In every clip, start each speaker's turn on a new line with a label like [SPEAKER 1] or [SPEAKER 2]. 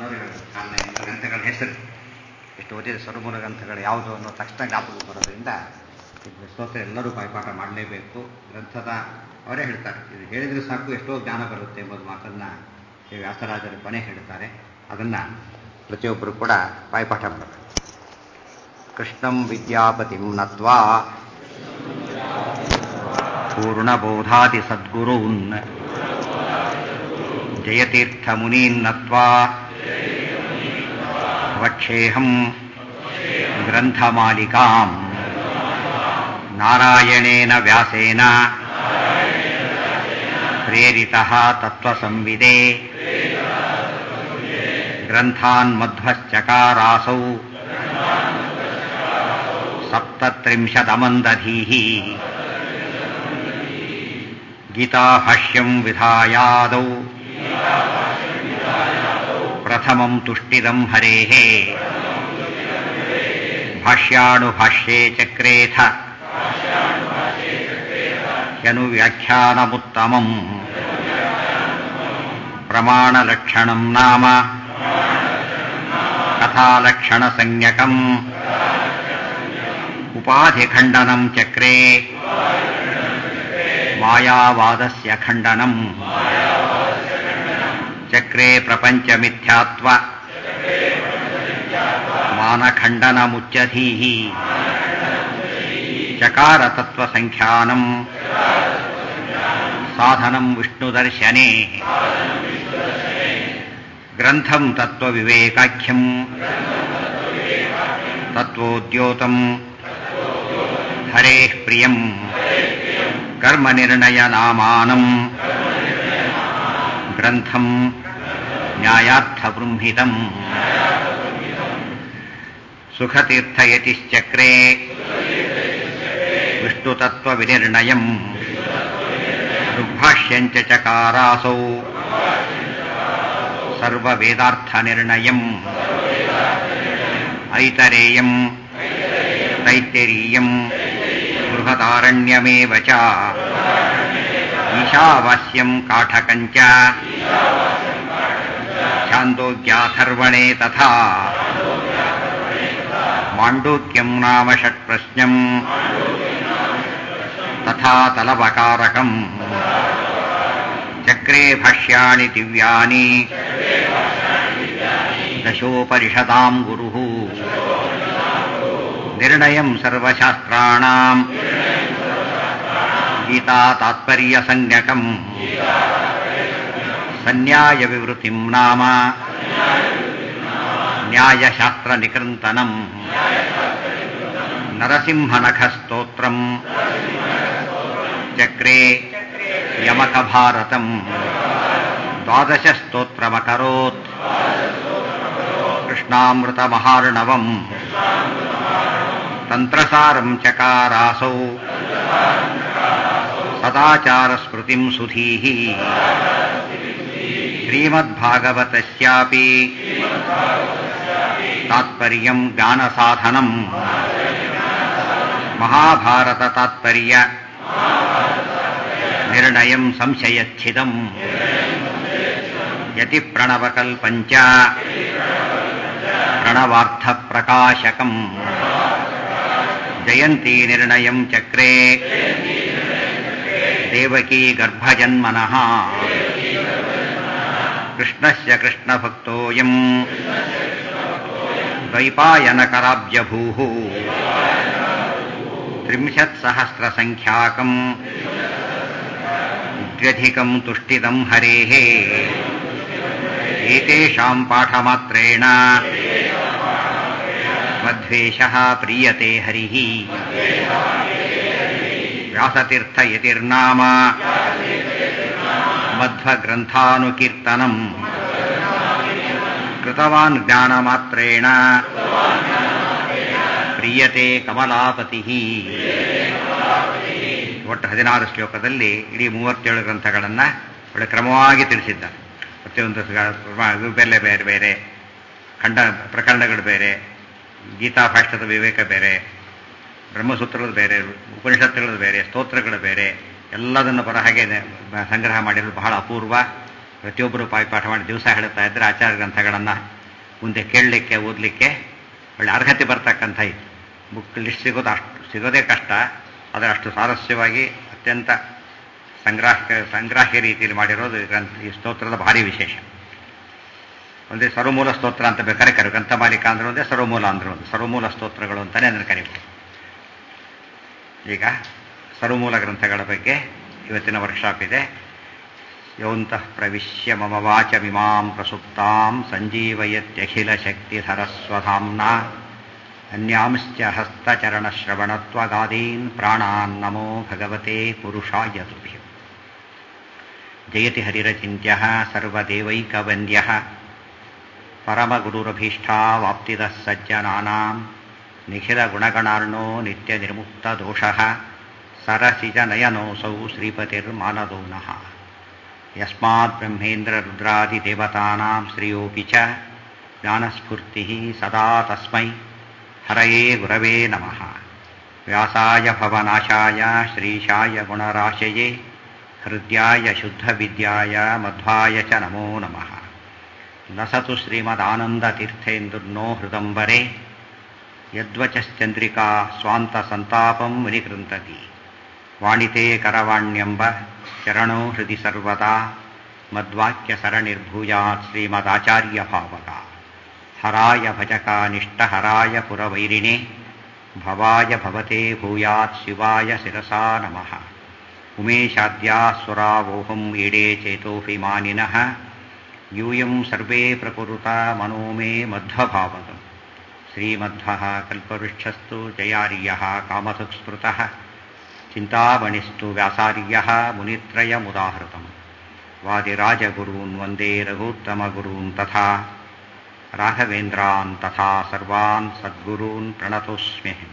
[SPEAKER 1] ಸ್ವರಗಳು ಕಾರಣ ಎಂಟು ಗ್ರಂಥಗಳ ಹೆಸರು ಎಷ್ಟು ಓದಿದ ಸ್ವರಮೂಲ ಗ್ರಂಥಗಳು ಯಾವುದು ಅನ್ನೋ ತಕ್ಷಣ ಜ್ಞಾಪಕ ಬರೋದ್ರಿಂದ ಇದು ಸ್ತೋತ್ರ ಎಲ್ಲರೂ ಬಾಯ್ಪಾಠ ಮಾಡಲೇಬೇಕು ಗ್ರಂಥದ ಅವರೇ ಹೇಳ್ತಾರೆ ಇದು ಹೇಳಿದ್ರೆ ಸಾಕು ಎಷ್ಟೋ ಜ್ಞಾನ ಬರುತ್ತೆ ಎಂಬುದು ಮಾತನ್ನು ಈ ವ್ಯಾಸರಾಜರು ಕೊನೆ ಹೇಳ್ತಾರೆ ಅದನ್ನು ಪ್ರತಿಯೊಬ್ಬರು ಕೂಡ ಬಾಯ್ಪಾಠ ಮಾಡಬೇಕು ಕೃಷ್ಣಂ ವಿದ್ಯಾಪತಿಂ ನತ್ವಾ ಪೂರ್ಣಬೋಧಾತಿ ಸದ್ಗುರೂನ್ ಜಯತೀರ್ಥಮುನೀನ್ ನತ್ವಾ ವಕ್ಷೇಹಂ ಗ್ರಂಥಮಾಲಿಕಾಂ ನಾರಾಯಣೇನ ವ್ಯಾಸೇನ ಪ್ರೇರಿತಃ ತತ್ವಸಂವಿದೆ ಗ್ರಂಥಾನ್ ಮಧ್ವಶ್ಚಕಾರಾಸೌ ಸಪ್ತತ್ರಿಂಶದಮಂದಧೀः ಗೀತಾಭಾಷ್ಯಂ ವಿಧಾಯಾದೌ ಪ್ರಥಮಂ ತುಷ್ಟಿದಂ ಹರೇः ಭಾಷ್ಯಾಣುಭಾಷ್ಯೇ ಚಕ್ರೇಥ ವ್ಯಾಖ್ಯಾನಮುತ್ತಮಂ ಪ್ರಮಾಣಲಕ್ಷಣಂ ನಾಮ ಕಥಾಲಕ್ಷಣಸಂಜ್ಞಕಂ ಉಪಾಧಿಖಂಡನಂ ಚಕ್ರೆ ಮಾಯಾವಾದಸ್ಯ ಖಂಡನಂ ಚಕ್ರೆ ಪ್ರಪಂಚಮಿಥ್ಯಾತ್ವ ಮಾನಖಂಡನಮುಚ್ಯಧೀः ಚಕಾರತತ್ವಸಂಖ್ಯಾನಂ ಸಾಧನಂ ವಿಷ್ಣುದರ್ಶನೆ ಗ್ರಂಥಂ ತತ್ವವಿವೇಕಾಖ್ಯಂ ತತ್ವೋದ್ಯೋತಂ ಹರೇಃ ಪ್ರಿಯಂ ಕರ್ಮನಿರ್ಣಯನಾಮಾನಂ ಗ್ರಂಥಂ ನ್ಯಾಯಾರ್ಥಬೃಂಹಿತಂ ಸುಖತೀರ್ಥಯತಿಶ್ಚಕ್ರೆ ವಿಷ್ಣುತತ್ವವಿನಿರ್ಣಯಂ ಋಗ್ಭಾಷ್ಯಂಚ ಚಕಾರಾಸೌ ಸರ್ವವೇದಾರ್ಥನಿರ್ಣಯಂ ಐತರೇಯಂ ತೈತ್ತಿರೀಯಂ ಬೃಹದಾರಣ್ಯಮೇವ ಚ ಈಶಾವಾಸ್ಯಂ ಕಾಠಕಂಚ ಛಾಂದೋಗ್ಯಾಥರ್ವಣೆ ತಥಾ ಮಾಂಡೂಕ್ಯಂ ನಾಮ ಷಟ್ಪ್ರಶ್ನಂ ತಥಾ ತಲವಕಾರಕಂ ಚಕ್ರೆ ಭಾಷ್ಯಾಣಿ ದಿವ್ಯಾನಿ ದಶೋಪನಿಷದಾಂ ಗುರುಃ ನಿರ್ಣಯಂ ಸರ್ವಶಾಸ್ತ್ರಾಣಾಂ ಗೀತಾ ತಾತ್ಪರ್ಯಸಂಜ್ಞಕಂ ಸನ್ಯಾಯವಿವೃತಿಂ ನಾಮ ನ್ಯಾಯಶಾಸ್ತ್ರನಿಕೃन्तನಂ ನರಸಿಂಹನಖಸ್ತೋತ್ರಂ ಚಕ್ರೆ ಯಮಕಭಾರತಂ ದ್ವಾದಶಸ್ತೋತ್ರಮಕರೋತ್ ಕೃಷ್ಣಾಮೃತಮಹಾರ್ಣವಂ ತಂತ್ರಸಾರಂ ಚಕಾರಾಸೌ ಸದಾಚಾರಸ್ಮೃತಿಂ ಸುಧೀः श्रीमद्भागवतस्यापि तात्पर्यम् ज्ञानसाधनम् महाभारततात्पर्य निर्णयम् संशयच्छिदम् यतिप्रणवकल्पम् च प्रणवार्थप्रकाशकम् जयन्ती निर्णयम् चक्रे देवकी गर्भजन्मनः कृष्णस्य कृष्णभक्तोऽयम् द्वैपायनकराब्जभूः त्रिंशत्सहस्रसङ्ख्याकम् द्व्यधिकम् तुष्टिदम् हरेः एतेषाम् पाठमात्रेण मध्वेशः प्रीयते हरिः व्यासतीर्थयतिर्नाम मध्वग्रन्थानुकीर्तनम् कृतवान् ज्ञानमात्रेण ಪ್ರಿಯತೆ ಕಮಲಾಪತಿ ಒಟ್ಟು ಹದಿನಾರು ಶ್ಲೋಕದಲ್ಲಿ ಇಡೀ ಮೂವತ್ತೇಳು ಗ್ರಂಥಗಳನ್ನು ಒಳ್ಳೆ ಕ್ರಮವಾಗಿ ತಿಳಿಸಿದ್ದಾರೆ ಪ್ರತಿಯೊಂದು ಇದು ಬೇರೆ ಬೇರೆ ಬೇರೆ ಖಂಡ ಪ್ರಕರಣಗಳು ಬೇರೆ ಗೀತಾಭಾಷ್ಯದ ವಿವೇಕ ಬೇರೆ ಬ್ರಹ್ಮಸೂತ್ರಗಳು ಬೇರೆ ಉಪನಿಷತ್ತುಗಳು ಬೇರೆ ಸ್ತೋತ್ರಗಳು ಬೇರೆ ಎಲ್ಲದನ್ನು ಬರ ಹಾಗೆ ಸಂಗ್ರಹ ಮಾಡಿರೋದು ಬಹಳ ಅಪೂರ್ವ ಪ್ರತಿಯೊಬ್ಬರು ಪಾಠ ಮಾಡಿ ದಿವಸ ಹೇಳ್ತಾ ಇದ್ರೆ ಆಚಾರ ಗ್ರಂಥಗಳನ್ನು ಮುಂದೆ ಕೇಳಲಿಕ್ಕೆ ಓದಲಿಕ್ಕೆ ಒಳ್ಳೆ ಅರ್ಹತೆ ಬರ್ತಕ್ಕಂಥ ಇದು ಬುಕ್ ಲಿಸ್ಟ್ ಸಿಗೋದು ಅಷ್ಟು ಸಿಗೋದೇ ಕಷ್ಟ ಆದರೆ ಅಷ್ಟು ಸ್ವಾರಸ್ಯವಾಗಿ ಅತ್ಯಂತ ಸಂಗ್ರಾಹ್ಯ ಸಂಗ್ರಾಹ್ಯ ರೀತಿಯಲ್ಲಿ ಮಾಡಿರೋದು ಈ ಗ್ರಂಥ ಈ ಸ್ತೋತ್ರದ ಭಾರಿ ವಿಶೇಷ ಒಂದೇ ಸರ್ವಮೂಲ ಸ್ತೋತ್ರ ಅಂತ ಬೇಕಾದ್ರೆ ಕರೆ ಗ್ರಂಥಮಾಲಿಕ ಅಂದ್ರೆ ಒಂದೇ ಸರ್ವಮೂಲ ಅಂದ್ರೆ ಒಂದು ಸರ್ವಮೂಲ ಸ್ತೋತ್ರಗಳು ಅಂತಲೇ ಅದನ್ನು ಕರಿಬೋದು ಈಗ ಸರ್ವಮೂಲ ಗ್ರಂಥಗಳ ಬಗ್ಗೆ ಇವತ್ತಿನ ವರ್ಕ್ಶಾಪ್ ಇದೆ ಯೋಂತಃ ಪ್ರವಿಶ್ಯ ಮಮ ವಾಚಮಿಮಾಂ ಪ್ರಸುಪ್ತಾಂ ಸಂಜೀವಯತ್ಯಖಿಲ ಶಕ್ತಿಧರಸ್ವಧಾಮ್ನ ಅನ್ಯಾಂಶ್ಚ ಹಸ್ತಚರಣಶ್ರವಣತ್ವಗಾದೀನ್ ಪ್ರಾಣಾನ್ ನಮೋ ಭಗವತೆ ಪುರುಷಾಯ ತುಭ್ಯಂ ಜಯತಿ ಹರಿರಚಿಂತ್ಯ ಸರ್ವದೇವೈಕವಂದ್ಯ ಪರಮಗುರುರಭೀಷ್ಟಾವಾಪ್ತಿದಃ ಸಜ್ಜನಾನಾಂ ನಿಖಿಲಗುಣಗಣಾರ್ಣೋ ನಿತ್ಯನಿರ್ಮುಕ್ತದೋಷಃ ಸರಸಿಜನಯನೋऽಸौ ಶ್ರೀಪತಿರ್ಮಾನದೋ ನಃ ಯಸ್ಮಾತ್ ಬ್ರಹ್ಮೇಂದ್ರರುದ್ರಾದಿದೇವತಾನಾಂ ಶ್ರಿಯೋಪಿ ಚ ಜ್ಞಾನಸ್ಫೂರ್ತಿः ಸದಾ ತಸ್ಮೈ ಹರಯೇ ಗುರವೇ ನಮಃ ವ್ಯಾಸಾಯ ಭವನಾಶಾಯ ಶ್ರೀಶಾಯ ಗುಣರಾಶಯೇ ಹೃದ್ಯಾಯ ಶುದ್ಧವಿದ್ಯಾಯ ಮಧ್ವಾಯ ಚ ನಮೋ ನಮಃ ಲಸತು ಶ್ರೀಮದಾನಂದತೀರ್ಥೇಂದುರ್ನೋ ಹೃದಂಬರೆ ಯದ್ವಚಶ್ಚಂದ್ರಿಕಾ ಸ್ವಾಂತಸಂತಾಪಂ ವಿನಿಕೃಂತತಿ ವಾಣಿತೆ ಕರವಾಣ್ಯಂಬ ಚರಣೋ ಹೃದಿ ಸರ್ವದಾ ಮದ್ವಾಕ್ಯ ಸರಣಿರ್ಭೂಯಾತ್ ಶ್ರೀಮದಾಚಾರ್ಯ ಭಾವಕ ಹರಾಯ ಭಜಕಾನಿಷ್ಠ ಹರಾಯ ಪುರವೈರಿಣೆ ಭವಾಯ ಭವತೆ ಭೂಯಾತ್ ಶಿವಾಯ ಶಿರಸಾ ನಮಃ ಉಮೇಶಾದ್ಯಾ ಸುರಾವೋಹಂ ಈಡೇ ಚೇತೋಭಿಮಾನಿನಃ ಯೂಯಂ ಸರ್ವೇ ಪ್ರಕುರುತ ಮನೋ ಮೇ ಮಧ್ವಭಾವಗಂ ಶ್ರೀಮಧ್ವಃ ಕಲ್ಪವೃಕ್ಷಸ್ತು ಜಯಾರ್ಯಃ ಕಾಮಧುಕ್ಸ್ಮೃತಃ ಚಿಂತಾಮಣಿಸ್ತು ವ್ಯಾಸಾರ್ಯಃ ಮುನಿತ್ರಯಮುದಾಹೃತಂ ವಾದಿರಾಜಗುರೂನ್ ವಂದೇ ರಘೂತ್ತಮಗುರೂನ್ ತಥಾ ರಾಘವೇಂದ್ರಾನ್ ತಥಾ ಸರ್ವಾನ್ ಸದ್ಗುರೂನ್ ಪ್ರಣತೋಸ್ಮ್ಯಹಂ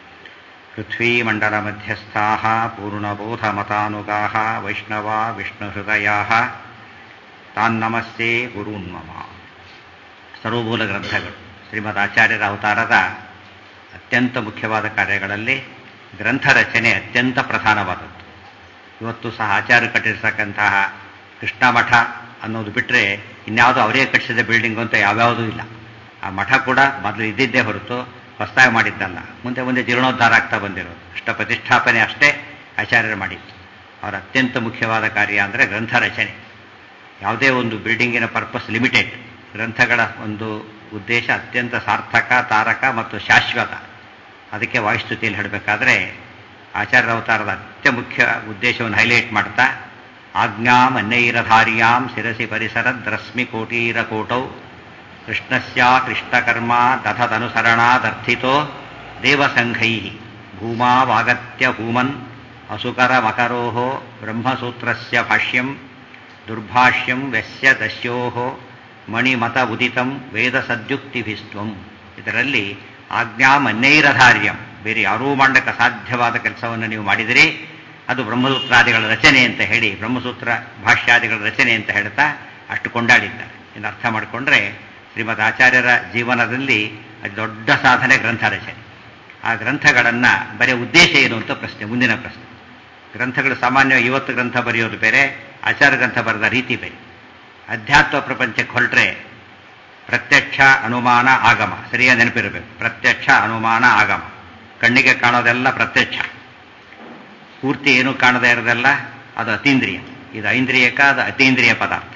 [SPEAKER 1] ಪೃಥ್ವೀಮण्डलमध्यस्थाः पूर्णबोधमतानुगाः वैष्णवा विष्णुहृदयाः ತಾನ್ನಮಸ್ತೆ ಗುರೂನ್ ಮಮ ಸರ್ವಮೂಲ ಗ್ರಂಥಗಳು ಶ್ರೀಮದ್ ಆಚಾರ್ಯರ ಅವತಾರದ ಅತ್ಯಂತ ಮುಖ್ಯವಾದ ಕಾರ್ಯಗಳಲ್ಲಿ ಗ್ರಂಥ ರಚನೆ ಅತ್ಯಂತ ಪ್ರಧಾನವಾದದ್ದು ಇವತ್ತು ಸಹ ಆಚಾರ್ಯ ಕಟ್ಟಿರ್ತಕ್ಕಂತಹ ಕೃಷ್ಣ ಮಠ ಅನ್ನೋದು ಬಿಟ್ಟರೆ ಇನ್ಯಾವುದೋ ಅವರೇ ಕಟ್ಟಿಸಿದ ಬಿಲ್ಡಿಂಗ್ ಅಂತ ಯಾವ್ಯಾವುದೂ ಇಲ್ಲ ಆ ಮಠ ಕೂಡ ಮೊದಲು ಇದ್ದಿದ್ದೇ ಹೊರತು ಹೊಸದಾಗಿ ಮಾಡಿದ್ದಲ್ಲ ಮುಂದೆ ಮುಂದೆ ಜೀರ್ಣೋದ್ಧಾರ ಆಗ್ತಾ ಬಂದಿರೋದು ಕೃಷ್ಣ ಪ್ರತಿಷ್ಠಾಪನೆ ಅಷ್ಟೇ ಆಚಾರ್ಯರು ಮಾಡಿದ್ದು ಅವರ ಅತ್ಯಂತ ಮುಖ್ಯವಾದ ಕಾರ್ಯ ಅಂದರೆ ಗ್ರಂಥ ರಚನೆ ಯಾವುದೇ ಒಂದು ಬಿಲ್ಡಿಂಗಿನ ಪರ್ಪಸ್ ಲಿಮಿಟೆಡ್ ಗ್ರಂಥಗಳ ಒಂದು ಉದ್ದೇಶ ಅತ್ಯಂತ ಸಾರ್ಥಕ ತಾರಕ ಮತ್ತು ಶಾಶ್ವತ ಅದಕ್ಕೆ ವಾಯುಸ್ತುತಿಯಲ್ಲಿ ಹೇಳಬೇಕಾದ್ರೆ ಆಚಾರ್ಯ ಅವತಾರದ ಅತ್ಯ ಮುಖ್ಯ ಉದ್ದೇಶವನ್ನು ಹೈಲೈಟ್ ಮಾಡ್ತಾ ಆಜ್ಞಾಂ ಅನ್ಯೈರಧಾರ್ಯಾಂ ಶಿರಸಿ ಪರಿಸರದ್ರಶ್ಮಿ ಕೋಟೀರ ಕೋಟೌ ಕೃಷ್ಣಸ್ಯ ಕೃಷ್ಣಕರ್ಮ ದಧದನುಸರಣಾದರ್ಥಿತೋ ದೇವಸಂಘೈ ಭೂಮಾವಾಗತ್ಯ ಭೂಮನ್ ಅಸುಕರ ಮಕರೋ ಬ್ರಹ್ಮಸೂತ್ರಸ್ಯ ಭಾಷ್ಯಂ ದುರ್ಭಾಷ್ಯಂ ವ್ಯಸ್ಯ ದಸ್ಯೋ ಮಣಿಮತ ಉದಿತಂ ವೇದ ಸದ್ಯುಕ್ತಿಭಿಸ್ತ್ವಂ ಇದರಲ್ಲಿ ಆಜ್ಞಾಮನ್ಯೈರಧಾರ್ಯಂ ಬೇರೆ ಯಾರೂ ಮಾಡಕ್ಕೆ ಸಾಧ್ಯವಾದ ಕೆಲಸವನ್ನು ನೀವು ಮಾಡಿದಿರಿ ಅದು ಬ್ರಹ್ಮಸೂತ್ರಾದಿಗಳ ರಚನೆ ಅಂತ ಹೇಳಿ ಬ್ರಹ್ಮಸೂತ್ರ ಭಾಷ್ಯಾದಿಗಳ ರಚನೆ ಅಂತ ಹೇಳ್ತಾ ಅಷ್ಟು ಕೊಂಡಾಡಿದ್ದಾರೆ ಇನ್ನು ಅರ್ಥ ಮಾಡಿಕೊಂಡ್ರೆ ಶ್ರೀಮದ್ ಆಚಾರ್ಯರ ಜೀವನದಲ್ಲಿ ಅತಿ ದೊಡ್ಡ ಸಾಧನೆ ಗ್ರಂಥ ರಚನೆ ಆ ಗ್ರಂಥಗಳನ್ನು ಬರೆಯ ಉದ್ದೇಶ ಏನು ಅಂತ ಪ್ರಶ್ನೆ ಮುಂದಿನ ಪ್ರಶ್ನೆ ಗ್ರಂಥಗಳು ಸಾಮಾನ್ಯವಾಗಿ ಇವತ್ತು ಗ್ರಂಥ ಬರೆಯೋದು ಬೇರೆ ಆಚಾರ ಗ್ರಂಥ ಬರೆದ ರೀತಿ ಬೇರೆ ಅಧ್ಯಾತ್ಮ ಪ್ರಪಂಚಕ್ಕೆ ಹೊರಟ್ರೆ ಪ್ರತ್ಯಕ್ಷ ಅನುಮಾನ ಆಗಮ ಸರಿಯಾಗಿ ನೆನಪಿರಬೇಕು ಪ್ರತ್ಯಕ್ಷ ಅನುಮಾನ ಆಗಮ ಕಣ್ಣಿಗೆ ಕಾಣೋದೆಲ್ಲ ಪ್ರತ್ಯಕ್ಷ ಪೂರ್ತಿ ಏನು ಕಾಣದೇ ಇರೋದೆಲ್ಲ ಅದು ಅತೀಂದ್ರಿಯ ಇದು ಐಂದ್ರಿಯಕ ಅದು ಅತೀಂದ್ರಿಯ ಪದಾರ್ಥ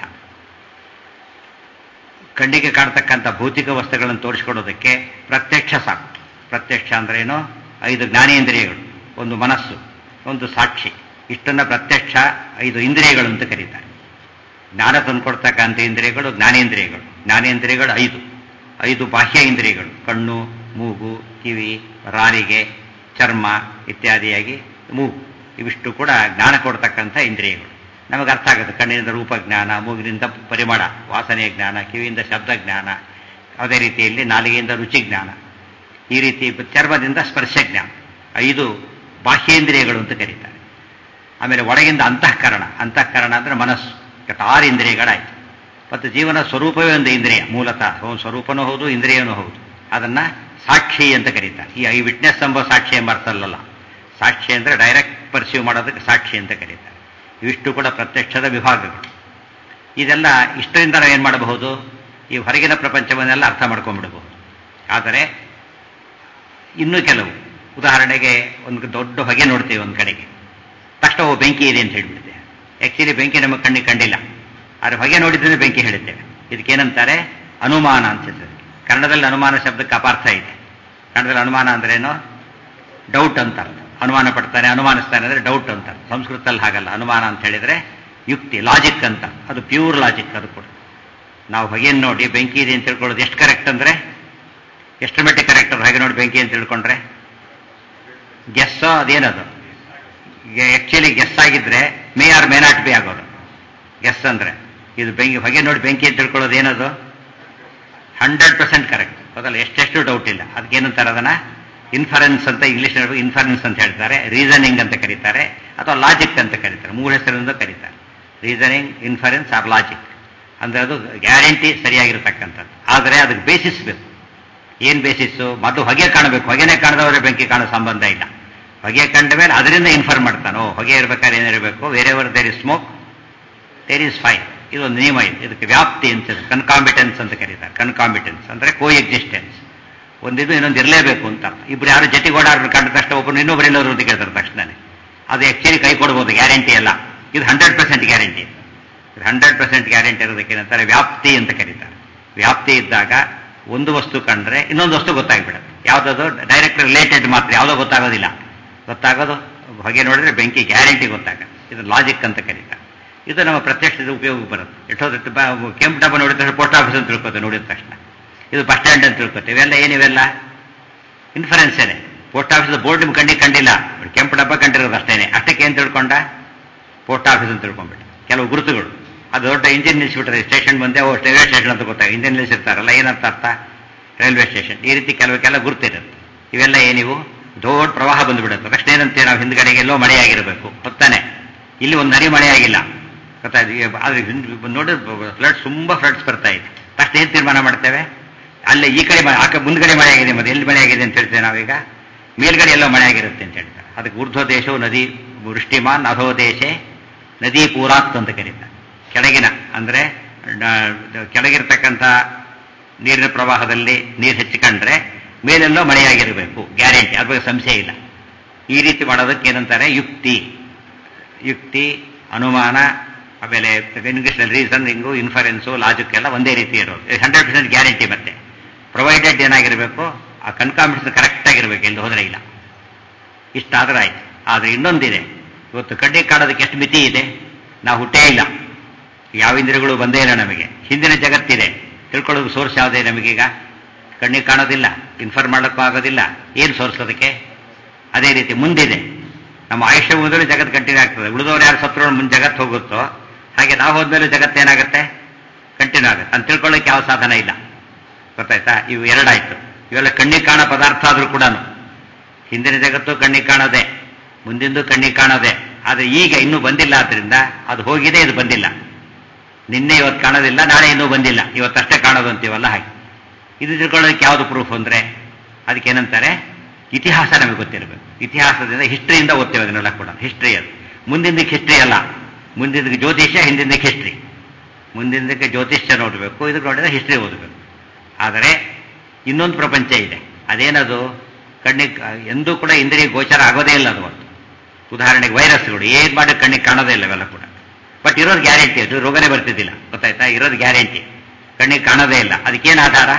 [SPEAKER 1] ಕಣ್ಣಿಗೆ ಕಾಣ್ತಕ್ಕಂಥ ಭೌತಿಕ ವಸ್ತುಗಳನ್ನು ತೋರಿಸ್ಕೊಡೋದಕ್ಕೆ ಪ್ರತ್ಯಕ್ಷ ಸಾಕು ಪ್ರತ್ಯಕ್ಷ ಅಂದ್ರೆ ಏನು ಐದು ಜ್ಞಾನೇಂದ್ರಿಯಗಳು ಒಂದು ಮನಸ್ಸು ಒಂದು ಸಾಕ್ಷಿ ಇಷ್ಟನ್ನ ಪ್ರತ್ಯಕ್ಷ ಐದು ಇಂದ್ರಿಯಗಳು ಅಂತ ಕರೀತಾರೆ ಜ್ಞಾನ ತಂದುಕೊಡ್ತಕ್ಕಂಥ ಇಂದ್ರಿಯಗಳು ಜ್ಞಾನೇಂದ್ರಿಯಗಳು ಜ್ಞಾನೇಂದ್ರಿಯಗಳು ಐದು ಐದು ಬಾಹ್ಯ ಇಂದ್ರಿಯಗಳು ಕಣ್ಣು ಮೂಗು ಕಿವಿ ರಾರಿಗೆ ಚರ್ಮ ಇತ್ಯಾದಿಯಾಗಿ ಮೂಗು ಇವಿಷ್ಟು ಕೂಡ ಜ್ಞಾನ ಕೊಡ್ತಕ್ಕಂಥ ಇಂದ್ರಿಯಗಳು ನಮಗೆ ಅರ್ಥ ಆಗುತ್ತೆ ಕಣ್ಣಿನಿಂದ ರೂಪಜ್ಞಾನ ಮೂಗಿನಿಂದ ಪರಿಮಳ ವಾಸನೆಯ ಜ್ಞಾನ ಕಿವಿಯಿಂದ ಶಬ್ದ ಜ್ಞಾನ ಅದೇ ರೀತಿಯಲ್ಲಿ ನಾಲಿಗೆಯಿಂದ ರುಚಿ ಜ್ಞಾನ ಈ ರೀತಿ ಚರ್ಮದಿಂದ ಸ್ಪರ್ಶ ಜ್ಞಾನ ಐದು ಬಾಹ್ಯೇಂದ್ರಿಯಗಳು ಅಂತ ಕರೀತಾರೆ ಆಮೇಲೆ ಒಳಗಿಂದ ಅಂತಃಕರಣ ಅಂತಃಕರಣ ಅಂದ್ರೆ ಮನಸ್ಸು ಆರು ಇಂದ್ರಿಯಗಳಾಯ್ತು ಮತ್ತು ಜೀವನ ಸ್ವರೂಪವೇ ಒಂದು ಇಂದ್ರಿಯ ಮೂಲತಃ ಒಂದು ಸ್ವರೂಪನೂ ಹೌದು ಇಂದ್ರಿಯನೂ ಹೌದು ಅದನ್ನ ಸಾಕ್ಷಿ ಅಂತ ಕರೀತಾರೆ ಈ ಐ ವಿಟ್ನೆಸ್ ಎಂಬ ಸಾಕ್ಷಿ ಎಂಬ ಅರ್ಥ ಅಲ್ಲಲ್ಲ ಸಾಕ್ಷಿ ಅಂದ್ರೆ ಡೈರೆಕ್ಟ್ ಪರ್ಸೀವ್ ಮಾಡೋದಕ್ಕೆ ಸಾಕ್ಷಿ ಅಂತ ಕರೀತಾರೆ ಇವಿಷ್ಟು ಕೂಡ ಪ್ರತ್ಯಕ್ಷದ ವಿಭಾಗಗಳು ಇದೆಲ್ಲ ಇಷ್ಟರಿಂದ ನಾವು ಏನು ಮಾಡಬಹುದು ಈ ಹೊರಗಿನ ಪ್ರಪಂಚವನ್ನೆಲ್ಲ ಅರ್ಥ ಮಾಡ್ಕೊಂಡ್ಬಿಡ್ಬೋದು ಆದರೆ ಇನ್ನೂ ಕೆಲವು ಉದಾಹರಣೆಗೆ ಒಂದು ದೊಡ್ಡ ಹೊಗೆ ನೋಡ್ತೀವಿ ಒಂದು ಕಡೆಗೆ ತಕ್ಷಣ ಓ ಬೆಂಕಿ ಇದೆ ಅಂತ ಹೇಳ್ಬಿಡ್ತೇವೆ ಆ್ಯಕ್ಚುಲಿ ಬೆಂಕಿ ನಮ್ಮ ಕಣ್ಣಿಗೆ ಕಂಡಿಲ್ಲ ಆದರೆ ಹೊಗೆ ನೋಡಿದ್ರೆ ಬೆಂಕಿ ಹೇಳಿದ್ದೇವೆ ಇದಕ್ಕೇನಂತಾರೆ ಅನುಮಾನ ಅಂತ ಹೇಳ್ತಾರೆ ಕನ್ನಡದಲ್ಲಿ ಅನುಮಾನ ಶಬ್ದಕ್ಕೆ ಅಪಾರ್ಥ ಇದೆ ಕನ್ನಡದಲ್ಲಿ ಅನುಮಾನ ಅಂದ್ರೇನು ಡೌಟ್ ಅಂತ ಅರ್ಥ ಅನುಮಾನ ಪಡ್ತಾನೆ ಅನುಮಾನಿಸ್ತಾನೆ ಅಂದರೆ ಡೌಟ್ ಅಂತ ಸಂಸ್ಕೃತದಲ್ಲಿ ಹಾಗಲ್ಲ ಅನುಮಾನ ಅಂತ ಹೇಳಿದರೆ ಯುಕ್ತಿ ಲಾಜಿಕ್ ಅಂತ ಅದು ಪ್ಯೂರ್ ಲಾಜಿಕ್ ಅದು ಕೂಡ ನಾವು ಹೊಗೆಯನ್ನು ನೋಡಿ ಬೆಂಕಿ ಇದೆ ಅಂತ ತಿಳ್ಕೊಳ್ಳೋದು ಎಷ್ಟು ಕರೆಕ್ಟ್ ಅಂದರೆ ಎಷ್ಟು ಮಟ್ಟಿಗೆ ಕರೆಕ್ಟ್ ಅದು ಹಾಗೆ ನೋಡಿ ಬೆಂಕಿ ಅಂತ ತಿಳ್ಕೊಂಡ್ರೆ ಗೆಸ್ಸೋ ಅದೇನದು ಆ್ಯಕ್ಚುಲಿ ಗೆಸ್ ಆಗಿದ್ರೆ may or may not be ಆಗೋದು ಗೆಸ್ ಅಂದರೆ ಇದು ಬೆಂಕಿ ಹೊಗೆ ನೋಡಿ ಬೆಂಕಿ ಅಂತ ತಿಳ್ಕೊಳ್ಳೋದು ಏನದು ಹಂಡ್ರೆಡ್ ಪರ್ಸೆಂಟ್ ಕರೆಕ್ಟ್ ಹೌದಲ್ಲ ಎಷ್ಟೆಷ್ಟು ಡೌಟ್ ಇಲ್ಲ ಅದಕ್ಕೇನಂತಾರೆ ಅದನ್ನ ಇನ್ಫರೆನ್ಸ್ ಅಂತ ಇಂಗ್ಲಿಷ್ ಇನ್ಫರೆನ್ಸ್ ಅಂತ ಹೇಳ್ತಾರೆ ರೀಸನಿಂಗ್ ಅಂತ ಕರೀತಾರೆ ಅಥವಾ ಲಾಜಿಕ್ ಅಂತ ಕರೀತಾರೆ ಮೂರು ಹೆಸರಿಂದ ಕರೀತಾರೆ ರೀಸನಿಂಗ್ ಇನ್ಫರೆನ್ಸ್ ಆರ್ ಲಾಜಿಕ್ ಅಂದರೆ ಅದು ಗ್ಯಾರಂಟಿ ಸರಿಯಾಗಿರ್ತಕ್ಕಂಥದ್ದು ಆದರೆ ಅದಕ್ಕೆ ಬೇಸಿಸ್ ಬೇಕು ಏನು ಬೇಸಿಸ್ಸು ಮೊದಲು ಹೊಗೆ ಕಾಣಬೇಕು ಹೊಗೆನೇ ಕಾಣದವರೇ ಬೆಂಕಿ ಕಾಣೋ ಸಂಬಂಧ ಇಲ್ಲ ಹೊಗೆ ಕಂಡ ಮೇಲೆ ಅದರಿಂದ ಇನ್ಫಾರ್ಮ್ ಮಾಡ್ತಾನೋ ಹೊಗೆ ಇರ್ಬೇಕಾದ್ರೆ ಏನಿರಬೇಕು ಬೇರೆಯವರು there is smoke there is fire ಇದೊಂದು ನಿಯಮ ಇದೆ ಇದಕ್ಕೆ ವ್ಯಾಪ್ತಿ ಅಂತ ಕನ್ಕಾಂಬಿಟೆನ್ಸ್ ಅಂತ ಕರೀತಾರೆ ಕನ್ಕಾಂಬಿಟೆನ್ಸ್ ಅಂದರೆ ಕೋ ಎಕ್ಸಿಸ್ಟೆನ್ಸ್ ಒಂದಿದು ಇನ್ನೊಂದು ಇರಲೇಬೇಕು ಅಂತ ಇಬ್ರು ಯಾರು ಜೊತೆಗೆ ಓಡಾಡ್ರು ಕಂಡ ತಕ್ಷಣ ಒಬ್ಬರು ಇನ್ನೊಬ್ರು ಎಲ್ಲರೂ ಅಂತ ಕೇಳ್ತಾರೆ ತಕ್ಷಣನೇ ಅದು ಆ್ಯಕ್ಚುಲಿ ಕೈ ಕೊಡ್ಬೋದು ಗ್ಯಾರಂಟಿ ಅಲ್ಲ ಇದು ಹಂಡ್ರೆಡ್ ಪರ್ಸೆಂಟ್ ಗ್ಯಾರಂಟಿ ಇದು ಹಂಡ್ರೆಡ್ ಪರ್ಸೆಂಟ್ ಗ್ಯಾರಂಟಿ ಇರೋದಕ್ಕೆ ಏನಂತಾರೆ ವ್ಯಾಪ್ತಿ ಅಂತ ಕರೀತಾರೆ ವ್ಯಾಪ್ತಿ ಇದ್ದಾಗ ಒಂದು ವಸ್ತು ಕಂಡ್ರೆ ಇನ್ನೊಂದು ವಸ್ತು ಗೊತ್ತಾಗ್ಬಿಡುತ್ತೆ ಯಾವುದದು ಡೈರೆಕ್ಟ್ ರಿಲೇಟೆಡ್ ಮಾತ್ರ ಯಾವುದೋ ಗೊತ್ತಾಗೋದಿಲ್ಲ ಗೊತ್ತಾಗೋದು ಹೊಗೆ ನೋಡಿದ್ರೆ ಬೆಂಕಿ ಗ್ಯಾರಂಟಿ ಗೊತ್ತಾಗುತ್ತೆ ಇದು ಲಾಜಿಕ್ ಅಂತ ಕರೀತಾರೆ ಇದು ನಮ್ಮ ಪ್ರತ್ಯಕ್ಷದ ಉಪಯೋಗ ಬರುತ್ತೆ ಎಷ್ಟೋದು ಕೆಂಪು ಡಬ್ಬ ನೋಡಿದ ತಕ್ಷಣ ಪೋಸ್ಟ್ ಆಫೀಸ್ ಅಂತ ತಿಳ್ಕೊತೆ ನೋಡಿದ ತಕ್ಷಣ ಇದು ಬಸ್ ಸ್ಟ್ಯಾಂಡ್ ಅಂತ ತಿಳ್ಕೊತೆ ಇವೆಲ್ಲ ಏನಿವೆಲ್ಲ ಇನ್ಫರೆನ್ಸೇನೆ ಪೋಸ್ಟ್ ಆಫೀಸ್ ಬೋರ್ಡ್ ನಿಮ್ಗೆ ಕಣ್ಣಿಗೆ ಕಂಡಿಲ್ಲ ಕೆಂಪು ಡಬ್ಬ ಕಂಡಿರೋದು ಅಷ್ಟೇನೆ ಅಷ್ಟಕ್ಕೆ ಏನು ತಿಳ್ಕೊಂಡ ಪೋಸ್ಟ್ ಆಫೀಸ್ ಅಂತ ತಿಳ್ಕೊಂಡ್ಬಿಟ್ಟು ಕೆಲವು ಗುರುತುಗಳು ಅದು ದೊಡ್ಡ ಇಂಜಿನ್ ನಿಲ್ಲಿಸ್ಬಿಟ್ರೆ ಸ್ಟೇಷನ್ ಬಂದೆ ಓ ರೈಲ್ವೆ ಸ್ಟೇಷನ್ ಅಂತ ಗೊತ್ತಾಗ ಇಂಜಿನ್ ನಿಲ್ಲಿಸಿರ್ತಾರಲ್ಲ ಏನಂತ ಅರ್ಥ ರೈಲ್ವೆ ಸ್ಟೇಷನ್ ಈ ರೀತಿ ಕೆಲವಕ್ಕೆಲ್ಲ ಗುರುತಿರುತ್ತೆ ಇವೆಲ್ಲ ಏನಿವು ದೊಡ್ಡ ಪ್ರವಾಹ ಬಂದುಬಿಡುತ್ತೆ ತಕ್ಷಣ ಏನಂತೆ ನಾವು ಹಿಂದ್ಗಡೆಗೆ ಎಲ್ಲೋ ಮಳೆಯಾಗಿರಬೇಕು ಹೊತ್ತಾನೆ ಇಲ್ಲಿ ಒಂದು ನರಿ ಮಳೆಯಾಗಿಲ್ಲ ಗೊತ್ತಾಯ್ತು ಆದ್ರೆ ನೋಡಿ ಫ್ಲಡ್ಸ್ ತುಂಬಾ ಫ್ಲಡ್ಸ್ ಬರ್ತಾ ಇದೆ ತಕ್ಷಣ ಏನು ತೀರ್ಮಾನ ಮಾಡ್ತೇವೆ ಅಲ್ಲೇ ಈ ಕಡೆ ಆಕ ಮುಂದ್ಗಡೆ ಮಳೆ ಆಗಿದೆ ಮತ್ತೆ ಎಲ್ಲಿ ಮಳೆ ಆಗಿದೆ ಅಂತ ಹೇಳ್ತೇವೆ ನಾವೀಗ ಮೇಲ್ಗಡೆ ಎಲ್ಲೋ ಮಳೆ ಆಗಿರುತ್ತೆ ಅಂತ ಹೇಳ್ತಾರೆ ಅದಕ್ಕೆ ಊರ್ಧ್ವ ದೇಶವು ನದಿ ವೃಷ್ಟಿಮಾನ್ ಅಧೋ ದೇಶೆ ನದಿ ಪೂರಾತ್ ಅಂತ ಕರೀತಾರೆ ಕೆಳಗಿನ ಅಂದ್ರೆ ಕೆಳಗಿರ್ತಕ್ಕಂಥ ನೀರಿನ ಪ್ರವಾಹದಲ್ಲಿ ನೀರು ಹೆಚ್ಚಿಕೊಂಡ್ರೆ ಮೇಲೆಲ್ಲೋ ಮಳೆಯಾಗಿರಬೇಕು ಗ್ಯಾರಂಟಿ ಅದ್ರ ಬಗ್ಗೆ ಸಂಶಯ ಇಲ್ಲ ಈ ರೀತಿ ಮಾಡೋದಕ್ಕೆ ಏನಂತಾರೆ ಯುಕ್ತಿ ಯುಕ್ತಿ ಅನುಮಾನ ಆಮೇಲೆ ಇಂಗ್ಲಿಷ್ನಲ್ಲಿ ರೀಸನಿಂಗು ಇನ್ಫರೆನ್ಸು ಲಾಜಿಕ್ ಎಲ್ಲ ಒಂದೇ ರೀತಿ ಇರೋದು ಹಂಡ್ರೆಡ್ ಪರ್ಸೆಂಟ್ ಗ್ಯಾರಂಟಿ ಮತ್ತೆ ಪ್ರೊವೈಡೆಡ್ ಏನಾಗಿರಬೇಕು ಆ ಕನ್ಕಾಂಬಿಟೇಷನ್ ಕರೆಕ್ಟ್ ಆಗಿರ್ಬೇಕು ಎಂದು ಹೋದ್ರೆ ಇಲ್ಲ ಇಷ್ಟಾದ್ರೆ ಆಯ್ತು ಆದರೆ ಇನ್ನೊಂದಿದೆ ಇವತ್ತು ಕಡ್ಡಿ ಕಾಣೋದಕ್ಕೆ ಎಷ್ಟು ಮಿತಿ ಇದೆ ನಾವು ಹುಟ್ಟೇ ಇಲ್ಲ ಯಾವ ಇಂದ್ರಿಯಗಳು ಬಂದೇ ಇಲ್ಲ ನಮಗೆ ಹಿಂದಿನ ಜಗತ್ತಿದೆ ತಿಳ್ಕೊಳ್ಳೋದು ಸೋರ್ಸ್ ಯಾವುದೇ ನಮಗೀಗ ಕಣ್ಣಿಗೆ ಕಾಣೋದಿಲ್ಲ ಇನ್ಫಾರ್ಮ್ ಮಾಡೋಕ್ಕೂ ಆಗೋದಿಲ್ಲ ಏನು ಸೋರ್ಸ್ ಅದಕ್ಕೆ ಅದೇ ರೀತಿ ಮುಂದಿದೆ ನಮ್ಮ ಆಯುಷ್ಯ ಮುಗಿದ್ರೆ ಜಗತ್ತು ಕಂಟಿನ್ಯೂ ಆಗ್ತದೆ ಉಳಿದವ್ರು ಯಾರು ಸತ್ರು ಮುಂದೆ ಜಗತ್ತು ಹೋಗುತ್ತೋ ಹಾಗೆ ನಾವು ಹೋದ್ಮೇಲೆ ಜಗತ್ತೇನಾಗುತ್ತೆ ಕಂಟಿನ್ಯೂ ಆಗುತ್ತೆ ಅಂತ ತಿಳ್ಕೊಳ್ಳೋಕೆ ಯಾವ ಸಾಧನ ಇಲ್ಲ ಗೊತ್ತಾಯ್ತಾ ಇವು ಎರಡಾಯ್ತು ಇವೆಲ್ಲ ಕಣ್ಣಿಗೆ ಕಾಣೋ ಪದಾರ್ಥ ಆದರೂ ಕೂಡ ಹಿಂದಿನ ಜಗತ್ತು ಕಣ್ಣಿಗೆ ಕಾಣೋದೆ ಮುಂದಿಂದು ಕಣ್ಣಿಗೆ ಕಾಣೋದೆ ಆದರೆ ಈಗ ಇನ್ನೂ ಬಂದಿಲ್ಲ ಆದ್ರಿಂದ ಅದು ಹೋಗಿದೆ ಇದು ಬಂದಿಲ್ಲ ನಿನ್ನೆ ಇವತ್ತು ಕಾಣೋದಿಲ್ಲ ನಾಳೆ ಇನ್ನೂ ಬಂದಿಲ್ಲ ಇವತ್ತಷ್ಟೇ ಕಾಣೋದು ಅಂತೀವಲ್ಲ ಹಾಗೆ ಇದು ತಿಳ್ಕೊಳ್ಳೋದಕ್ಕೆ ಯಾವುದು ಪ್ರೂಫ್ ಅಂದರೆ ಅದಕ್ಕೇನಂತಾರೆ ಇತಿಹಾಸ ನಮಗೆ ಗೊತ್ತಿರಬೇಕು ಇತಿಹಾಸದಿಂದ ಹಿಸ್ಟ್ರಿಯಿಂದ ಓದ್ತೇವೆ ಅದನ್ನೆಲ್ಲ ಕೂಡ ಹಿಸ್ಟ್ರಿ ಅದು ಮುಂದಿನದಕ್ಕೆ ಹಿಸ್ಟ್ರಿ ಅಲ್ಲ ಮುಂದಿನದಕ್ಕೆ ಜ್ಯೋತಿಷ್ಯ ಹಿಂದಿನದಕ್ಕೆ ಹಿಸ್ಟ್ರಿ ಮುಂದಿನದಕ್ಕೆ ಜ್ಯೋತಿಷ್ಯ ನೋಡಬೇಕು ಇದಕ್ಕೆ ನೋಡಿದ್ರೆ ಹಿಸ್ಟ್ರಿ ಓದಬೇಕು ಆದರೆ ಇನ್ನೊಂದು ಪ್ರಪಂಚ ಇದೆ ಅದೇನದು ಕಣ್ಣಿಗೆ ಎಂದೂ ಕೂಡ ಇಂದ್ರಿಯ ಗೋಚರ ಆಗೋದೇ ಇಲ್ಲ ಅದು ಒಂದು ಉದಾಹರಣೆಗೆ ವೈರಸ್ಗಳು ಏನು ಮಾಡಿ ಕಣ್ಣಿಗೆ ಕಾಣೋದೇ ಇಲ್ಲ ಅವೆಲ್ಲ ಕೂಡ ಬಟ್ ಇರೋದು ಗ್ಯಾರಂಟಿ ಅದು ರೋಗನೇ ಬರ್ತಿದ್ದಿಲ್ಲ ಗೊತ್ತಾಯ್ತಾ ಇರೋದು ಗ್ಯಾರಂಟಿ ಕಣ್ಣಿಗೆ ಕಾಣೋದೇ ಇಲ್ಲ ಅದಕ್ಕೇನು ಆಧಾರ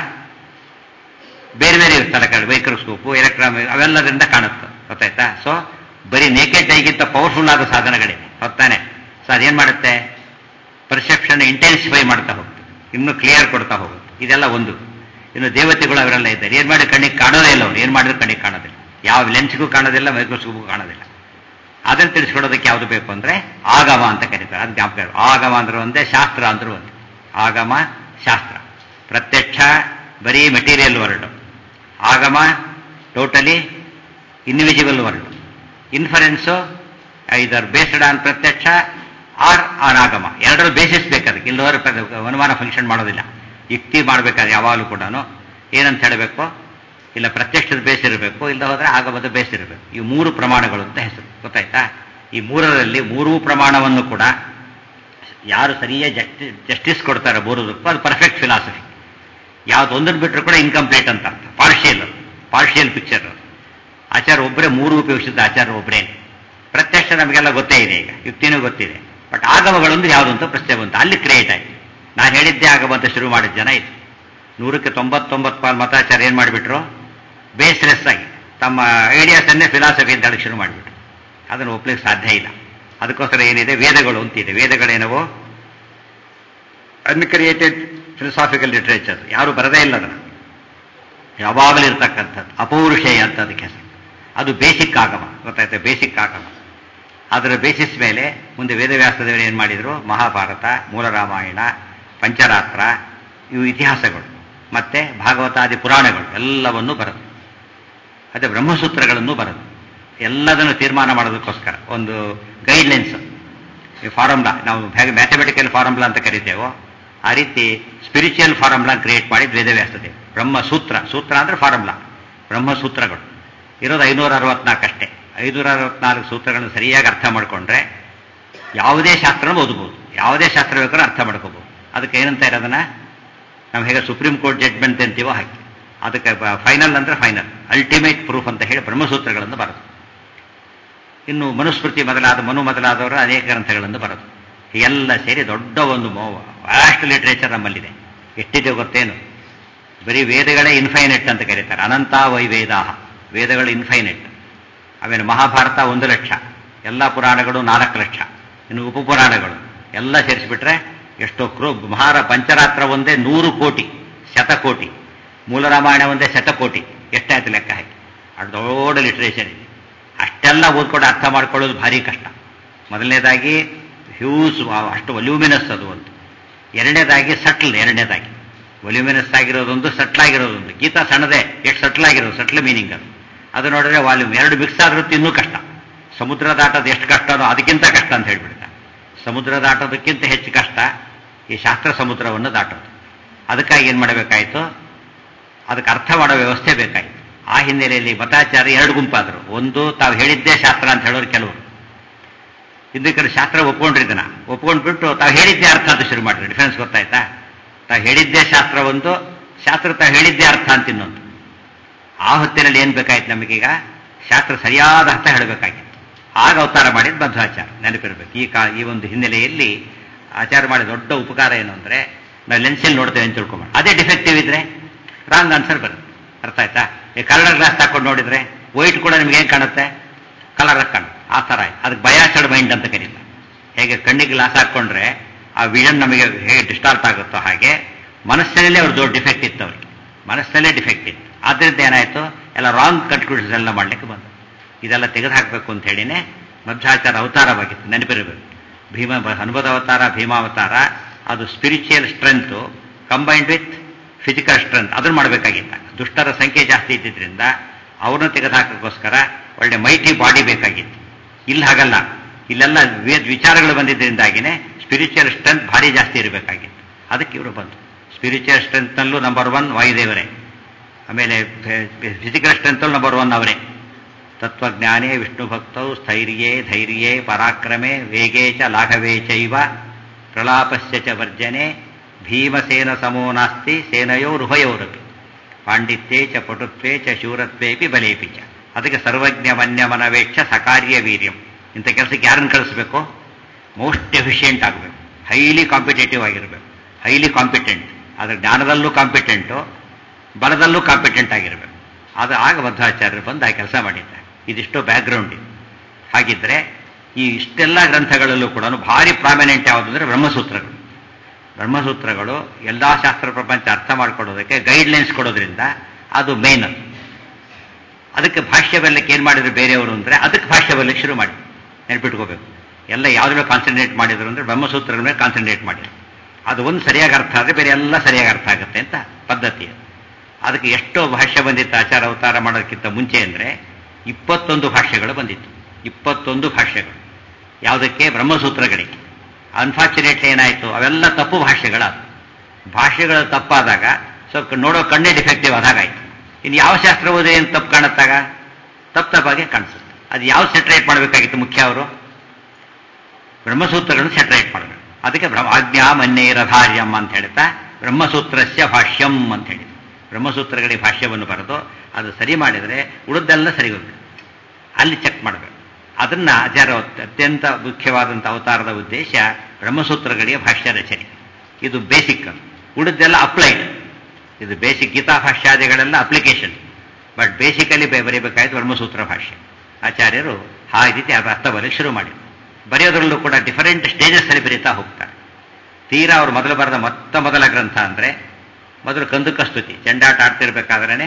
[SPEAKER 1] ಬೇರೆ ಬೇರೆ ಇರ್ತಾರೆ ಕಡೆ ಮೈಕ್ರೋಸ್ಕೋಪು ಎಲೆಕ್ಟ್ರಾನ್ ಅವೆಲ್ಲದರಿಂದ ಕಾಣುತ್ತೆ ಗೊತ್ತಾಯ್ತಾ ಸೊ ಬರೀ ನೇಕೆಡ್ ಐಗಿಂತ ಪವರ್ಫುಲ್ ಆದ ಸಾಧನಗಳಿವೆ ಹೊತ್ತಾನೆ ಸೊ ಅದೇನು ಮಾಡುತ್ತೆ ಪರ್ಸೆಪ್ಷನ್ ಇಂಟೆನ್ಸಿಫೈ ಮಾಡ್ತಾ ಹೋಗುತ್ತೆ ಇನ್ನೂ ಕ್ಲಿಯರ್ ಕೊಡ್ತಾ ಹೋಗುತ್ತೆ ಇದೆಲ್ಲ ಒಂದು ಇನ್ನು ದೇವತೆಗಳು ಅವರೆಲ್ಲ ಇದ್ದಾರೆ ಏನು ಮಾಡಿ ಕಣ್ಣಿಗೆ ಕಾಣೋದೇ ಇಲ್ಲ ಅವ್ರು ಏನು ಮಾಡಿದ್ರು ಕಣ್ಣಿಗೆ ಕಾಣೋದಿಲ್ಲ ಯಾವ ಲೆನ್ಸ್ಗೂ ಕಾಣೋದಿಲ್ಲ ಮೈಕ್ರೋಸ್ಕೋಪ್ಗೂ ಕಾಣೋದಿಲ್ಲ ಅದನ್ನು ತಿಳಿಸ್ಕೊಡೋದಕ್ಕೆ ಯಾವುದು ಬೇಕು ಅಂದ್ರೆ ಆಗಮ ಅಂತ ಕರೀತಾರೆ ಅದು ಜ್ಞಾಪಕ ಆಗಮ ಅಂದ್ರೆ ಒಂದೇ ಶಾಸ್ತ್ರ ಅಂದ್ರೂ ಒಂದೇ ಆಗಮ ಶಾಸ್ತ್ರ ಪ್ರತ್ಯಕ್ಷ ಬರೀ ಮೆಟೀರಿಯಲ್ ವರ್ಡ್ ಆಗಮ totally invisible world inference either based on ಪ್ರತ್ಯಕ್ಷ ಆರ್ ಆನ್ ಆಗಮ ಎರಡರ ಬೇಸಿಸ್ ಬೇಕು ಅದಕ್ಕೆ ಇಲ್ಲದವರೆ ಅನುಮಾನ ಫಂಕ್ಷನ್ ಮಾಡೋದಿಲ್ಲ ಯುಕ್ತಿ ಮಾಡಬೇಕಾದ್ರೆ ಯಾವಾಗಲೂ ಕೂಡ ಏನಂತ ಹೇಳಬೇಕು ಇಲ್ಲ ಪ್ರತ್ಯಕ್ಷದ ಬೇಸ್ ಇರಬೇಕು ಇಲ್ಲ ಹೋದ್ರೆ ಆಗಮದ ಬೇಸ್ ಇರಬೇಕು ಈ ಮೂರು ಪ್ರಮಾಣಗಳು ಅಂತ ಹೆಸರು ಗೊತ್ತಾಯ್ತಾ ಈ ಮೂರರಲ್ಲಿ ಮೂರೂ ಪ್ರಮಾಣವನ್ನು ಕೂಡ ಯಾರು ಸರಿಯಾಗಿ ಜಸ್ಟಿ ಜಸ್ಟಿಸ್ ಕೊಡ್ತಾರೆ ಮೂರುದಕ್ಕೂ ಅದು ಪರ್ಫೆಕ್ಟ್ ಫಿಲಾಸಫಿ ಯಾವುದೊಂದನ್ನು ಬಿಟ್ಟರು ಕೂಡ ಇನ್ಕಂಪ್ಲೀಟ್ ಅಂತ ಅರ್ಥ ಪಾರ್ಷಿಯಲ್ ಪಾರ್ಷಿಯಲ್ ಪಿಕ್ಚರ್ ಆಚಾರ ಒಬ್ಬರೇ ಮೂರು ಉಪಯೋಗಿಸಿದ ಆಚಾರ ಒಬ್ಬರೇನೆ ಪ್ರತ್ಯಕ್ಷ ನಮಗೆಲ್ಲ ಗೊತ್ತೇ ಇದೆ ಈಗ ಯುಕ್ತಿನೂ ಗೊತ್ತಿದೆ ಬಟ್ ಆಗಮಗಳೊಂದು ಯಾವುದು ಅಂತ ಪ್ರಶ್ನೆ ಬಂತು ಅಲ್ಲಿ ಕ್ರಿಯೇಟ್ ಆಯಿತು ನಾನು ಹೇಳಿದ್ದೆ ಆಗಮ ಅಂತ ಶುರು ಮಾಡಿದ ಜನ ಇದು ನೂರಕ್ಕೆ ತೊಂಬತ್ತೊಂಬತ್ತು ಪಾಲ್ ಮತಾಚಾರ ಏನು ಮಾಡಿಬಿಟ್ರು ಬೇಸ್ಲೆಸ್ ಆಗಿ ತಮ್ಮ ಐಡಿಯಾಸನ್ನೇ ಫಿಲಾಸಫಿ ಅಂತ ಹೇಳಕ್ಕೆ ಶುರು ಮಾಡಿಬಿಟ್ರು ಅದನ್ನು ಒಪ್ಲಿಕ್ಕೆ ಸಾಧ್ಯ ಇಲ್ಲ ಅದಕ್ಕೋಸ್ಕರ ಏನಿದೆ ವೇದಗಳು ಅಂತಿದೆ ವೇದಗಳೇನವು ಅನ್ಕ್ರಿಯೇಟೆಡ್ ಫಿಲಸಾಫಿಕಲ್ ಲಿಟ್ರೇಚರ್ ಯಾರು ಬರದೇ ಇಲ್ಲ ಅದನ್ನು ಯಾವಾಗಲೂ ಇರ್ತಕ್ಕಂಥದ್ದು ಅಪೌರುಷೇಯ ಅಂತ ಅದಕ್ಕೆ ಹೆಸರು ಅದು ಬೇಸಿಕ್ ಆಗಮ ಗೊತ್ತಾಯ್ತು ಬೇಸಿಕ್ ಆಗಮ ಅದರ ಬೇಸಿಸ್ ಮೇಲೆ ಮುಂದೆ ವೇದವ್ಯಾಸದೇವರು ಏನು ಮಾಡಿದರು ಮಹಾಭಾರತ ಮೂಲ ರಾಮಾಯಣ ಪಂಚರಾತ್ರ ಇವು ಇತಿಹಾಸಗಳು ಮತ್ತೆ ಭಾಗವತಾದಿ ಪುರಾಣಗಳು ಎಲ್ಲವನ್ನೂ ಬರುತ್ತೆ ಅದೇ ಬ್ರಹ್ಮಸೂತ್ರಗಳನ್ನು ಬರುತ್ತೆ ಎಲ್ಲದನ್ನು ತೀರ್ಮಾನ ಮಾಡೋದಕ್ಕೋಸ್ಕರ ಒಂದು ಗೈಡ್ಲೈನ್ಸ್ ಈ ಫಾರ್ಮುಲಾ ನಾವು ಹೇಗೆ ಮ್ಯಾಥಮೆಟಿಕಲ್ ಫಾರ್ಮುಲಾ ಅಂತ ಕರಿತೇವೋ ಆ ರೀತಿ ಸ್ಪಿರಿಚುವಲ್ ಫಾರ್ಮುಲಾ ಕ್ರಿಯೇಟ್ ಮಾಡಿದ್ದು ವೇದವ್ಯಾಸದೇವ್ ಬ್ರಹ್ಮಸೂತ್ರ ಸೂತ್ರ ಅಂದ್ರೆ ಫಾರ್ಮುಲಾ ಬ್ರಹ್ಮಸೂತ್ರಗಳು ಇರೋದು ಐನೂರ ಅರವತ್ನಾಲ್ಕು ಅಷ್ಟೇ ಐನೂರ ಅರವತ್ನಾಲ್ಕು ಸೂತ್ರಗಳನ್ನು ಸರಿಯಾಗಿ ಅರ್ಥ ಮಾಡಿಕೊಂಡ್ರೆ ಯಾವುದೇ ಶಾಸ್ತ್ರನೂ ಓದ್ಬೋದು ಯಾವುದೇ ಶಾಸ್ತ್ರ ಬೇಕಾದ್ರೂ ಅರ್ಥ ಮಾಡ್ಕೋಬಹುದು ಅದಕ್ಕೆ ಏನಂತ ಇರೋದನ್ನ ನಾವು ಹೇಗೆ ಸುಪ್ರೀಂ ಕೋರ್ಟ್ ಜಡ್ಜ್ಮೆಂಟ್ ಅಂತೀವೋ ಹಾಗೆ ಅದಕ್ಕೆ ಫೈನಲ್ ಅಂದ್ರೆ ಫೈನಲ್ ಅಲ್ಟಿಮೇಟ್ ಪ್ರೂಫ್ ಅಂತ ಹೇಳಿ ಬ್ರಹ್ಮಸೂತ್ರಗಳನ್ನು ಬರೋದು ಇನ್ನು ಮನುಸ್ಮೃತಿ ಮೊದಲಾದ ಮನು ಮೊದಲಾದವರು ಅನೇಕ ಗ್ರಂಥಗಳನ್ನು ಬರೋದು ಎಲ್ಲ ಸೇರಿ ದೊಡ್ಡ ಒಂದು ವ್ಯಾಸ್ಟ್ ಲಿಟ್ರೇಚರ್ ನಮ್ಮಲ್ಲಿದೆ ಎಷ್ಟಿದೆ ಗೊತ್ತೇನು ಬರೀ ವೇದಗಳೇ ಇನ್ಫೈನೆಟ್ ಅಂತ ಕರೀತಾರೆ ಅನಂತ ವೈ ವೇದಾಹ ವೇದಗಳು ಇನ್ಫೈನೆಟ್ ಆಮೇಲೆ ಮಹಾಭಾರತ ಒಂದು ಲಕ್ಷ ಎಲ್ಲ ಪುರಾಣಗಳು ನಾಲ್ಕು ಲಕ್ಷ ಇನ್ನು ಉಪಪುರಾಣಗಳು ಎಲ್ಲ ಸೇರಿಸಿಬಿಟ್ರೆ ಎಷ್ಟೋ ಕ್ರೋ ಮಹಾರ ಪಂಚರಾತ್ರ ಒಂದೇ ನೂರು ಕೋಟಿ ಶತಕೋಟಿ ಮೂಲ ರಾಮಾಯಣ ಒಂದೇ ಶತಕೋಟಿ ಎಷ್ಟಾಯ್ತು ಲೆಕ್ಕ ಹಾಕಿ ಅದು ದೊಡ್ಡ ಲಿಟ್ರೇಚರ್ ಇದೆ ಅಷ್ಟೆಲ್ಲ ಓದ್ಕೊಂಡು ಅರ್ಥ ಮಾಡ್ಕೊಳ್ಳೋದು ಭಾರಿ ಕಷ್ಟ ಮೊದಲನೇದಾಗಿ ಹ್ಯೂಸ್ ಅಷ್ಟು ವಲ್ಯೂಮಿನಸ್ ಅದು ಒಂದು ಎರಡನೇದಾಗಿ ಸಟ್ಲ್ ಎರಡನೇದಾಗಿ ವಲ್ಯೂಮಿನಸ್ ಆಗಿರೋದೊಂದು ಸಟ್ಲ್ ಆಗಿರೋದೊಂದು ಗೀತಾ ಸಣ್ಣದೇ ಎಷ್ಟು ಸಟ್ಲ್ ಆಗಿರೋದು ಸಟ್ಲ್ ಮೀನಿಂಗ್ ಅದು ಅದು ನೋಡಿದ್ರೆ ವಾಲ್ಯೂಮ್ ಎರಡು ಮಿಕ್ಸ್ ಆದ್ರೂ ಇನ್ನೂ ಕಷ್ಟ ಸಮುದ್ರ ದಾಟೋದು ಎಷ್ಟು ಕಷ್ಟನೋ ಅದಕ್ಕಿಂತ ಕಷ್ಟ ಅಂತ ಹೇಳ್ಬಿಡ್ತಾರೆ ಸಮುದ್ರ ದಾಟೋದಕ್ಕಿಂತ ಹೆಚ್ಚು ಕಷ್ಟ ಈ ಶಾಸ್ತ್ರ ಸಮುದ್ರವನ್ನು ದಾಟೋದು ಅದಕ್ಕಾಗಿ ಏನು ಮಾಡಬೇಕಾಯಿತು ಅದಕ್ಕೆ ಅರ್ಥ ಮಾಡೋ ವ್ಯವಸ್ಥೆ ಬೇಕಾಯಿತು ಆ ಹಿನ್ನೆಲೆಯಲ್ಲಿ ಮತಾಚಾರ್ಯ ಎರಡು ಗುಂಪಾದರು ಒಂದು ತಾವು ಹೇಳಿದ್ದೇ ಶಾಸ್ತ್ರ ಅಂತ ಹೇಳೋರು ಕೆಲವರು ಇನ್ನು ಕಡೆ ಶಾಸ್ತ್ರ ಒಪ್ಕೊಂಡ್ರಿ ಇದನ್ನ ಒಪ್ಕೊಂಡ್ಬಿಟ್ಟು ತಾವು ಹೇಳಿದ್ದೇ ಅರ್ಥ ಅಂತ ಶುರು ಮಾಡಿದ್ರು ಡಿಫರೆನ್ಸ್ ಗೊತ್ತಾಯ್ತಾ ತಾವು ಹೇಳಿದ್ದೇ ಶಾಸ್ತ್ರ ಒಂದು ಶಾಸ್ತ್ರ ತಾವು ಹೇಳಿದ್ದೇ ಅರ್ಥ ಅಂತ ಇನ್ನೊಂದು ಆ ಹೊತ್ತಿನಲ್ಲಿ ಏನು ಬೇಕಾಯ್ತು ನಮಗೀಗ ಶಾಸ್ತ್ರ ಸರಿಯಾದ ಅರ್ಥ ಹೇಳಬೇಕಾಗಿತ್ತು ಆಗ ಅವತಾರ ಮಾಡಿದ ಮಧ್ವಾಚಾರ ನೆನಪಿರ್ಬೇಕು ಈ ಕಾ ಈ ಒಂದು ಹಿನ್ನೆಲೆಯಲ್ಲಿ ಆಚಾರ ಮಾಡಿದ ದೊಡ್ಡ ಉಪಕಾರ ಏನು ಅಂದರೆ ನಾವು ಲೆನ್ಸಲ್ಲಿ ನೋಡ್ತೇವೆ ಅಂತ ತಿಳ್ಕೊಂಬ ಅದೇ ಡಿಫೆಕ್ಟಿವ್ ಇದ್ರೆ ರಾಂಗ್ ಆನ್ಸರ್ ಬರುತ್ತೆ ಅರ್ಥ ಆಯ್ತಾ ಈ ಕಲರ್ ಗ್ಲಾಸ್ ತಕೊಂಡು ನೋಡಿದ್ರೆ ವೈಟ್ ಕೂಡ ನಿಮ್ಗೆ ಏನು ಕಾಣುತ್ತೆ ಕಲರ್ ಕಾಣುತ್ತೆ ಆ ಥರ ಆಯ್ತು ಅದಕ್ಕೆ ಬಯಾಸಡ್ ಮೈಂಡ್ ಅಂತ ಕರೀತಾರೆ ಹೇಗೆ ಕಣ್ಣಿಗೆ ಗ್ಲಾಸ್ ಹಾಕ್ಕೊಂಡ್ರೆ ಆ ವಿಷನ್ ನಮಗೆ ಹೇಗೆ ಡಿಸ್ಟಾರ್ಟ್ ಆಗುತ್ತೋ ಹಾಗೆ ಮನಸ್ಸಿನಲ್ಲೇ ಅವ್ರ ದೊಡ್ಡ ಡಿಫೆಕ್ಟ್ ಇತ್ತು ಅವ್ರಿಗೆ ಮನಸ್ಸಲ್ಲೇ ಡಿಫೆಕ್ಟ್ ಇತ್ತು ಆದ್ರಿಂದ ಏನಾಯಿತು ಎಲ್ಲ ರಾಂಗ್ ಕನ್ಕ್ಲೂಷನ್ಸ್ ಎಲ್ಲ ಮಾಡಲಿಕ್ಕೆ ಬಂತು ಇದೆಲ್ಲ ತೆಗೆದು ಹಾಕಬೇಕು ಅಂತ ಹೇಳಿನೇ ಮಧ್ವಾಚಾರ ಅವತಾರವಾಗಿತ್ತು ನೆನಪಿರಬೇಕು ಭೀಮ ಹನುಮದ ಅವತಾರ ಭೀಮಾವತಾರ ಅದು spiritual strength combined with physical strength ಅದನ್ನು ಮಾಡಬೇಕಾಗಿತ್ತ ದುಷ್ಟರ ಸಂಖ್ಯೆ ಜಾಸ್ತಿ ಇದ್ದಿದ್ರಿಂದ ಅವ್ರನ್ನ ತೆಗೆದುಹಾಕೋಕ್ಕೋಸ್ಕರ ಒಳ್ಳೆ ಮೈಟಿ ಬಾಡಿ ಬೇಕಾಗಿತ್ತು ಇಲ್ಲಿ ಹಾಗಲ್ಲ ಇಲ್ಲೆಲ್ಲ ವೇದ ವಿಚಾರಗಳು ಬಂದಿದ್ದರಿಂದಾಗಿನೇ ಸ್ಪಿರಿಚುವಲ್ ಸ್ಟ್ರೆಂತ್ ಭಾರಿ ಜಾಸ್ತಿ ಇರಬೇಕಾಗಿತ್ತು ಅದಕ್ಕೆ ಇವರು ಬಂತು ಸ್ಪಿರಿಚುವಲ್ ಸ್ಟ್ರೆಂತ್ನಲ್ಲೂ ನಂಬರ್ ಒನ್ ವಾಯುದೇವರೇ ಆಮೇಲೆ ಫಿಸಿಕಲ್ ಸ್ಟ್ರೆಂತಲ್ಲೂ ನಂಬರ್ ಒನ್ ಅವರೇ ತತ್ವಜ್ಞಾನೇ ವಿಷ್ಣು ಭಕ್ತೌ ಸ್ಥೈರ್ಯೇ ಧೈರ್ಯೇ ಪರಾಕ್ರಮೆ ವೇಗೇ ಚ ಲಾಘವೇ ಚೈವ ಪ್ರಲಾಪಸ್ಯ ಚ ವರ್ಜನೆ ಭೀಮಸೇನ ಸಮೋ ನಾಸ್ತಿ ಸೇನಯೋರುಭಯೋರಪಿ ಪಾಂಡಿತ್ಯೇ ಚ ಪಟುತ್ವೇ ಚ ಶೂರತ್ವೇಪಿ ಬಲೇಪಿ ಚ ಅದಕ್ಕೆ ಸರ್ವಜ್ಞ ಮನ್ಯ ಮನವೇಕ್ಷ ಸಕಾರ್ಯ ವೀರ್ಯಂ ಇಂಥ ಕೆಲಸಕ್ಕೆ ಯಾರನ್ನು ಕಳಿಸ್ಬೇಕು ಮೋಸ್ಟ್ ಎಫಿಷಿಯೆಂಟ್ ಆಗಬೇಕು ಹೈಲಿ ಕಾಂಪಿಟೇಟಿವ್ ಆಗಿರಬೇಕು ಹೈಲಿ ಕಾಂಪಿಟೆಂಟ್ ಅದರ ಜ್ಞಾನದಲ್ಲೂ ಕಾಂಪಿಟೆಂಟು ಬಲದಲ್ಲೂ ಕಾಂಪಿಟೆಂಟ್ ಆಗಿರಬೇಕು ಅದು ಆಗ ಮಧ್ವಾಚಾರ್ಯರು ಬಂದು ಆ ಕೆಲಸ ಮಾಡಿದ್ದಾರೆ ಇದಿಷ್ಟು ಬ್ಯಾಕ್ಗ್ರೌಂಡ್ ಇದೆ ಹಾಗಿದ್ರೆ ಈ ಇಷ್ಟೆಲ್ಲ ಗ್ರಂಥಗಳಲ್ಲೂ ಕೂಡ ಭಾರಿ ಪ್ರಾಮಿನೆಂಟ್ ಯಾವುದು ಅಂದರೆ ಬ್ರಹ್ಮಸೂತ್ರಗಳು ಬ್ರಹ್ಮಸೂತ್ರಗಳು ಎಲ್ಲ ಶಾಸ್ತ್ರ ಪ್ರಪಂಚ ಅರ್ಥ ಮಾಡಿಕೊಡೋದಕ್ಕೆ ಗೈಡ್ಲೈನ್ಸ್ ಕೊಡೋದ್ರಿಂದ ಅದು ಮೇನ್ ಅದು ಅದಕ್ಕೆ ಭಾಷ್ಯ ಬರಲಿಕ್ಕೆ ಏನು ಮಾಡಿದ್ರು ಬೇರೆಯವರು ಅಂದರೆ ಅದಕ್ಕೆ ಭಾಷ್ಯ ಬರಲಿಕ್ಕೆ ಶುರು ಮಾಡಿ ನೆನ್ಪಿಟ್ಕೋಬೇಕು ಎಲ್ಲ ಯಾವುದ್ರ ಮೇಲೆ ಕಾನ್ಸಂಟ್ರೇಟ್ ಮಾಡಿದ್ರು ಅಂದರೆ ಬ್ರಹ್ಮಸೂತ್ರಗಳ ಮೇಲೆ ಕಾನ್ಸಂಟ್ರೇಟ್ ಮಾಡಿದ್ರು ಅದು ಒಂದು ಸರಿಯಾಗಿ ಅರ್ಥ ಆದರೆ ಬೇರೆ ಎಲ್ಲ ಸರಿಯಾಗಿ ಅರ್ಥ ಆಗುತ್ತೆ ಅಂತ ಪದ್ಧತಿ ಅದು ಅದಕ್ಕೆ ಎಷ್ಟೋ ಭಾಷ್ಯ ಬಂದಿತ್ತು ಆಚಾರ ಅವತಾರ ಮಾಡೋದಕ್ಕಿಂತ ಮುಂಚೆ ಅಂದರೆ ಇಪ್ಪತ್ತೊಂದು ಭಾಷ್ಯಗಳು ಬಂದಿತ್ತು ಇಪ್ಪತ್ತೊಂದು ಭಾಷ್ಯಗಳು ಯಾವುದಕ್ಕೆ ಬ್ರಹ್ಮಸೂತ್ರಗಳಿಗೆ ಅನ್ಫಾರ್ಚುನೇಟ್ಲಿ ಏನಾಯಿತು ಅವೆಲ್ಲ ತಪ್ಪು ಭಾಷೆಗಳಾದವು ಭಾಷೆಗಳು ತಪ್ಪಾದಾಗ ಸ್ವಲ್ಪ ನೋಡೋ ಕಣ್ಣೇ ಡಿಫೆಕ್ಟಿವ್ ಆದಾಗಾಯ್ತು ಇನ್ನು ಯಾವ ಶಾಸ್ತ್ರ ಓದಿ ಏನು ತಪ್ಪು ಕಾಣುತ್ತಾಗ ತಪ್ಪು ತಪ್ಪಾಗೆ ಕಾಣಿಸುತ್ತೆ ಅದು ಯಾವ ಸೆಟ್ರೇಟ್ ಮಾಡಬೇಕಾಗಿತ್ತು ಮುಖ್ಯ ಅವರು ಬ್ರಹ್ಮಸೂತ್ರಗಳನ್ನು ಸೆಟ್ರೇಟ್ ಮಾಡಬೇಕು ಅದಕ್ಕೆ ಬ್ರಹ್ಮ ಆಜ್ಞಾ ಮನ್ನೇರಧಾರ್ಯಂ ಅಂತ ಹೇಳ್ತಾ ಬ್ರಹ್ಮಸೂತ್ರಸ್ಯ ಭಾಷ್ಯಂ ಅಂತ ಹೇಳಿ ಬ್ರಹ್ಮಸೂತ್ರಗಳಿಗೆ ಭಾಷ್ಯವನ್ನು ಬರೆದು ಅದು ಸರಿ ಮಾಡಿದರೆ ಉಳಿದೆಲ್ಲ ಸರಿ ಹೋಗ್ತದೆ ಅಲ್ಲಿ ಚೆಕ್ ಮಾಡಬೇಕು ಅದನ್ನ ಆಚಾರ್ಯ ಅತ್ಯಂತ ಮುಖ್ಯವಾದಂಥ ಅವತಾರದ ಉದ್ದೇಶ ಬ್ರಹ್ಮಸೂತ್ರಗಳಿಗೆ ಭಾಷ್ಯ ರಚನೆ ಇದು ಬೇಸಿಕ್ ಉಳಿದೆಲ್ಲ ಅಪ್ಲೈಡ್ ಇದು ಬೇಸಿಕ್ ಗೀತಾ ಭಾಷ್ಯಾದಿಗಳೆಲ್ಲ ಅಪ್ಲಿಕೇಶನ್ ಬಟ್ ಬೇಸಿಕಲಿ ಬರೀಬೇಕಾಯ್ತು ಬ್ರಹ್ಮಸೂತ್ರ ಭಾಷ್ಯ ಆಚಾರ್ಯರು ಆ ರೀತಿ ಅದು ಅರ್ಥ ಬರೆಯಕ್ಕೆ ಶುರು ಮಾಡಿದರು ಬರೆಯೋದ್ರಲ್ಲೂ ಕೂಡ ಡಿಫರೆಂಟ್ ಸ್ಟೇಜಸ್ ಅಲ್ಲಿ ಬರೀತಾ ಹೋಗ್ತಾರೆ ತೀರಾ ಅವರು ಮೊದಲು ಬರೆದ ಮೊತ್ತ ಮೊದಲ ಗ್ರಂಥ ಅಂದರೆ ಮೊದಲು ಕಂದುಕ ಸ್ತುತಿ ಚೆಂಡಾಟ ಆಡ್ತಿರ್ಬೇಕಾದ್ರೇ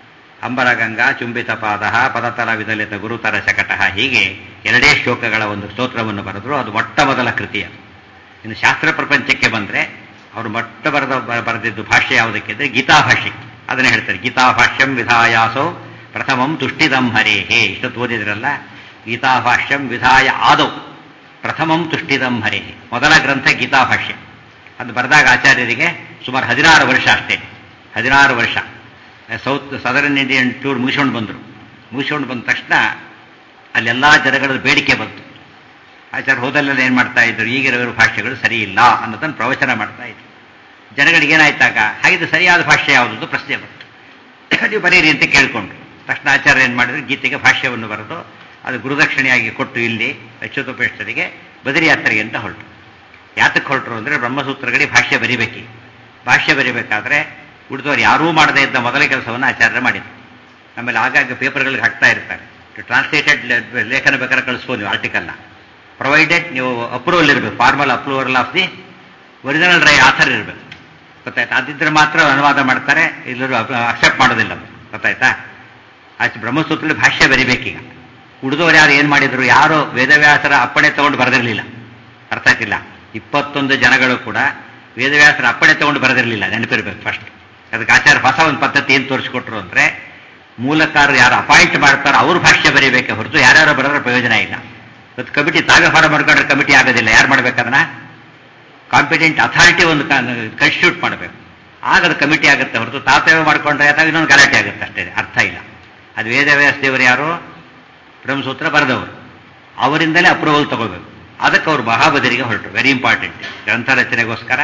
[SPEAKER 1] ಅಂಬರಗಂಗಾ ಚುಂಬಿತ ಪಾದ ಪದತಲ ವಿದಲಿತ ಗುರುತರ ಶಕಟ ಹೀಗೆ ಎರಡೇ ಶ್ಲೋಕಗಳ ಒಂದು ಸ್ತೋತ್ರವನ್ನು ಬರೆದ್ರು ಅದು ಮೊಟ್ಟ ಮೊದಲ ಕೃತಿ ಅದು ಇನ್ನು ಶಾಸ್ತ್ರ ಪ್ರಪಂಚಕ್ಕೆ ಬಂದರೆ ಅವರು ಮೊಟ್ಟ ಬರೆದ ಬರೆದಿದ್ದು ಭಾಷೆ ಯಾವುದಕ್ಕೆ ಅಂದರೆ ಗೀತಾ ಭಾಷೆ ಅದನ್ನೇ ಹೇಳ್ತಾರೆ ಗೀತಾ ಭಾಷ್ಯಂ ವಿಧಾಯಾಸೋ ಪ್ರಥಮಂ ತುಷ್ಟಿದಂ ಹರೇಹೇ ಇಷ್ಟೊತ್ತು ಓದಿದ್ರಲ್ಲ ಗೀತಾ ಭಾಷ್ಯಂ ವಿಧಾಯ ಆದೌ ಪ್ರಥಮಂ ತುಷ್ಟಿದಂ ಹರೇಹೇ ಮೊದಲ ಗ್ರಂಥ ಗೀತಾ ಭಾಷ್ಯ ಅದು ಬರೆದಾಗ ಆಚಾರ್ಯರಿಗೆ ಸುಮಾರು ಹದಿನಾರು ವರ್ಷ ಅಷ್ಟೇ ಹದಿನಾರು ವರ್ಷ ಸೌತ್ ಸದರ್ನ್ ಇಂಡಿಯನ್ ಟೂರ್ ಮುಗಿಸ್ಕೊಂಡು ಬಂದರು ಮುಗಿಸ್ಕೊಂಡು ಬಂದ ತಕ್ಷಣ ಅಲ್ಲೆಲ್ಲ ಜನಗಳ ಬೇಡಿಕೆ ಬಂತು ಆಚಾರ್ಯ ಹೋದಲ್ಲೆಲ್ಲ ಏನು ಮಾಡ್ತಾ ಇದ್ರು ಈಗಿರೋ ಭಾಷೆಗಳು ಸರಿ ಇಲ್ಲ ಅನ್ನೋದನ್ನು ಪ್ರವಚನ ಮಾಡ್ತಾ ಇದ್ರು ಜನಗಳಿಗೆ ಏನಾಯ್ತಾಗ ಹಾಗಿದ್ದು ಸರಿಯಾದ ಭಾಷೆ ಯಾವುದು ಪ್ರಶ್ನೆ ಬಂತು ನೀವು ಬರೀರಿ ಅಂತ ಕೇಳಿಕೊಂಡ್ರು ತಕ್ಷಣ ಆಚಾರ್ಯ ಏನು ಮಾಡಿದ್ರು ಗೀತೆಗೆ ಭಾಷ್ಯವನ್ನು ಬರೆದು ಅದು ಗುರುದಕ್ಷಿಣೆಯಾಗಿ ಕೊಟ್ಟು ಇಲ್ಲಿ ಅಚ್ಯುತೋಪೇಷ್ಟರಿಗೆ ಬದರಿ ಯಾತ್ರೆಗೆ ಅಂತ ಹೊರಟು ಯಾತಕ್ಕೆ ಹೊರಟರು ಅಂದರೆ ಬ್ರಹ್ಮಸೂತ್ರಗಳಿಗೆ ಭಾಷ್ಯ ಬರಿಬೇಕಿ ಭಾಷ್ಯ ಬರಿಬೇಕಾದ್ರೆ ಉಳಿದವರು ಯಾರೂ ಮಾಡದೇ ಇದ್ದ ಮೊದಲ ಕೆಲಸವನ್ನು ಆಚಾರ್ಯ ಮಾಡಿದ್ರು ಆಮೇಲೆ ಆಗಾಗ ಪೇಪರ್ಗಳಿಗೆ ಹಾಕ್ತಾ ಇರ್ತಾರೆ ಟ್ರಾನ್ಸ್ಲೇಟೆಡ್ ಲೇಖನ ಬೇಕಾದ್ರೆ ಕಳಿಸ್ಬೋದು ನೀವು ಆರ್ಟಿಕಲ್ನ ಪ್ರೊವೈಡೆಡ್ ನೀವು ಅಪ್ರೂವಲ್ ಇರಬೇಕು formal approval of the original ರೈ ಆಥರ್ ಇರಬೇಕು ಗೊತ್ತಾಯ್ತಾ ಅದಿದ್ರೆ ಮಾತ್ರ ಅನುವಾದ ಮಾಡ್ತಾರೆ ಎಲ್ಲರೂ ಅಕ್ಸೆಪ್ಟ್ ಮಾಡೋದಿಲ್ಲ ಗೊತ್ತಾಯ್ತಾ ಆಚೆ ಬ್ರಹ್ಮಸೂತ್ರದಲ್ಲಿ ಭಾಷ್ಯ ಬರಿಬೇಕೀಗ ಉಳಿದವರು ಯಾರು ಏನು ಮಾಡಿದ್ರು ಯಾರು ವೇದವ್ಯಾಸರ ಅಪ್ಪಣೆ ತಗೊಂಡು ಬರೆದಿರಲಿಲ್ಲ ಅರ್ಥ ಆಯ್ತಿಲ್ಲ ಇಪ್ಪತ್ತೊಂದು ಜನಗಳು ಕೂಡ ವೇದವ್ಯಾಸರ ಅಪ್ಪಣೆ ತಗೊಂಡು ಬರೆದಿರಲಿಲ್ಲ ನೆನಪಿರ್ಬೇಕು ಫಸ್ಟ್ ಅದಕ್ಕೆ ಆಚಾರ್ಯ ಹೊಸ ಒಂದು ಪದ್ಧತಿ ಏನು ತೋರಿಸ್ಕೊಟ್ರು ಅಂದರೆ ಮೂಲಕಾರರು ಯಾರು ಅಪಾಯಿಂಟ್ ಮಾಡ್ತಾರೋ ಅವ್ರು ಭಾಷ್ಯ ಬರೀಬೇಕೆ ಹೊರತು ಯಾರ್ಯಾರು ಬರೋದ್ರ ಪ್ರಯೋಜನ ಇಲ್ಲ ಇವತ್ತು ಕಮಿಟಿ ತಾವೇ ಫಾರ್ಮ್ ಮಾಡ್ಕೊಂಡ್ರೆ ಕಮಿಟಿ ಆಗೋದಿಲ್ಲ ಯಾರು ಮಾಡ್ಬೇಕದನ್ನ ಕಾಂಪಿಟೆಂಟ್ ಅಥಾರಿಟಿ ಒಂದು ಕನ್ಸ್ಟಿಟ್ಯೂಟ್ ಮಾಡಬೇಕು ಆಗ ಅದು ಕಮಿಟಿ ಆಗುತ್ತೆ ಹೊರತು ತಾತವೇ ಮಾಡ್ಕೊಂಡ್ರೆ ಅಥವಾ ಇನ್ನೊಂದು ಗಲಾಟೆ ಆಗುತ್ತೆ ಅಷ್ಟೇ ಅರ್ಥ ಇಲ್ಲ ಅದು ವೇದವ್ಯಾಸ ದೇವರು ಯಾರು ಬ್ರಹ್ಮಸೂತ್ರ ಬರೆದವರು ಅವರಿಂದಲೇ ಅಪ್ರೂವಲ್ ತಗೋಬೇಕು ಅದಕ್ಕೆ ಅವರು ಮಹಾಬದರಿಗೆ ಹೊರಟರು ವೆರಿ ಇಂಪಾರ್ಟೆಂಟ್ ಗ್ರಂಥ ರಚನೆಗೋಸ್ಕರ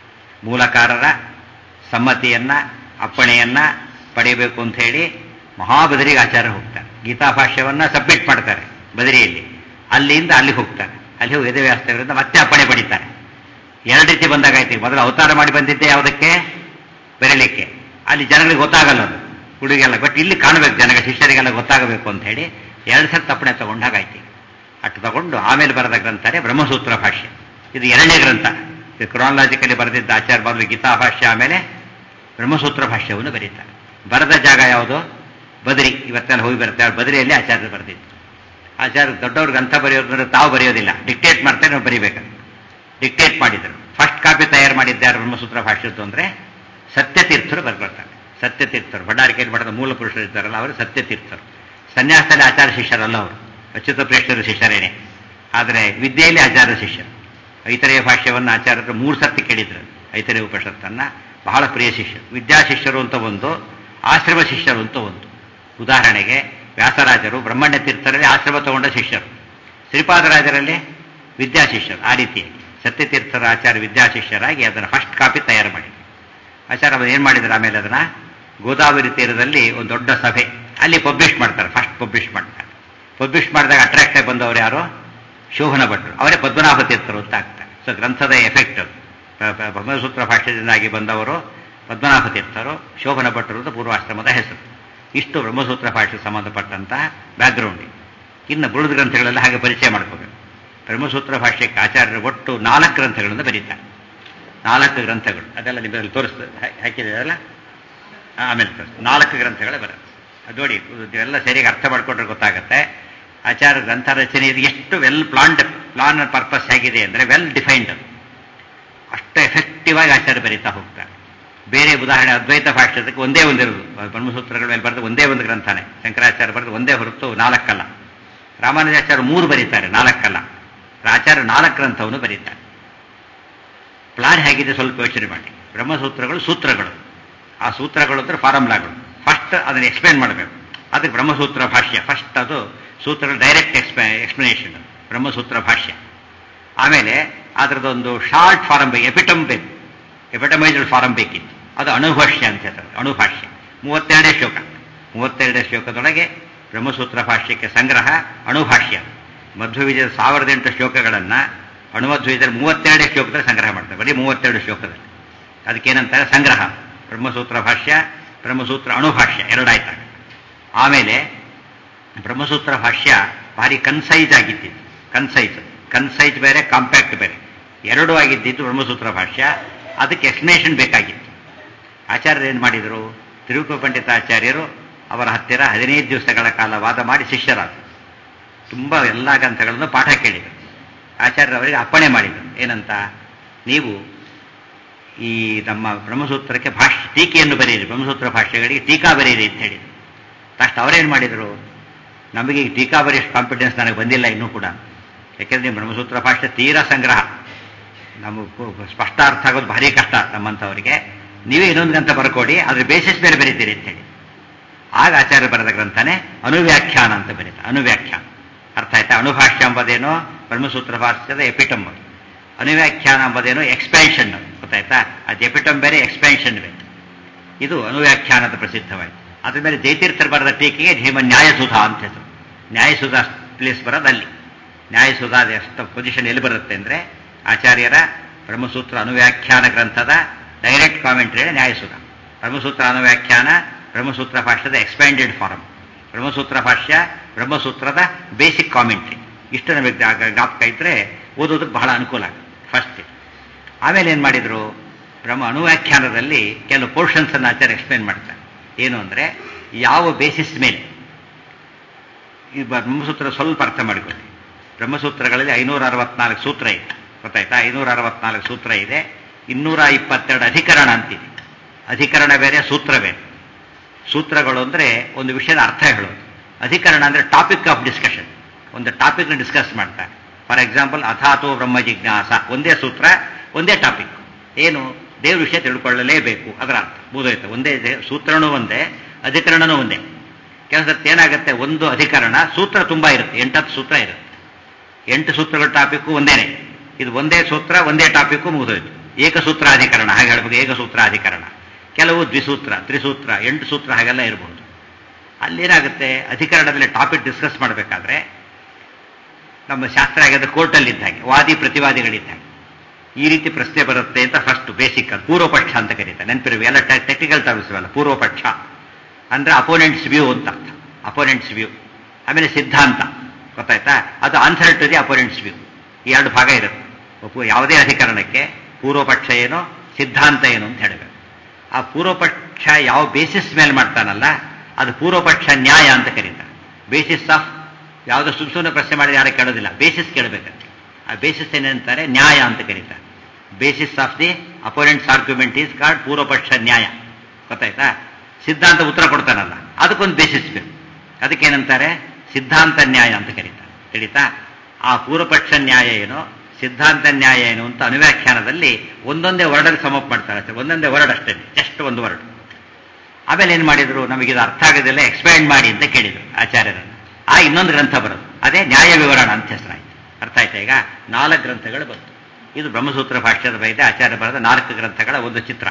[SPEAKER 1] ಮೂಲಕಾರರ ಸಮ್ಮತಿಯನ್ನ ಅಪ್ಪಣೆಯನ್ನ ಪಡೆಯಬೇಕು ಅಂತ ಹೇಳಿ ಮಹಾಬದರಿಗೆ ಆಚಾರ್ಯ ಹೋಗ್ತಾರೆ ಗೀತಾ ಭಾಷ್ಯವನ್ನ ಸಬ್ಮಿಟ್ ಮಾಡ್ತಾರೆ ಬದರಿಯಲ್ಲಿ ಅಲ್ಲಿಂದ ಅಲ್ಲಿ ಹೋಗ್ತಾರೆ ಅಲ್ಲಿ ಹೋಗಿ ವೇದವ್ಯಾಸದಿಂದ ಮತ್ತೆ ಅಪ್ಪಣೆ ಪಡಿತಾರೆ ಎರಡು ರೀತಿ ಬಂದಾಗಾಯ್ತು ಮೊದಲು ಅವತಾರ ಮಾಡಿ ಬಂದಿದ್ದೆ ಯಾವುದಕ್ಕೆ ಬರೀಲಿಕ್ಕೆ ಅಲ್ಲಿ ಜನಗಳಿಗೆ ಗೊತ್ತಾಗಲ್ಲ ಅದು ಹುಡುಗಿಗೆಲ್ಲ ಬಟ್ ಇಲ್ಲಿ ಕಾಣಬೇಕು ಜನಗ ಶಿಷ್ಯರಿಗೆಲ್ಲ ಗೊತ್ತಾಗಬೇಕು ಅಂತ ಹೇಳಿ ಎರಡು ಸಲ ತಪ್ಪಣೆ ತಗೊಂಡಾಗಾಯ್ತು ಅಟ್ಟು ತಗೊಂಡು ಆಮೇಲೆ ಬರೆದ ಗ್ರಂಥನೇ ಬ್ರಹ್ಮಸೂತ್ರ ಭಾಷ್ಯ ಇದು ಎರಡನೇ ಗ್ರಂಥ ಕ್ರಾನಲಾಜಿಕಲಿ ಬರೆದಿದ್ದ ಆಚಾರ್ಯ ಮೊದಲು ಗೀತಾ ಭಾಷ್ಯ ಆಮೇಲೆ ಬ್ರಹ್ಮಸೂತ್ರ ಭಾಷ್ಯವನ್ನು ಬರೀತಾರೆ ಬರೆದ ಜಾಗ ಯಾವುದು ಬದರಿ ಇವತ್ತೆಲ್ಲ ಹೋಗಿ ಬರ್ತಾರೆ ಬದರಿಯಲ್ಲಿ ಆಚಾರ್ಯರು ಬರೆದಿದ್ದು ಆಚಾರ್ಯ ದೊಡ್ಡವ್ರ ಗ್ರಂಥ ಬರೆಯೋದ್ರೆ ತಾವು ಬರೆಯೋದಿಲ್ಲ ಡಿಕ್ಟೇಟ್ ಮಾಡ್ತಾರೆ ನಾವು ಬರೀಬೇಕಂತ ಡಿಕ್ಟೇಟ್ ಮಾಡಿದರು ಫಸ್ಟ್ ಕಾಪಿ ತಯಾರು ಮಾಡಿದ್ದಾರೆ ಬ್ರಹ್ಮಸೂತ್ರ ಭಾಷ್ಯದ್ದು ಅಂದರೆ ಸತ್ಯತೀರ್ಥರು ಬರ್ಕೊಳ್ತಾರೆ ಸತ್ಯತೀರ್ಥರು ಭಂಡಾರಿಕೆಯಲ್ಲಿ ಮಾಡಿದ ಮೂಲ ಪುರುಷರು ಇದ್ದಾರಲ್ಲ ಅವರು ಸತ್ಯತೀರ್ಥರು ಸನ್ಯಾಸದಲ್ಲಿ ಆಚಾರ್ಯ ಶಿಷ್ಯರಲ್ಲ ಅವರು ಅಚ್ಯುತ ಪ್ರೇಕ್ಷರ ಶಿಷ್ಯರೇನೆ ಆದರೆ ವಿದ್ಯೆಯಲ್ಲಿ ಆಚಾರ್ಯ ಶಿಷ್ಯರು ಐತರೆಯ ಭಾಷ್ಯವನ್ನು ಆಚಾರ್ಯರು ಮೂರು ಸರ್ತಿ ಕೇಳಿದ್ರು ಐತರೆಯ ಉಪನಿಷತ್ತನ್ನ ಬಹಳ ಪ್ರಿಯ ಶಿಷ್ಯರು ವಿದ್ಯಾ ಶಿಷ್ಯರು ಅಂತ ಒಂದು ಆಶ್ರಮ ಶಿಷ್ಯರು ಅಂತ ಒಂದು ಉದಾಹರಣೆಗೆ ವ್ಯಾಸರಾಜರು ಬ್ರಹ್ಮಣ್ಯ ತೀರ್ಥರಲ್ಲಿ ಆಶ್ರಮ ತಗೊಂಡ ಶಿಷ್ಯರು ಶ್ರೀಪಾದರಾಜರಲ್ಲಿ ವಿದ್ಯಾ ಶಿಷ್ಯರು ಆ ರೀತಿಯಾಗಿ ಸತ್ಯತೀರ್ಥರ ಆಚಾರ್ಯ ವಿದ್ಯಾ ಶಿಷ್ಯರಾಗಿ ಅದನ್ನು ಫಸ್ಟ್ ಕಾಪಿ ತಯಾರು ಮಾಡಿ ಆಚಾರ್ಯ ಅವರು ಏನು ಮಾಡಿದ್ರು ಆಮೇಲೆ ಅದನ್ನ ಗೋದಾವರಿ ತೀರದಲ್ಲಿ ಒಂದು ದೊಡ್ಡ ಸಭೆ ಅಲ್ಲಿ ಪಬ್ಲಿಷ್ ಮಾಡ್ತಾರೆ ಫಸ್ಟ್ ಪಬ್ಲಿಷ್ ಮಾಡ್ತಾರೆ ಪಬ್ಲಿಷ್ ಮಾಡಿದಾಗ ಅಟ್ರಾಕ್ಟ್ ಆಗಿ ಬಂದವರು ಯಾರು ಶೋಭನ ಭಟ್ರು ಅವರೇ ಪದ್ಮನಾಭ ತೀರ್ಥರು ಅಂತ ಆಗ್ತಾರೆ ಸೊ ಗ್ರಂಥದ ಎಫೆಕ್ಟ್ ಅದು ಬ್ರಹ್ಮಸೂತ್ರ ಭಾಷ್ಯದಿಂದಾಗಿ ಬಂದವರು ಪದ್ಮನಾಭ ತೀರ್ಥರು ಶೋಭನ ಭಟ್ರು ಅಂತ ಪೂರ್ವಾಶ್ರಮದ ಹೆಸರು ಇಷ್ಟು ಬ್ರಹ್ಮಸೂತ್ರ ಭಾಷೆಗೆ ಸಂಬಂಧಪಟ್ಟಂತಹ ಬ್ಯಾಕ್ಗ್ರೌಂಡ್ ಇನ್ನು ಬುಳಿದ ಗ್ರಂಥಗಳೆಲ್ಲ ಹಾಗೆ ಪರಿಚಯ ಮಾಡ್ಕೋಬೇಕು ಬ್ರಹ್ಮಸೂತ್ರ ಭಾಷ್ಯಕ್ಕೆ ಆಚಾರ್ಯರು ಒಟ್ಟು ನಾಲ್ಕು ಗ್ರಂಥಗಳನ್ನು ಬರೀತಾರೆ ನಾಲ್ಕು ಗ್ರಂಥಗಳು ಅದೆಲ್ಲ ನಿಮ್ಮಲ್ಲಿ ತೋರಿಸ್ತದೆ ಹಾಕಿದೆಯಲ್ಲ ಆಮೇಲೆ ತೋರಿಸ್ತದೆ ನಾಲ್ಕು ಗ್ರಂಥಗಳೇ ಬರುತ್ತೆ ಅದು ನೋಡಿ ಎಲ್ಲ ಸರಿಯಾಗಿ ಅರ್ಥ ಮಾಡ್ಕೊಂಡ್ರೆ ಗೊತ್ತಾಗುತ್ತೆ ಆಚಾರ ಗ್ರಂಥ ರಚನೆ ಇದು ಎಷ್ಟು ವೆಲ್ ಪ್ಲಾನ್ಡ್ ಪ್ಲಾನ್ ಪರ್ಪಸ್ ಹೇಗಿದೆ ಅಂದರೆ ವೆಲ್ ಡಿಫೈನ್ಡ್ ಅಷ್ಟು ಎಫೆಕ್ಟಿವ್ ಆಗಿ ಆಚಾರ್ಯ ಬರೀತಾ ಹೋಗ್ತಾರೆ ಬೇರೆ ಉದಾಹರಣೆ ಅದ್ವೈತ ಭಾಷ್ಯದಕ್ಕೆ ಒಂದೇ ಒಂದಿರೋದು ಬ್ರಹ್ಮಸೂತ್ರಗಳ ಮೇಲೆ ಬರೆದು ಒಂದೇ ಒಂದು ಗ್ರಂಥನೇ ಶಂಕರಾಚಾರ್ಯ ಬರೆದು ಒಂದೇ ಹೊರತು ನಾಲ್ಕಲ್ಲ ರಾಮಾನುಜಾಚಾರ್ಯ ಮೂರು ಬರೀತಾರೆ ನಾಲ್ಕಲ್ಲ ಆಚಾರ್ಯ ನಾಲ್ಕು ಗ್ರಂಥವನ್ನು ಬರೀತಾರೆ ಪ್ಲಾನ್ ಹೇಗಿದೆ ಸ್ವಲ್ಪ ಯೋಚನೆ ಮಾಡಿ ಬ್ರಹ್ಮಸೂತ್ರಗಳು ಸೂತ್ರಗಳು ಆ ಸೂತ್ರಗಳು ಅಂದ್ರೆ ಫಾರ್ಮುಲಾಗಳು ಫಸ್ಟ್ ಅದನ್ನು ಎಕ್ಸ್ಪ್ಲೇನ್ ಮಾಡಬೇಕು ಅದಕ್ಕೆ ಬ್ರಹ್ಮಸೂತ್ರ ಭಾಷ್ಯ ಫಸ್ಟ್ ಅದು ಸೂತ್ರಗಳ ಡೈರೆಕ್ಟ್ ಎಕ್ಸ್ಪ್ಲೇ ಎಕ್ಸ್ಪ್ಲನೇಷನ್ ಬ್ರಹ್ಮಸೂತ್ರ ಭಾಷ್ಯ ಆಮೇಲೆ ಅದರದೊಂದು ಶಾರ್ಟ್ ಫಾರಮ್ ಬೇಕು ಎಪಿಟಮ್ ಬೇಕು ಎಪಟಮೈಸ್ಡ್ ಫಾರಂ ಬೇಕಿತ್ತು ಅದು ಅಣುಭಾಷ್ಯ ಅಂತ ಹೇಳ್ತಾರೆ ಅಣುಭಾಷ್ಯ ಮೂವತ್ತೆರಡೇ ಶ್ಲೋಕ ಮೂವತ್ತೆರಡೇ ಶ್ಲೋಕದೊಳಗೆ ಬ್ರಹ್ಮಸೂತ್ರ ಭಾಷ್ಯಕ್ಕೆ ಸಂಗ್ರಹ ಅಣುಭಾಷ್ಯ ಮಧ್ವವಿಜಯದ ಸಾವಿರದ ಎಂಟು ಶ್ಲೋಕಗಳನ್ನು ಅಣುಮಧ್ವವಿಜಯದ ಮೂವತ್ತೆರಡೇ ಶ್ಲೋಕದಲ್ಲಿ ಸಂಗ್ರಹ ಮಾಡ್ತಾರೆ ಬರೀ ಮೂವತ್ತೆರಡು ಶ್ಲೋಕದಲ್ಲಿ ಅದಕ್ಕೇನಂತಾರೆ ಸಂಗ್ರಹ ಬ್ರಹ್ಮಸೂತ್ರ ಭಾಷ್ಯ ಬ್ರಹ್ಮಸೂತ್ರ ಅಣುಭಾಷ್ಯ ಎರಡಾಯ್ತಾಗ ಆಮೇಲೆ ಬ್ರಹ್ಮಸೂತ್ರ ಭಾಷ್ಯ ಭಾರಿ ಕನ್ಸೈಜ್ ಆಗಿದ್ದಿತ್ತು ಕನ್ಸೈಜ್ ಕನ್ಸೈಜ್ ಬೇರೆ ಕಾಂಪ್ಯಾಕ್ಟ್ ಬೇರೆ ಎರಡೂ ಆಗಿದ್ದಿದ್ದು ಬ್ರಹ್ಮಸೂತ್ರ ಭಾಷ್ಯ ಅದಕ್ಕೆ ಎಕ್ಸ್ಪ್ಲನೇಷನ್ ಬೇಕಾಗಿತ್ತು ಆಚಾರ್ಯರು ಏನು ಮಾಡಿದರು ತಿರುಕು ಪಂಡಿತಾಚಾರ್ಯರು ಅವರ ಹತ್ತಿರ ಹದಿನೈದು ದಿವಸಗಳ ಕಾಲ ವಾದ ಮಾಡಿ ಶಿಷ್ಯರಾದರು ತುಂಬ ಎಲ್ಲ ಗ್ರಂಥಗಳನ್ನು ಪಾಠ ಕೇಳಿದರು ಆಚಾರ್ಯರವರಿಗೆ ಅಪ್ಪಣೆ ಮಾಡಿದರು ಏನಂತ ನೀವು ಈ ನಮ್ಮ ಬ್ರಹ್ಮಸೂತ್ರಕ್ಕೆ ಭಾಷ್ಯ ಟೀಕೆಯನ್ನು ಬರೆಯಿರಿ ಬ್ರಹ್ಮಸೂತ್ರ ಭಾಷ್ಯಗಳಿಗೆ ಟೀಕಾ ಬರೆಯಿರಿ ಅಂತ ಹೇಳಿದರು ತಕ್ಷಣ ಅವರೇನು ಮಾಡಿದರು ನಮಗೆ ಈ ಟೀಕಾ ಬರೆಯಷ್ಟು ಕಾನ್ಫಿಡೆನ್ಸ್ ನನಗೆ ಬಂದಿಲ್ಲ ಇನ್ನೂ ಕೂಡ ಯಾಕೆಂದ್ರೆ ನೀವು ಬ್ರಹ್ಮಸೂತ್ರ ಭಾಷೆ ತೀರಾ ಸಂಗ್ರಹ ನಮಗೆ ಸ್ಪಷ್ಟ ಅರ್ಥ ಆಗೋದು ಭಾರಿ ಕಷ್ಟ ನಮ್ಮಂಥವರಿಗೆ ನೀವೇ ಇನ್ನೊಂದು ಗ್ರಂಥ ಬರ್ಕೊಡಿ ಅದ್ರ ಬೇಸಿಸ್ ಮೇಲೆ ಬರೀತೀರಿ ಅಂತೇಳಿ ಆಗ ಆಚಾರ್ಯ ಬರೆದ ಗ್ರಂಥನೇ ಅನುವ್ಯಾಖ್ಯಾನ ಅಂತ ಬರೀತಾರೆ ಅನುವ್ಯಾಖ್ಯಾನ ಅರ್ಥ ಆಯ್ತಾ ಅನುಭಾಷ್ಯ ಎಂಬುದೇನೋ ಬ್ರಹ್ಮಸೂತ್ರ ಭಾಷ್ಯದ ಎಪಿಟಮ್ ಅನುವ್ಯಾಖ್ಯಾನ ಎಂಬುದೇನೋ ಎಕ್ಸ್ಪ್ಯಾನ್ಷನ್ ಗೊತ್ತಾಯ್ತಾ ಅದು ಎಪಿಟಮ್ ಬೇರೆ ಎಕ್ಸ್ಪ್ಯಾನ್ಷನ್ ಬೇರೆ ಇದು ಅನುವ್ಯಾಖ್ಯಾನದ ಪ್ರಸಿದ್ಧವಾಯಿತು ಅದ್ರ ಮೇಲೆ ಜಯತೀರ್ಥರು ಬರೆದ ಟೀಕೆಗೆ ಧೀಮ ನ್ಯಾಯಸುಧಾ ಅಂತ ಹೆಸರು ನ್ಯಾಯಸುಧಾ ಪ್ಲೇಸ್ ಬರೋದು ಅಲ್ಲಿ ನ್ಯಾಯಸುಧಾ ಎಷ್ಟು ಪೊಸಿಷನ್ ಎಲ್ಲಿ ಬರುತ್ತೆ ಅಂದರೆ ಆಚಾರ್ಯರ ಬ್ರಹ್ಮಸೂತ್ರ ಅನುವ್ಯಾಖ್ಯಾನ ಗ್ರಂಥದ ಡೈರೆಕ್ಟ್ ಕಾಮೆಂಟ್ರಿ ನ್ಯಾಯಸುಧಾ ಬ್ರಹ್ಮಸೂತ್ರ ಅನುವ್ಯಾಖ್ಯಾನ ಬ್ರಹ್ಮಸೂತ್ರ ಭಾಷ್ಯದ ಎಕ್ಸ್ಪ್ಯಾಂಡೆಡ್ ಫಾರಮ್ ಬ್ರಹ್ಮಸೂತ್ರ ಭಾಷ್ಯ ಬ್ರಹ್ಮಸೂತ್ರದ ಬೇಸಿಕ್ ಕಾಮೆಂಟ್ರಿ ಇಷ್ಟು ನಮಗೆ ಜ್ಞಾಪಕ ಇದ್ದರೆ ಓದೋದಕ್ಕೆ ಬಹಳ ಅನುಕೂಲ ಆಗುತ್ತೆ ಫಸ್ಟ್ ಆಮೇಲೆ ಏನು ಮಾಡಿದರು ಬ್ರಹ್ಮ ಅನುವ್ಯಾಖ್ಯಾನದಲ್ಲಿ ಕೆಲವು ಪೋರ್ಷನ್ಸ್ ಅನ್ನು ಆಚಾರ್ಯ ಎಕ್ಸ್ಪ್ಲೇನ್ ಮಾಡ್ತಾರೆ ಏನು ಅಂದರೆ ಯಾವ ಬೇಸಿಸ್ ಮೇಲೆ ಈ ಬ್ರಹ್ಮಸೂತ್ರ ಸ್ವಲ್ಪ ಅರ್ಥ ಮಾಡಿಕೊಳ್ಳಿ ಬ್ರಹ್ಮಸೂತ್ರಗಳಲ್ಲಿ ಐನೂರ ಅರವತ್ನಾಲ್ಕು ಸೂತ್ರ ಇದೆ ಗೊತ್ತಾಯ್ತಾ ಐನೂರ ಅರವತ್ನಾಲ್ಕು ಸೂತ್ರ ಇದೆ ಇನ್ನೂರ ಇಪ್ಪತ್ತೆರಡು ಅಧಿಕರಣ ಅಂತಿದೆ ಅಧಿಕರಣ ಬೇರೆ ಸೂತ್ರ ಬೇರೆ ಸೂತ್ರಗಳು ಅಂದರೆ ಒಂದು ವಿಷಯದ ಅರ್ಥ ಹೇಳೋದು ಅಧಿಕರಣ ಅಂದರೆ ಟಾಪಿಕ್ ಆಫ್ ಡಿಸ್ಕಷನ್ ಒಂದು ಟಾಪಿಕ್ನ ಡಿಸ್ಕಸ್ ಮಾಡ್ತಾರೆ ಫಾರ್ ಎಕ್ಸಾಂಪಲ್ ಅಥಾತೋ ಬ್ರಹ್ಮ ಜಿಜ್ಞಾಸ ಒಂದೇ ಸೂತ್ರ ಒಂದೇ ಟಾಪಿಕ್ ಏನು ದೇವ್ರ ವಿಷಯ ತಿಳ್ಕೊಳ್ಳಲೇಬೇಕು ಅದರ ಅರ್ಥ ಮುಗಿದೋಯ್ತು ಒಂದೇ ಸೂತ್ರನೂ ಒಂದೇ ಅಧಿಕರಣನೂ ಒಂದೇ ಕೆಲಸಕ್ಕೆ ಏನಾಗುತ್ತೆ ಒಂದು ಅಧಿಕರಣ ಸೂತ್ರ ತುಂಬ ಇರುತ್ತೆ ಎಂಟತ್ತು ಸೂತ್ರ ಇರುತ್ತೆ ಎಂಟು ಸೂತ್ರಗಳ ಟಾಪಿಕ್ಕು ಒಂದೇನೆ ಇದು ಒಂದೇ ಸೂತ್ರ ಒಂದೇ ಟಾಪಿಕ್ಕು ಮುಗಿದೋಯ್ತು ಏಕಸೂತ್ರಾಧಿಕರಣ ಹಾಗೆ ಹೇಳ್ಬೇಕು ಏಕಸೂತ್ರಾಧಿಕರಣ ಕೆಲವು ದ್ವಿಸೂತ್ರ ತ್ರಿಸೂತ್ರ ಎಂಟು ಸೂತ್ರ ಹಾಗೆಲ್ಲ ಇರಬಹುದು ಅಲ್ಲೇನಾಗುತ್ತೆ ಅಧಿಕರಣದಲ್ಲಿ ಟಾಪಿಕ್ ಡಿಸ್ಕಸ್ ಮಾಡಬೇಕಾದ್ರೆ ನಮ್ಮ ಶಾಸ್ತ್ರ ಆಗಿದ್ದ ಕೋರ್ಟಲ್ಲಿ ಇದ್ದ ಹಾಗೆ ವಾದಿ ಪ್ರತಿವಾದಿಗಳಿದ್ದ ಹಾಗೆ ಈ ರೀತಿ ಪ್ರಶ್ನೆ ಬರುತ್ತೆ ಅಂತ ಫಸ್ಟ್ ಬೇಸಿಕ್ ಅದು ಪೂರ್ವಪಕ್ಷ ಅಂತ ಕರೀತಾರೆ ನೆನಪಿರುವ ಎಲ್ಲ ಟೆಕ್ನಿಕಲ್ ಟರ್ಮ್ಸ್ ಇವೆಲ್ಲ ಪೂರ್ವಪಕ್ಷ ಅಂದ್ರೆ ಅಪೋನೆಂಟ್ಸ್ ವ್ಯೂ ಅಂತ ಅರ್ಥ ಅಪೋನೆಂಟ್ಸ್ ವ್ಯೂ ಆಮೇಲೆ ಸಿದ್ಧಾಂತ ಗೊತ್ತಾಯ್ತಾ ಅದು answer to the opponent's view ಈ ಎರಡು ಭಾಗ ಇರುತ್ತೆ ಯಾವುದೇ ಅಧಿಕರಣಕ್ಕೆ ಪೂರ್ವಪಕ್ಷ ಏನು ಸಿದ್ಧಾಂತ ಏನು ಅಂತ ಹೇಳಬೇಕು ಆ ಪೂರ್ವಪಕ್ಷ ಯಾವ ಬೇಸಿಸ್ ಮೇಲೆ ಮಾಡ್ತಾನಲ್ಲ ಅದು ಪೂರ್ವಪಕ್ಷ ನ್ಯಾಯ ಅಂತ ಕರೀತಾರೆ ಬೇಸಿಸ್ ಆಫ್ ಯಾವುದೋ ಸುಮ್ ಸುಮ್ಮನೆ ಪ್ರಶ್ನೆ ಮಾಡಿ ಯಾರು ಕೇಳೋದಿಲ್ಲ ಬೇಸಿಸ್ ಕೇಳಬೇಕಂತೆ ಆ ಬೇಸಿಸ್ ಏನಂತಾರೆ ನ್ಯಾಯ ಅಂತ ಕರೀತಾರೆ basis of the opponent's argument is called ಪೂರ್ವಪಕ್ಷ ನ್ಯಾಯ ಗೊತ್ತಾಯ್ತಾ ಸಿದ್ಧಾಂತ ಉತ್ತರ ಕೊಡ್ತಾನಲ್ಲ ಅದಕ್ಕೊಂದು ಬೇಸಿಸ್ ಬೇಕು ಅದಕ್ಕೇನಂತಾರೆ ಸಿದ್ಧಾಂತ ನ್ಯಾಯ ಅಂತ ಕರೀತಾರೆ ತಿಳಿತಾ ಆ ಪೂರ್ವಪಕ್ಷ ನ್ಯಾಯ ಏನು ಸಿದ್ಧಾಂತ ನ್ಯಾಯ ಏನು ಅಂತ ಅನುವ್ಯಾಖ್ಯಾನದಲ್ಲಿ ಒಂದೊಂದೇ ವರ್ಡಲ್ಲಿ ಸಮಪ್ ಮಾಡ್ತಾರೆ ಒಂದೊಂದೇ ವರ್ಡ್ ಅಷ್ಟೇ ಜಸ್ಟ್ ಒಂದು ವರ್ಡ್ ಆಮೇಲೆ ಏನು ಮಾಡಿದ್ರು ನಮಗಿದು ಅರ್ಥ ಆಗೋದಿಲ್ಲ ಎಕ್ಸ್ಪ್ಯಾಂಡ್ ಮಾಡಿ ಅಂತ ಕೇಳಿದರು ಆಚಾರ್ಯರನ್ನು ಆ ಇನ್ನೊಂದು ಗ್ರಂಥ ಬರೋದು ಅದೇ ನ್ಯಾಯ ವಿವರಣ ಅಂತ ಹೆಸರಾಯ್ತು ಅರ್ಥ ಆಯ್ತಾ ಈಗ ನಾಲ್ಕು ಗ್ರಂಥಗಳು ಬಂತು ಇದು ಬ್ರಹ್ಮಸೂತ್ರ ಭಾಷ್ಯದ ಬಗ್ಗೆ ಆಚಾರ್ಯ ಬರೆದ ನಾಲ್ಕು ಗ್ರಂಥಗಳ ಒಂದು ಚಿತ್ರ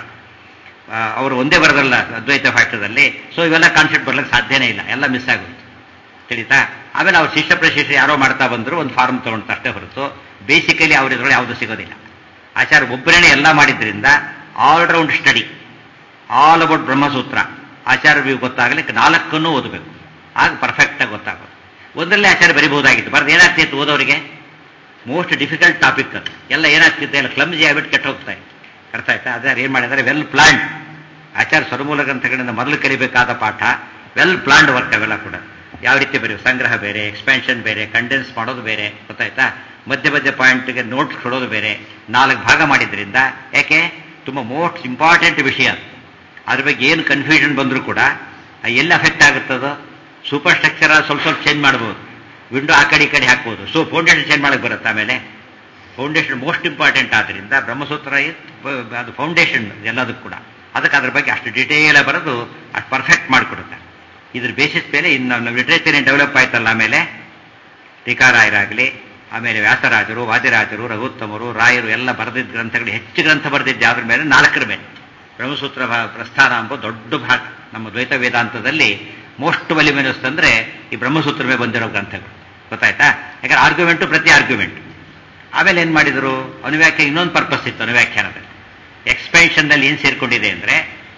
[SPEAKER 1] ಅವರು ಒಂದೇ ಬರೋದಲ್ಲ ಅದ್ವೈತ ಭಾಷ್ಯದಲ್ಲಿ ಸೊ ಇವೆಲ್ಲ ಕಾನ್ಸೆಪ್ಟ್ ಬರ್ಲಿಕ್ಕೆ ಸಾಧ್ಯನೇ ಇಲ್ಲ ಎಲ್ಲ ಮಿಸ್ ಆಗೋಯ್ತು ತಿಳಿತಾ ಆಮೇಲೆ ಅವ್ರು ಶಿಷ್ಯ ಪ್ರಶಿಷ್ಯ ಯಾರೋ ಮಾಡ್ತಾ ಬಂದರು ಒಂದು ಫಾರ್ಮ್ ತೊಗೊಂಡು ಅಷ್ಟೇ ಹೊರತು ಬೇಸಿಕಲಿ ಅವ್ರ ಇದ್ರೊಳಗೆ ಯಾವುದೂ ಸಿಗೋದಿಲ್ಲ ಆಚಾರ್ಯ ಒಬ್ಬರೇ ಎಲ್ಲ ಮಾಡಿದ್ರಿಂದ all round study all about Brahmasutra ಆಚಾರ್ಯ ವ್ಯೂ ಗೊತ್ತಾಗಲಿಕ್ಕೆ ನಾಲ್ಕನ್ನು ಓದಬೇಕು ಆಗ ಪರ್ಫೆಕ್ಟಾಗಿ ಗೊತ್ತಾಗೋದು ಒಂದರಲ್ಲೇ ಆಚಾರ್ಯ ಬರಿಬಹುದಾಗಿತ್ತು ಬರೆದು ಏನಾಗ್ತಿತ್ತು ಓದೋರಿಗೆ ಮೋಸ್ಟ್ ಡಿಫಿಕಲ್ಟ್ ಟಾಪಿಕ್ ಅದು ಎಲ್ಲ ಏನಾಗ್ತಿತ್ತು ಎಲ್ಲ ಕ್ಲಮ್ಜಿ ಆಗ್ಬಿಟ್ಟು ಕೆಟ್ಟ ಹೋಗ್ತಾ ಇತ್ತು ಅರ್ಥ ಆಯ್ತಾ ಅದೇ ಏನು ಮಾಡಿದ್ದಾರೆ ವೆಲ್ ಪ್ಲಾನ್ಡ್ ಆಚಾರ್ಯ ಸ್ವರಮೂಲ ಗ್ರಂಥಗಳಿಂದ ಮೊದಲು ಕಲಿಬೇಕಾದ ಪಾಠ ವೆಲ್ ಪ್ಲಾನ್ಡ್ ವರ್ಕ್ ಅವೆಲ್ಲ ಕೂಡ ಯಾವ ರೀತಿ ಬರೆಯುವ ಸಂಗ್ರಹ ಬೇರೆ ಎಕ್ಸ್ಪ್ಯಾನ್ಷನ್ ಬೇರೆ ಕಂಡೆನ್ಸ್ ಮಾಡೋದು ಬೇರೆ ಗೊತ್ತಾಯ್ತಾ ಮಧ್ಯ ಮಧ್ಯ ಪಾಯಿಂಟ್ಗೆ ನೋಟ್ಸ್ ಕೊಡೋದು ಬೇರೆ ನಾಲ್ಕು ಭಾಗ ಮಾಡಿದ್ರಿಂದ ಯಾಕೆ ತುಂಬ ಮೋಸ್ಟ್ ಇಂಪಾರ್ಟೆಂಟ್ ವಿಷಯ ಅದ್ರ ಬಗ್ಗೆ ಏನು ಕನ್ಫ್ಯೂಷನ್ ಬಂದರೂ ಕೂಡ ಎಲ್ಲಿ ಅಫೆಕ್ಟ್ ಆಗುತ್ತದೋ ಸೂಪರ್ ಸ್ಟ್ರಕ್ಚರ್ ಸ್ವಲ್ಪ ಸ್ವಲ್ಪ ಚೇಂಜ್ ಮಾಡ್ಬೋದು ವಿಂಡೋ ಆ ಕಡೆ ಈ ಕಡೆ ಹಾಕ್ಬೋದು ಸೊ ಫೌಂಡೇಶನ್ ಚೇಂಜ್ ಮಾಡಕ್ಕೆ ಬರುತ್ತೆ ಆಮೇಲೆ ಫೌಂಡೇಶನ್ ಮೋಸ್ಟ್ ಇಂಪಾರ್ಟೆಂಟ್ ಆದ್ದರಿಂದ ಬ್ರಹ್ಮಸೂತ್ರ ಅದು ಫೌಂಡೇಶನ್ ಎಲ್ಲದಕ್ಕೂ ಕೂಡ ಅದಕ್ಕೆ ಅದ್ರ ಬಗ್ಗೆ ಅಷ್ಟು ಡಿಟೇಲ್ ಬರೋದು ಅಷ್ಟು ಪರ್ಫೆಕ್ಟ್ ಮಾಡಿಕೊಡುತ್ತೆ ಇದ್ರ ಬೇಸಿಸ್ ಮೇಲೆ ಇನ್ನು ನಮ್ಮ ಲಿಟ್ರೇಚರ್ ಏನು ಡೆವಲಪ್ ಆಯ್ತಲ್ಲ ಆಮೇಲೆ ಟೀಕಾರಾಯರಾಗಲಿ ಆಮೇಲೆ ವ್ಯಾಸರಾಜರು ವಾದಿರಾಜರು ರಘುತ್ತಮರು ರಾಯರು ಎಲ್ಲ ಬರೆದಿದ್ದ ಗ್ರಂಥಗಳು ಹೆಚ್ಚು ಗ್ರಂಥ ಬರೆದಿದ್ದು ಯಾವ್ದ್ರ ಮೇಲೆ ನಾಲ್ಕರ ಮೇಲೆ ಬ್ರಹ್ಮಸೂತ್ರ ಭಾ- ಪ್ರಸ್ಥಾನ ಎಂಬ ದೊಡ್ಡ ಭಾಗ ನಮ್ಮ ದ್ವೈತ ವೇದಾಂತದಲ್ಲಿ ಮೋಸ್ಟ್ ವಲಿಮಿನಸ್ ಅಂದ್ರೆ ಈ ಬ್ರಹ್ಮಸೂತ್ರ ಮೇಲೆ ಬಂದಿರೋ ಗ್ರಂಥಗಳು ಗೊತ್ತಾಯ್ತಾ ಯಾಕಂದ್ರೆ ಆರ್ಗ್ಯುಮೆಂಟು ಪ್ರತಿ ಆರ್ಗ್ಯುಮೆಂಟ್ ಆಮೇಲೆ ಏನ್ ಮಾಡಿದ್ರು ಅನುವ್ಯಾಖ್ಯಾನ ಇನ್ನೊಂದು ಪರ್ಪಸ್ ಇತ್ತು ಅನುವ್ಯಾಖ್ಯಾನದಲ್ಲಿ ಎಕ್ಸ್ಪೆನ್ಷನ್ದಲ್ಲಿ ಏನ್ ಸೇರ್ಕೊಂಡಿದೆ ಅಂದ್ರೆ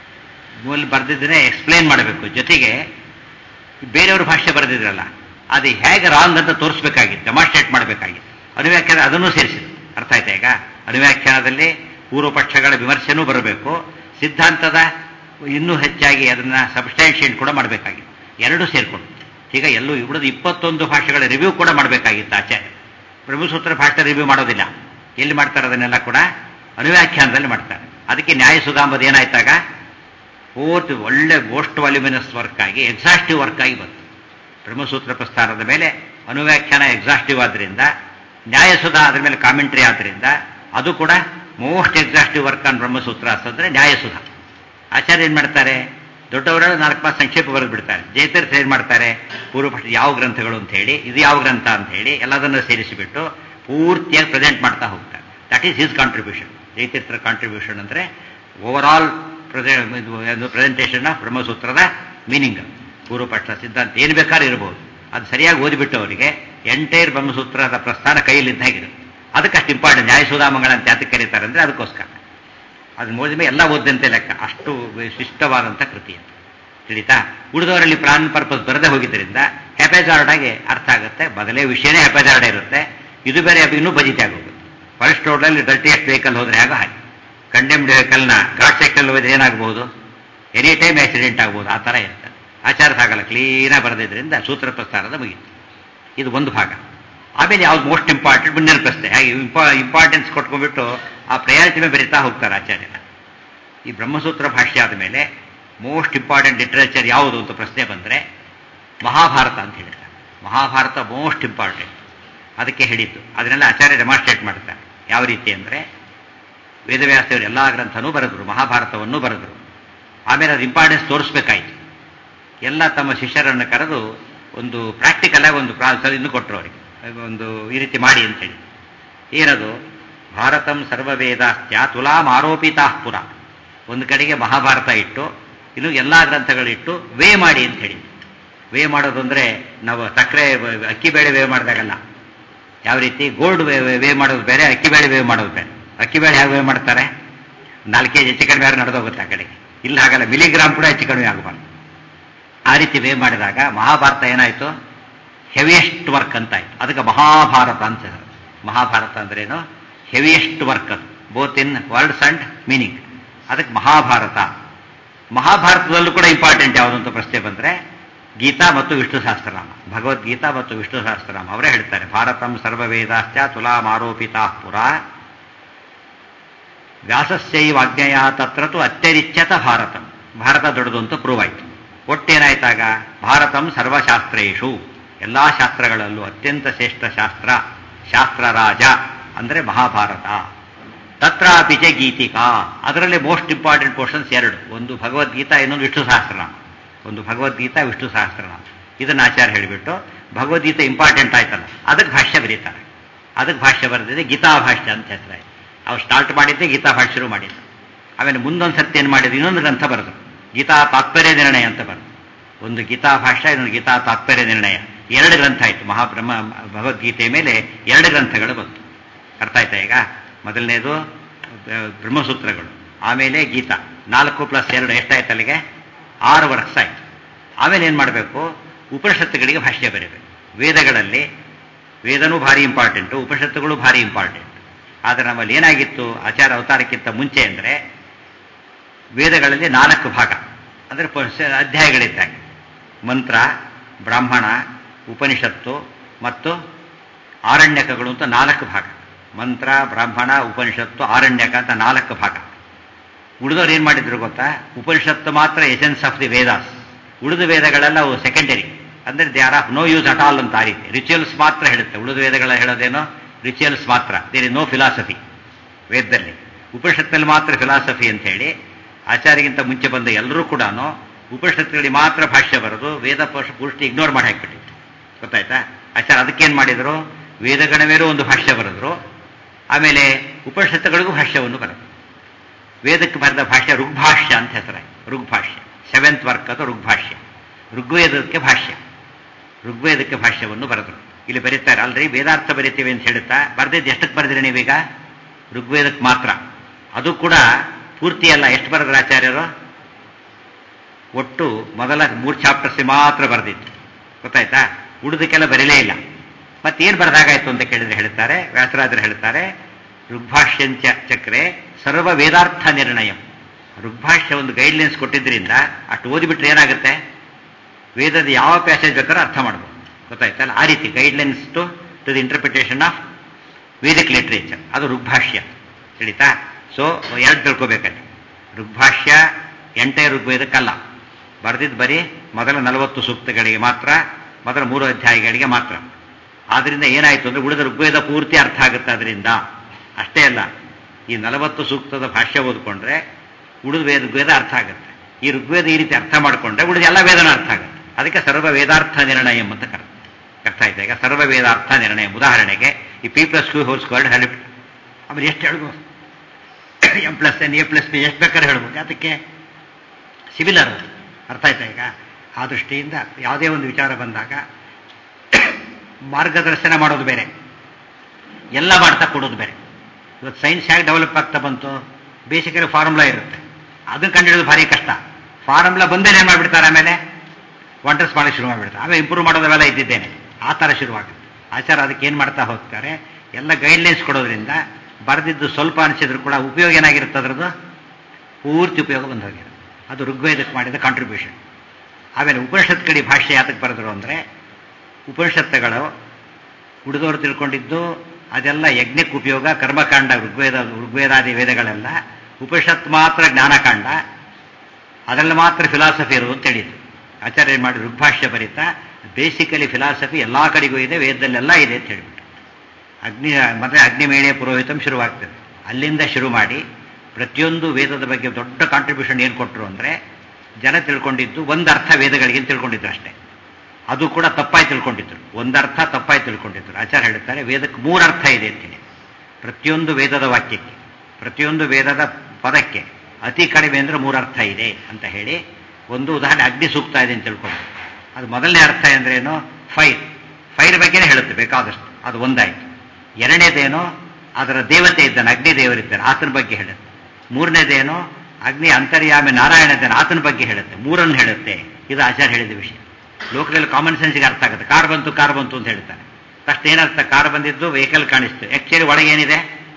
[SPEAKER 1] ಮೂಲ ಬರೆದಿದ್ರೆ ಎಕ್ಸ್ಪ್ಲೇನ್ ಮಾಡಬೇಕು ಜೊತೆಗೆ ಬೇರೆಯವರು ಭಾಷೆ ಬರೆದಿದ್ರಲ್ಲ ಅದು ಹೇಗೆ ರಾಂಗ್ ಅಂತ ತೋರಿಸ್ಬೇಕಾಗಿತ್ತು ಡೆಮಾನ್ಸ್ಟ್ರೇಟ್ ಮಾಡಬೇಕಾಗಿತ್ತು ಅನುವ್ಯಾಖ್ಯಾನ ಅದನ್ನು ಸೇರಿಸಿದ್ರು ಅರ್ಥ ಆಯ್ತಾ ಈಗ ಅನುವ್ಯಾಖ್ಯಾನದಲ್ಲಿ ಪೂರ್ವ ಪಕ್ಷಗಳ ವಿಮರ್ಶೆನೂ ಬರಬೇಕು ಸಿದ್ಧಾಂತದ ಇನ್ನೂ ಹೆಚ್ಚಾಗಿ ಅದನ್ನ ಸಬ್ಸ್ಟ್ಯಾನ್ಷಿಯೇಟ್ ಕೂಡ ಮಾಡಬೇಕಾಗಿತ್ತು ಎರಡೂ ಸೇರ್ಕೊಂಡು ಈಗ ಎಲ್ಲೂ ಇವಿಡದು ಇಪ್ಪತ್ತೊಂದು ಭಾಷೆಗಳ ರಿವ್ಯೂ ಕೂಡ ಮಾಡಬೇಕಾಗಿತ್ತು ಆಚಾರ್ಯ ಬ್ರಹ್ಮಸೂತ್ರ ಭಾಷೆ ರಿವ್ಯೂ ಮಾಡೋದಿಲ್ಲ ಎಲ್ಲಿ ಮಾಡ್ತಾರೆ ಅದನ್ನೆಲ್ಲ ಕೂಡ ಅನುವ್ಯಾಖ್ಯಾನದಲ್ಲಿ ಮಾಡ್ತಾರೆ ಅದಕ್ಕೆ ನ್ಯಾಯ ಸುಧಾಂಬದ ಏನಾಯ್ತಾಗ ಪೂರ್ತಿ ಒಳ್ಳೆ ಮೋಸ್ಟ್ ವಾಲ್ಯೂಮಿನಸ್ ವರ್ಕ್ ಆಗಿ ಎಕ್ಸಾಸ್ಟಿವ್ ವರ್ಕ್ ಆಗಿ ಬಂತು ಬ್ರಹ್ಮಸೂತ್ರ ಪ್ರಸ್ಥಾನದ ಮೇಲೆ ಅನುವ್ಯಾಖ್ಯಾನ ಎಕ್ಸಾಸ್ಟಿವ್ ಆದ್ರಿಂದ ನ್ಯಾಯಸುಧಾ ಅದ್ರ ಮೇಲೆ ಕಾಮೆಂಟ್ರಿ ಆದ್ರಿಂದ ಅದು ಕೂಡ most exhaustive work on Brahmasutra ಅಂತಂದ್ರೆ ನ್ಯಾಯಸುಧಾ ಆಚಾರ್ಯ ಏನ್ ಮಾಡ್ತಾರೆ ದೊಡ್ಡವರೆಲ್ಲ ನಾಲ್ಕು ಮಾತು ಸಂಕ್ಷೇಪ ಬರೆದು ಬಿಡ್ತಾರೆ ಜಯತೀರ್ಥ ಏನ್ ಮಾಡ್ತಾರೆ ಪೂರ್ವಪಕ್ಷ ಯಾವ ಗ್ರಂಥಗಳು ಅಂತ ಹೇಳಿ ಇದು ಯಾವ ಗ್ರಂಥ ಅಂತ ಹೇಳಿ ಎಲ್ಲದನ್ನು ಸೇರಿಸಿಬಿಟ್ಟು ಪೂರ್ತಿಯಾಗಿ ಪ್ರೆಸೆಂಟ್ ಮಾಡ್ತಾ ಹೋಗ್ತಾರೆ ದಟ್ ಈಸ್ ಹಿಸ್ ಕಾಂಟ್ರಿಬ್ಯೂಷನ್ ಜಯತೀರ್ಥರ ಕಾಂಟ್ರಿಬ್ಯೂಷನ್ ಅಂದ್ರೆ ಓವರ್ ಆಲ್ ಪ್ರೆಸೆಂಟೇಷನ್ ಆಫ್ ಬ್ರಹ್ಮಸೂತ್ರದ ಮೀನಿಂಗ್ ಪೂರ್ವಪಕ್ಷ ಸಿದ್ಧಾಂತ ಏನು ಬೇಕಾದ್ರೂ ಇರಬಹುದು ಅದು ಸರಿಯಾಗಿ ಓದಿಬಿಟ್ಟು ಅವರಿಗೆ ಎಂಟೈರ್ ಬ್ರಹ್ಮಸೂತ್ರದ ಪ್ರಸ್ಥಾನ ಕೈಯಲ್ಲಿದ್ದ ಹಾಗಿರುತ್ತೆ ಅದಕ್ಕೆ ಅಷ್ಟು ಇಂಪಾರ್ಟೆಂಟ್ ನ್ಯಾಯಸುಧಾಮಂಗಳ ಅಂತ ಯಾತಕ್ಕೆ ಕರೀತಾರೆ ಅಂದ್ರೆ ಅದಕ್ಕೋಸ್ಕರ ಅದನ್ನ ಓದಿದ ಮೇಲೆ ಎಲ್ಲ ಓದ್ದಂತೆ ಲೆಕ್ಕ ಅಷ್ಟು ವಿಶಿಷ್ಟವಾದಂಥ ಕೃತಿ ಅಂತ ತಿಳಿತಾ ಉಳಿದವರಲ್ಲಿ ಪ್ರಾನ್ ಪರ್ಪಸ್ ಬರದೇ ಹೋಗಿದ್ದರಿಂದ ಹ್ಯಾಪೇಜಾರ್ಡ್ ಆಗಿ ಅರ್ಥ ಆಗುತ್ತೆ ಬದಲೇ ವಿಷಯನೇ ಹ್ಯಾಪೇಜಾರ್ಡ್ ಇರುತ್ತೆ ಇದು ಬೇರೆ ಅದು ಇನ್ನೂ ಬಜಿತೆ ಆಗೋಗುತ್ತೆ ಫಸ್ಟ್ ರೋಡಲ್ಲಿ ಡರ್ಟಿಯಸ್ಟ್ ವೆಹಿಕಲ್ ಹೋದ್ರೆ ಹೇಗೋ ಹಾಗೆ ಕಂಡೆಮ್ಡ್ ವೆಹಿಕಲ್ನ ಘಾಟ್ ಸೈಕಲ್ ಹೋದ್ರೆ ಏನಾಗಬಹುದು ಎನಿ ಟೈಮ್ ಆಕ್ಸಿಡೆಂಟ್ ಆಗ್ಬೋದು ಆ ಥರ ಇರುತ್ತೆ ಆಚಾರ ಆಗಲ್ಲ ಕ್ಲೀನಾಗಿ ಬರೆದಿದ್ರಿಂದ ಸೂತ್ರ ಪ್ರಸ್ತಾರದ ಮುಗೀತು ಇದು ಒಂದು ಭಾಗ ಆಮೇಲೆ ಯಾವ್ದು ಮೋಸ್ಟ್ ಇಂಪಾರ್ಟೆಂಟ್ ಮುಂದಿನ ಪ್ರಶ್ನೆ ಹಾಗೆ ಇಂಪಾರ್ಟೆನ್ಸ್ ಕೊಟ್ಕೊಂಡ್ಬಿಟ್ಟು ಆ ಪ್ರಯಾರಿಟಿ ಮೇಲೆ ಬರೀತಾ ಹೋಗ್ತಾರೆ ಆಚಾರ್ಯ ಈ ಬ್ರಹ್ಮಸೂತ್ರ ಭಾಷ್ಯ ಆದ ಮೇಲೆ ಮೋಸ್ಟ್ ಇಂಪಾರ್ಟೆಂಟ್ ಲಿಟ್ರೇಚರ್ ಯಾವುದು ಅಂತ ಪ್ರಶ್ನೆ ಬಂದರೆ ಮಹಾಭಾರತ ಅಂತ ಹೇಳ್ತಾರೆ ಮಹಾಭಾರತ ಮೋಸ್ಟ್ ಇಂಪಾರ್ಟೆಂಟ್ ಅದಕ್ಕೆ ಹೇಳಿದ್ದು ಅದನ್ನೆಲ್ಲ ಆಚಾರ್ಯ ಡೆಮಾನ್ಸ್ಟ್ರೇಟ್ ಮಾಡ್ತಾರೆ ಯಾವ ರೀತಿ ಅಂದರೆ ವೇದವ್ಯಾಸರು ಎಲ್ಲ ಗ್ರಂಥನೂ ಬರೆದ್ರು ಮಹಾಭಾರತವನ್ನು ಬರೆದ್ರು ಆಮೇಲೆ ಅದು ಇಂಪಾರ್ಟೆನ್ಸ್ ತೋರಿಸ್ಬೇಕಾಯ್ತು ಎಲ್ಲ ತಮ್ಮ ಶಿಷ್ಯರನ್ನು ಕರೆದು ಒಂದು ಪ್ರಾಕ್ಟಿಕಲ್ ಆಗಿ ಒಂದು ಪ್ರಾ ಇನ್ನು ಕೊಟ್ಟರು ಅವರಿಗೆ ಒಂದು ಈ ರೀತಿ ಮಾಡಿ ಅಂತ ಹೇಳಿ ಏನದು ಭಾರತಂ ಸರ್ವವೇದಾಸ್ತ್ಯ ತುಲಾಂ ಆರೋಪಿತಾ ಪುರ ಒಂದು ಕಡೆಗೆ ಮಹಾಭಾರತ ಇಟ್ಟು ಇನ್ನು ಎಲ್ಲ ಗ್ರಂಥಗಳಿಟ್ಟು ವೇ ಮಾಡಿ ಅಂತ ಹೇಳಿ ವೇ ಮಾಡೋದು ಅಂದ್ರೆ ನಾವು ಸಕ್ಕರೆ ಅಕ್ಕಿ ಬೇಳೆ ವೇ ಮಾಡಿದಾಗಲ್ಲ ಯಾವ ರೀತಿ ಗೋಲ್ಡ್ ವೇ ವೇ ಮಾಡೋದು ಬೇರೆ ಅಕ್ಕಿ ಬೇಳೆ ವೇ ಮಾಡೋದು ಬೇರೆ ಅಕ್ಕಿ ಬೇಳೆ ಹೇಗೆ ವೇ ಮಾಡ್ತಾರೆ ನಾಲ್ಕು ಕೆ ಜಿ ಹೆಚ್ಚು ಕಡಿಮೆ ಯಾರು ನಡೆದೋಗುತ್ತೆ ಆ ಕಡೆಗೆ ಇಲ್ಲ ಹಾಗಲ್ಲ ಮಿಲಿಗ್ರಾಮ್ ಕೂಡ ಹೆಚ್ಚು ಕಡಿಮೆ ಆಗಬಾರ್ದು ಆ ರೀತಿ ವೇ ಮಾಡಿದಾಗ ಮಹಾಭಾರತ ಏನಾಯ್ತು ಹೆವಿಯೆಸ್ಟ್ ವರ್ಕ್ ಅಂತ ಆಯ್ತು ಅದಕ್ಕೆ ಮಹಾಭಾರತ ಅಂತ ಹೆಸರು. ಮಹಾಭಾರತ ಅಂದ್ರೇನು ಹೆವಿಯೆಸ್ಟ್ ವರ್ಕ್ ಅದು both in words and meaning ಅದಕ್ಕೆ ಮಹಾಭಾರತ ಮಹಾಭಾರತದಲ್ಲೂ ಕೂಡ ಇಂಪಾರ್ಟೆಂಟ್ ಯಾವುದು ಅಂತ ಪ್ರಶ್ನೆ ಬಂದ್ರೆ ಗೀತಾ ಮತ್ತು ವಿಷ್ಣು ಸಹಸ್ರನಾಮ ಭಗವದ್ಗೀತಾ ಮತ್ತು ವಿಷ್ಣು ಸಹಸ್ರನಾಮ ಅವರೇ ಹೇಳ್ತಾರೆ ಭಾರತಂ ಸರ್ವವೇದಾಶ್ಚ ತುಲಾಂ ಆರೋಪಿತಾ ಪುರ ವ್ಯಾಸಸ್ಯೈವ ಆಜ್ಞೆಯ ತತ್ರ ತು ಅತ್ಯರಿಚ್ಯತ ಭಾರತಂ ಭಾರತ ದೊಡ್ಡದು ಅಂತ ಪ್ರೂವ್ ಆಯ್ತು ಒಟ್ಟೇನಾಯ್ತಾಗ ಭಾರತಂ ಸರ್ವಶಾಸ್ತ್ರೇಷು ಎಲ್ಲಾ ಶಾಸ್ತ್ರಗಳಲ್ಲೂ ಅತ್ಯಂತ ಶ್ರೇಷ್ಠ ಶಾಸ್ತ್ರ ಶಾಸ್ತ್ರ ರಾಜ ಅಂದ್ರೆ ಮಹಾಭಾರತ ತತ್ರಾಪಿ ಚ ಗೀತಿಕಾ ಅದರಲ್ಲಿ ಮೋಸ್ಟ್ ಇಂಪಾರ್ಟೆಂಟ್ ಪೋರ್ಷನ್ಸ್ ಎರಡು ಒಂದು ಭಗವದ್ಗೀತಾ ಇನ್ನೊಂದು ವಿಷ್ಣು ಸಹಸ್ರನಾಮ ಒಂದು ಭಗವದ್ಗೀತಾ ವಿಷ್ಣು ಸಹಸ್ರನಾಮ ಇದನ್ನ ಆಚಾರ್ಯ ಹೇಳಿಬಿಟ್ಟು ಭಗವದ್ಗೀತೆ ಇಂಪಾರ್ಟೆಂಟ್ ಆಯ್ತಲ್ಲ ಅದಕ್ಕೆ ಭಾಷ್ಯ ಬರೀತಾರೆ ಅದಕ್ಕೆ ಭಾಷ್ಯ ಬರೆದಿದೆ ಗೀತಾ ಭಾಷ್ಯ ಅಂತ ಹೆಸರಾಯ್ತು ಅವ್ರು ಸ್ಟಾರ್ಟ್ ಮಾಡಿದ್ದೆ ಗೀತಾ ಭಾಷ್ಯ ಶುರು ಮಾಡಿದ್ದು ಆಮೇಲೆ ಮುಂದೊಂದು ಸರ್ತಿ ಏನು ಮಾಡಿದ್ರು ಇನ್ನೊಂದು ಗ್ರಂಥ ಬರೆದು ಗೀತಾ ತಾತ್ಪರ್ಯ ನಿರ್ಣಯ ಅಂತ ಬರೆದು ಒಂದು ಗೀತಾ ಭಾಷ್ಯ ಇನ್ನೊಂದು ಗೀತಾ ತಾತ್ಪರ್ಯ ನಿರ್ಣಯ ಎರಡು ಗ್ರಂಥ ಆಯಿತು ಮಹಾಬ್ರಹ್ಮ ಭಗವದ್ಗೀತೆ ಮೇಲೆ ಎರಡು ಗ್ರಂಥಗಳು ಬಂತು ಅರ್ಥ ಆಯ್ತಾ ಈಗ ಮೊದಲನೇದು ಅಹ್, ಬ್ರಹ್ಮಸೂತ್ರಗಳು ಆಮೇಲೆ ಗೀತಾ ನಾಲ್ಕು ಪ್ಲಸ್ ಎರಡು ಎಷ್ಟಾಯ್ತು ಅಲ್ಲಿಗೆ ಆರು ವರ್ಷ ಆಯ್ತು ಆಮೇಲೆ ಏನು ಮಾಡಬೇಕು ಉಪನಿಷತ್ತುಗಳಿಗೆ ಭಾಷ್ಯ ಬರೀಬೇಕು ವೇದಗಳಲ್ಲಿ ವೇದನೂ ಭಾರಿ ಇಂಪಾರ್ಟೆಂಟು ಉಪನಿಷತ್ತುಗಳು ಭಾರಿ ಇಂಪಾರ್ಟೆಂಟ್ ಆದರೆ ನಮ್ಮಲ್ಲಿ ಏನಾಗಿತ್ತು ಆಚಾರ ಅವತಾರಕ್ಕಿಂತ ಮುಂಚೆ ಅಂದರೆ ವೇದಗಳಲ್ಲಿ ನಾಲ್ಕು ಭಾಗ ಅಂದರೆ ಪ- ಅಧ್ಯಾಯಗಳಿದ್ದಾಗ ಮಂತ್ರ ಬ್ರಾಹ್ಮಣ ಉಪನಿಷತ್ತು ಮತ್ತು ಆರಣ್ಯಕಗಳು ಅಂತ ನಾಲ್ಕು ಭಾಗ ಮಂತ್ರ ಬ್ರಾಹ್ಮಣ ಉಪನಿಷತ್ತು ಆರಣ್ಯಕ ಅಂತ ನಾಲ್ಕು ಭಾಗ ಉಳಿದವ್ರು ಏನು ಮಾಡಿದ್ರು ಗೊತ್ತಾ ಉಪನಿಷತ್ತು ಮಾತ್ರ ಎಸೆನ್ಸ್ ಆಫ್ ದಿ ವೇದಾಸ್ ಉಳಿದ ವೇದಗಳೆಲ್ಲ ಅವು ಸೆಕೆಂಡರಿ ಅಂದ್ರೆ they are of no use at all ಅಂತ ಆ ರೀತಿ ರಿಚುವಲ್ಸ್ ಮಾತ್ರ ಹೇಳುತ್ತೆ ಉಳಿದ ವೇದಗಳ ಹೇಳೋದೇನೋ ರಿಚುವಲ್ಸ್ ಮಾತ್ರ ದೇರ್ ಇಸ್ ನೋ ಫಿಲಾಸಫಿ ವೇದದಲ್ಲಿ ಉಪನಿಷತ್ನಲ್ಲಿ ಮಾತ್ರ ಫಿಲಾಸಫಿ ಅಂತ ಹೇಳಿ ಆಚಾರ್ಯಗಿಂತ ಮುಂಚೆ ಬಂದ ಎಲ್ಲರೂ ಕೂಡ ಉಪನಿಷತ್ತುಗಳಿಗೆ ಮಾತ್ರ ಭಾಷ್ಯ ಬರೋದು ವೇದ ಪುರುಷ ಪುಷ್ಟಿ ಇಗ್ನೋರ್ ಮಾಡಿ ಹಾಕ್ಬಿಟ್ಟಿತ್ತು ಗೊತ್ತಾಯ್ತಾ ಆಚಾರ ಅದಕ್ಕೇನು ಮಾಡಿದ್ರು ವೇದಗಣ ಮೇಲೆ ಒಂದು ಭಾಷ್ಯ ಬರೆದ್ರು ಆಮೇಲೆ ಉಪನಿಷತ್ತುಗಳಿಗೂ ಭಾಷ್ಯವನ್ನು ಬರೆದ್ರು ವೇದಕ್ಕೆ ಬರೆದ ಭಾಷ್ಯ ಋಗ್ಭಾಷ್ಯ ಅಂತ ಹೆಸರಾയി ಋಗ್ಭಾಷ್ಯ ಸೆವೆಂತ್ ವರ್ಕ್ ಅದು ಋಗ್ಭಾಷ್ಯ ಋಗ್ವೇದಕ್ಕೆ ಭಾಷ್ಯ ಋಗ್ವೇದಕ್ಕೆ ಭಾಷ್ಯವನ್ನು ಬರೆದರು ಇಲ್ಲಿ ಬರೀತಾರೆ ಅಲ್ರಿ ವೇದಾರ್ಥ ಬರಿತೀವಿ ಅಂತ ಹೇಳುತ್ತಾ ಬರೆದಿದ್ದು ಎಷ್ಟಕ್ಕೆ ಬರೆದಿರಿ ನೀವೀಗ ಋಗ್ವೇದಕ್ಕೆ ಮಾತ್ರ ಅದು ಕೂಡ ಪೂರ್ತಿ ಅಲ್ಲ ಎಷ್ಟು ಬರೆದ್ರ ಆಚಾರ್ಯರು ಒಟ್ಟು ಮೊದಲ ಮೂರು ಚಾಪ್ಟರ್ಸ್ ಮಾತ್ರ ಬರೆದಿತ್ತು ಗೊತ್ತಾಯ್ತಾ ಉಳಿದಕ್ಕೆಲ್ಲ ಬರೀಲೇ ಇಲ್ಲ ಮತ್ತೇನು ಬರೆದಾಗಾಯ್ತು ಅಂತ ಕೇಳಿದ್ರೆ ಹೇಳ್ತಾರೆ ವ್ಯಾಸರಾಜರು ಹೇಳ್ತಾರೆ ಋಗ್ಭಾಷ್ಯಂಚ ಚಕ್ರೆ ಸರ್ವ ವೇದಾರ್ಥ ನಿರ್ಣಯ ಋಗ್ಭಾಷ್ಯ ಒಂದು ಗೈಡ್ಲೈನ್ಸ್ ಕೊಟ್ಟಿದ್ದರಿಂದ ಅಷ್ಟು ಓದಿಬಿಟ್ರೆ ಏನಾಗುತ್ತೆ ವೇದದ ಯಾವ ಪ್ಯಾಸೇಜ್ ಬೇಕಾದ್ರೂ ಅರ್ಥ ಮಾಡ್ಬೋದು ಗೊತ್ತಾಯ್ತಲ್ಲ ಆ ರೀತಿ guidelines to to the interpretation of Vedic literature ಅದು ಋಗ್ಭಾಷ್ಯ ತಿಳಿತಾ ಸೊ ಎರಡು ತಿಳ್ಕೊಬೇಕಲ್ಲಿ ಋಗ್ಭಾಷ್ಯ ಎಂಟೇ ಋಗ್ವೇದಕ್ಕಲ್ಲ ಬರೆದಿದ್ದು ಬರೀ ಮೊದಲ ನಲವತ್ತು ಸೂಕ್ತಗಳಿಗೆ ಮಾತ್ರ ಮೊದಲ ಮೂರು ಅಧ್ಯಾಯಗಳಿಗೆ ಮಾತ್ರ ಆದ್ರಿಂದ ಏನಾಯಿತು ಅಂದ್ರೆ ಉಳಿದ ಋಗ್ವೇದ ಪೂರ್ತಿ ಅರ್ಥ ಆಗುತ್ತೆ ಅದರಿಂದ ಅಷ್ಟೇ ಅಲ್ಲ ಈ ನಲವತ್ತು ಸೂಕ್ತದ ಭಾಷ್ಯ ಓದ್ಕೊಂಡ್ರೆ ಉಳಿದ ವೇದ ವೇದ ಅರ್ಥ ಆಗುತ್ತೆ ಈ ಋಗ್ವೇದ ಈ ರೀತಿ ಅರ್ಥ ಮಾಡಿಕೊಂಡ್ರೆ ಉಳಿದ ಎಲ್ಲ ವೇದನ ಅರ್ಥ ಆಗುತ್ತೆ ಅದಕ್ಕೆ ಸರ್ವ ವೇದಾರ್ಥ ನಿರ್ಣಯ ಅಂತ ಕರ ಅರ್ಥ ಆಯ್ತಾ ಈಗ ಸರ್ವ ವೇದಾರ್ಥ ನಿರ್ಣಯ ಉದಾಹರಣೆಗೆ ಈ P plus Q whole squared ಹೇಳಿ ಆಮೇಲೆ ಎಷ್ಟು ಹೇಳ್ಬೋದು M plus N A plus B ಎಷ್ಟು ಬೇಕಾದ್ರೆ ಹೇಳ್ಬೋದು ಅದಕ್ಕೆ ಸಿಮಿಲರ್ ಅರ್ಥ ಆಯ್ತಾ ಈಗ ಆ ದೃಷ್ಟಿಯಿಂದ ಯಾವುದೇ ಒಂದು ವಿಚಾರ ಬಂದಾಗ ಮಾರ್ಗದರ್ಶನ ಮಾಡೋದು ಬೇರೆ ಎಲ್ಲ ಮಾಡ್ತಾ ಕೊಡೋದು ಬೇರೆ ಇವತ್ತು ಸೈನ್ಸ್ ಹೇಗೆ ಡೆವಲಪ್ ಆಗ್ತಾ ಬಂತು ಬೇಸಿಕಲಿ ಫಾರ್ಮುಲಾ ಇರುತ್ತೆ ಅದನ್ನು ಕಂಡುಹಿಡಿಯೋದು ಭಾರಿ ಕಷ್ಟ ಫಾರ್ಮುಲಾ ಬಂದೇ ಏನು ಮಾಡಿಬಿಡ್ತಾರೆ ಆಮೇಲೆ ವಂಡರ್ಸ್ ಮಾಡಕ್ಕೆ ಶುರು ಮಾಡಿಬಿಡ್ತಾರೆ ಆಮೇಲೆ ಇಂಪ್ರೂವ್ ಮಾಡೋದೆಲ್ಲ ಇದ್ದಿದ್ದೇನೆ ಆ ಥರ ಶುರುವಾಗುತ್ತೆ ಆಚಾರ ಅದಕ್ಕೆ ಏನು ಮಾಡ್ತಾ ಹೋಗ್ತಾರೆ ಎಲ್ಲ ಗೈಡ್ಲೈನ್ಸ್ ಕೊಡೋದ್ರಿಂದ ಬರೆದಿದ್ದು ಸ್ವಲ್ಪ ಅನಿಸಿದ್ರು ಕೂಡ ಉಪಯೋಗ ಏನಾಗಿರುತ್ತೆ ಅದರದ್ದು ಪೂರ್ತಿ ಉಪಯೋಗ ಬಂದು ಹೋಗಿರುತ್ತೆ ಅದು ಋಗ್ವೇದಕ್ಕೆ ಮಾಡಿದ ಕಾಂಟ್ರಿಬ್ಯೂಷನ್ ಆಮೇಲೆ ಉಪನಿಷತ್ ಕಡೆ ಭಾಷೆ ಯಾತಕ್ಕೆ ಬರೆದ್ರು ಅಂದರೆ ಉಪನಿಷತ್ತುಗಳು ಉಳಿದವರು ತಿಳ್ಕೊಂಡಿದ್ದು ಅದೆಲ್ಲ ಯಜ್ಞಕ್ಕೆ ಉಪಯೋಗ ಕರ್ಮಕಾಂಡ ಋಗ್ವೇದ ಋಗ್ವೇದಾದಿ ವೇದಗಳೆಲ್ಲ ಉಪನಿಷತ್ ಮಾತ್ರ ಜ್ಞಾನಕಾಂಡ ಅದರಲ್ಲಿ ಮಾತ್ರ ಫಿಲಾಸಫಿ ಇರೋದು ಅಂತ ಹೇಳಿದ್ರು ಆಚಾರ್ಯ ಮಾಡಿ ಋಗ್ಭಾಷ್ಯ ಬರೀತಾ ಬೇಸಿಕಲಿ ಫಿಲಾಸಫಿ ಎಲ್ಲ ಕಡೆಗೂ ಇದೆ ವೇದದಲ್ಲೆಲ್ಲ ಇದೆ ಅಂತ ಹೇಳಿಬಿಟ್ಟು ಅಗ್ನಿ ಮತ್ತೆ ಅಗ್ನಿಮೇಳೆ ಪುರೋಹಿತಂ ಶುರುವಾಗ್ತದೆ ಅಲ್ಲಿಂದ ಶುರು ಮಾಡಿ ಪ್ರತಿಯೊಂದು ವೇದದ ಬಗ್ಗೆ ದೊಡ್ಡ ಕಾಂಟ್ರಿಬ್ಯೂಷನ್ ಏನು ಕೊಟ್ಟರು ಅಂದರೆ ಜನ ತಿಳ್ಕೊಂಡಿದ್ದು ಒಂದು ಅರ್ಥ ವೇದಗಳಿಗೆ ತಿಳ್ಕೊಂಡಿದ್ರು ಅಷ್ಟೇ ಅದು ಕೂಡ ತಪ್ಪಾಗಿ ತಿಳ್ಕೊಂಡಿದ್ರು ಒಂದರ್ಥ ತಪ್ಪಾಗಿ ತಿಳ್ಕೊಂಡಿದ್ರು ಆಚಾರ್ಯ ಹೇಳ್ತಾರೆ ವೇದಕ್ಕೆ ಮೂರು ಅರ್ಥ ಇದೆ ಅಂತೇಳಿ ಪ್ರತಿಯೊಂದು ವೇದದ ವಾಕ್ಯಕ್ಕೆ ಪ್ರತಿಯೊಂದು ವೇದದ ಪದಕ್ಕೆ ಅತಿ ಕಡಿಮೆ ಅಂದರೆ ಮೂರು ಅರ್ಥ ಇದೆ ಅಂತ ಹೇಳಿ ಒಂದು ಉದಾಹರಣೆ ಅಗ್ನಿ ಸೂಕ್ತ ಇದೆ ಅಂತ ತಿಳ್ಕೊಂಡು ಅದು ಮೊದಲನೇ ಅರ್ಥ ಅಂದ್ರೇನು ಫೈರ್ ಫೈರ್ ಬಗ್ಗೆನೇ ಹೇಳುತ್ತೆ ಬೇಕಾದಷ್ಟು ಅದು ಒಂದಾಯಿತು ಎರಡನೇದೇನು ಅದರ ದೇವತೆ ಇದ್ದಾನೆ ಅಗ್ನಿ ದೇವರಿದ್ದಾನೆ ಆತನ ಬಗ್ಗೆ ಹೇಳುತ್ತೆ ಮೂರನೇದೇನು ಅಗ್ನಿ ಅಂತರ್ಯಾಮಿ ನಾರಾಯಣ ಇದ್ದಾನೆ ಆತನ ಬಗ್ಗೆ ಹೇಳುತ್ತೆ ಮೂರನ್ನು ಹೇಳುತ್ತೆ ಇದು ಆಚಾರ್ಯ ಹೇಳಿದ ವಿಷಯ ಲೋಕದಲ್ಲಿ ಕಾಮನ್ ಸೆನ್ಸ್ಗೆ ಅರ್ಥ ಆಗುತ್ತೆ ಕಾರ್ ಬಂತು ಕಾರ್ ಬಂತು ಅಂತ ಹೇಳ್ತಾರೆ ತಕ್ಷಣ ಏನರ್ಥ ಕಾರ್ ಬಂದಿದ್ದು ವೆಹಿಕಲ್ ಕಾಣಿಸ್ತು ಆಕ್ಚುಲಿ ಒಳಗೆ ಏನಿದೆ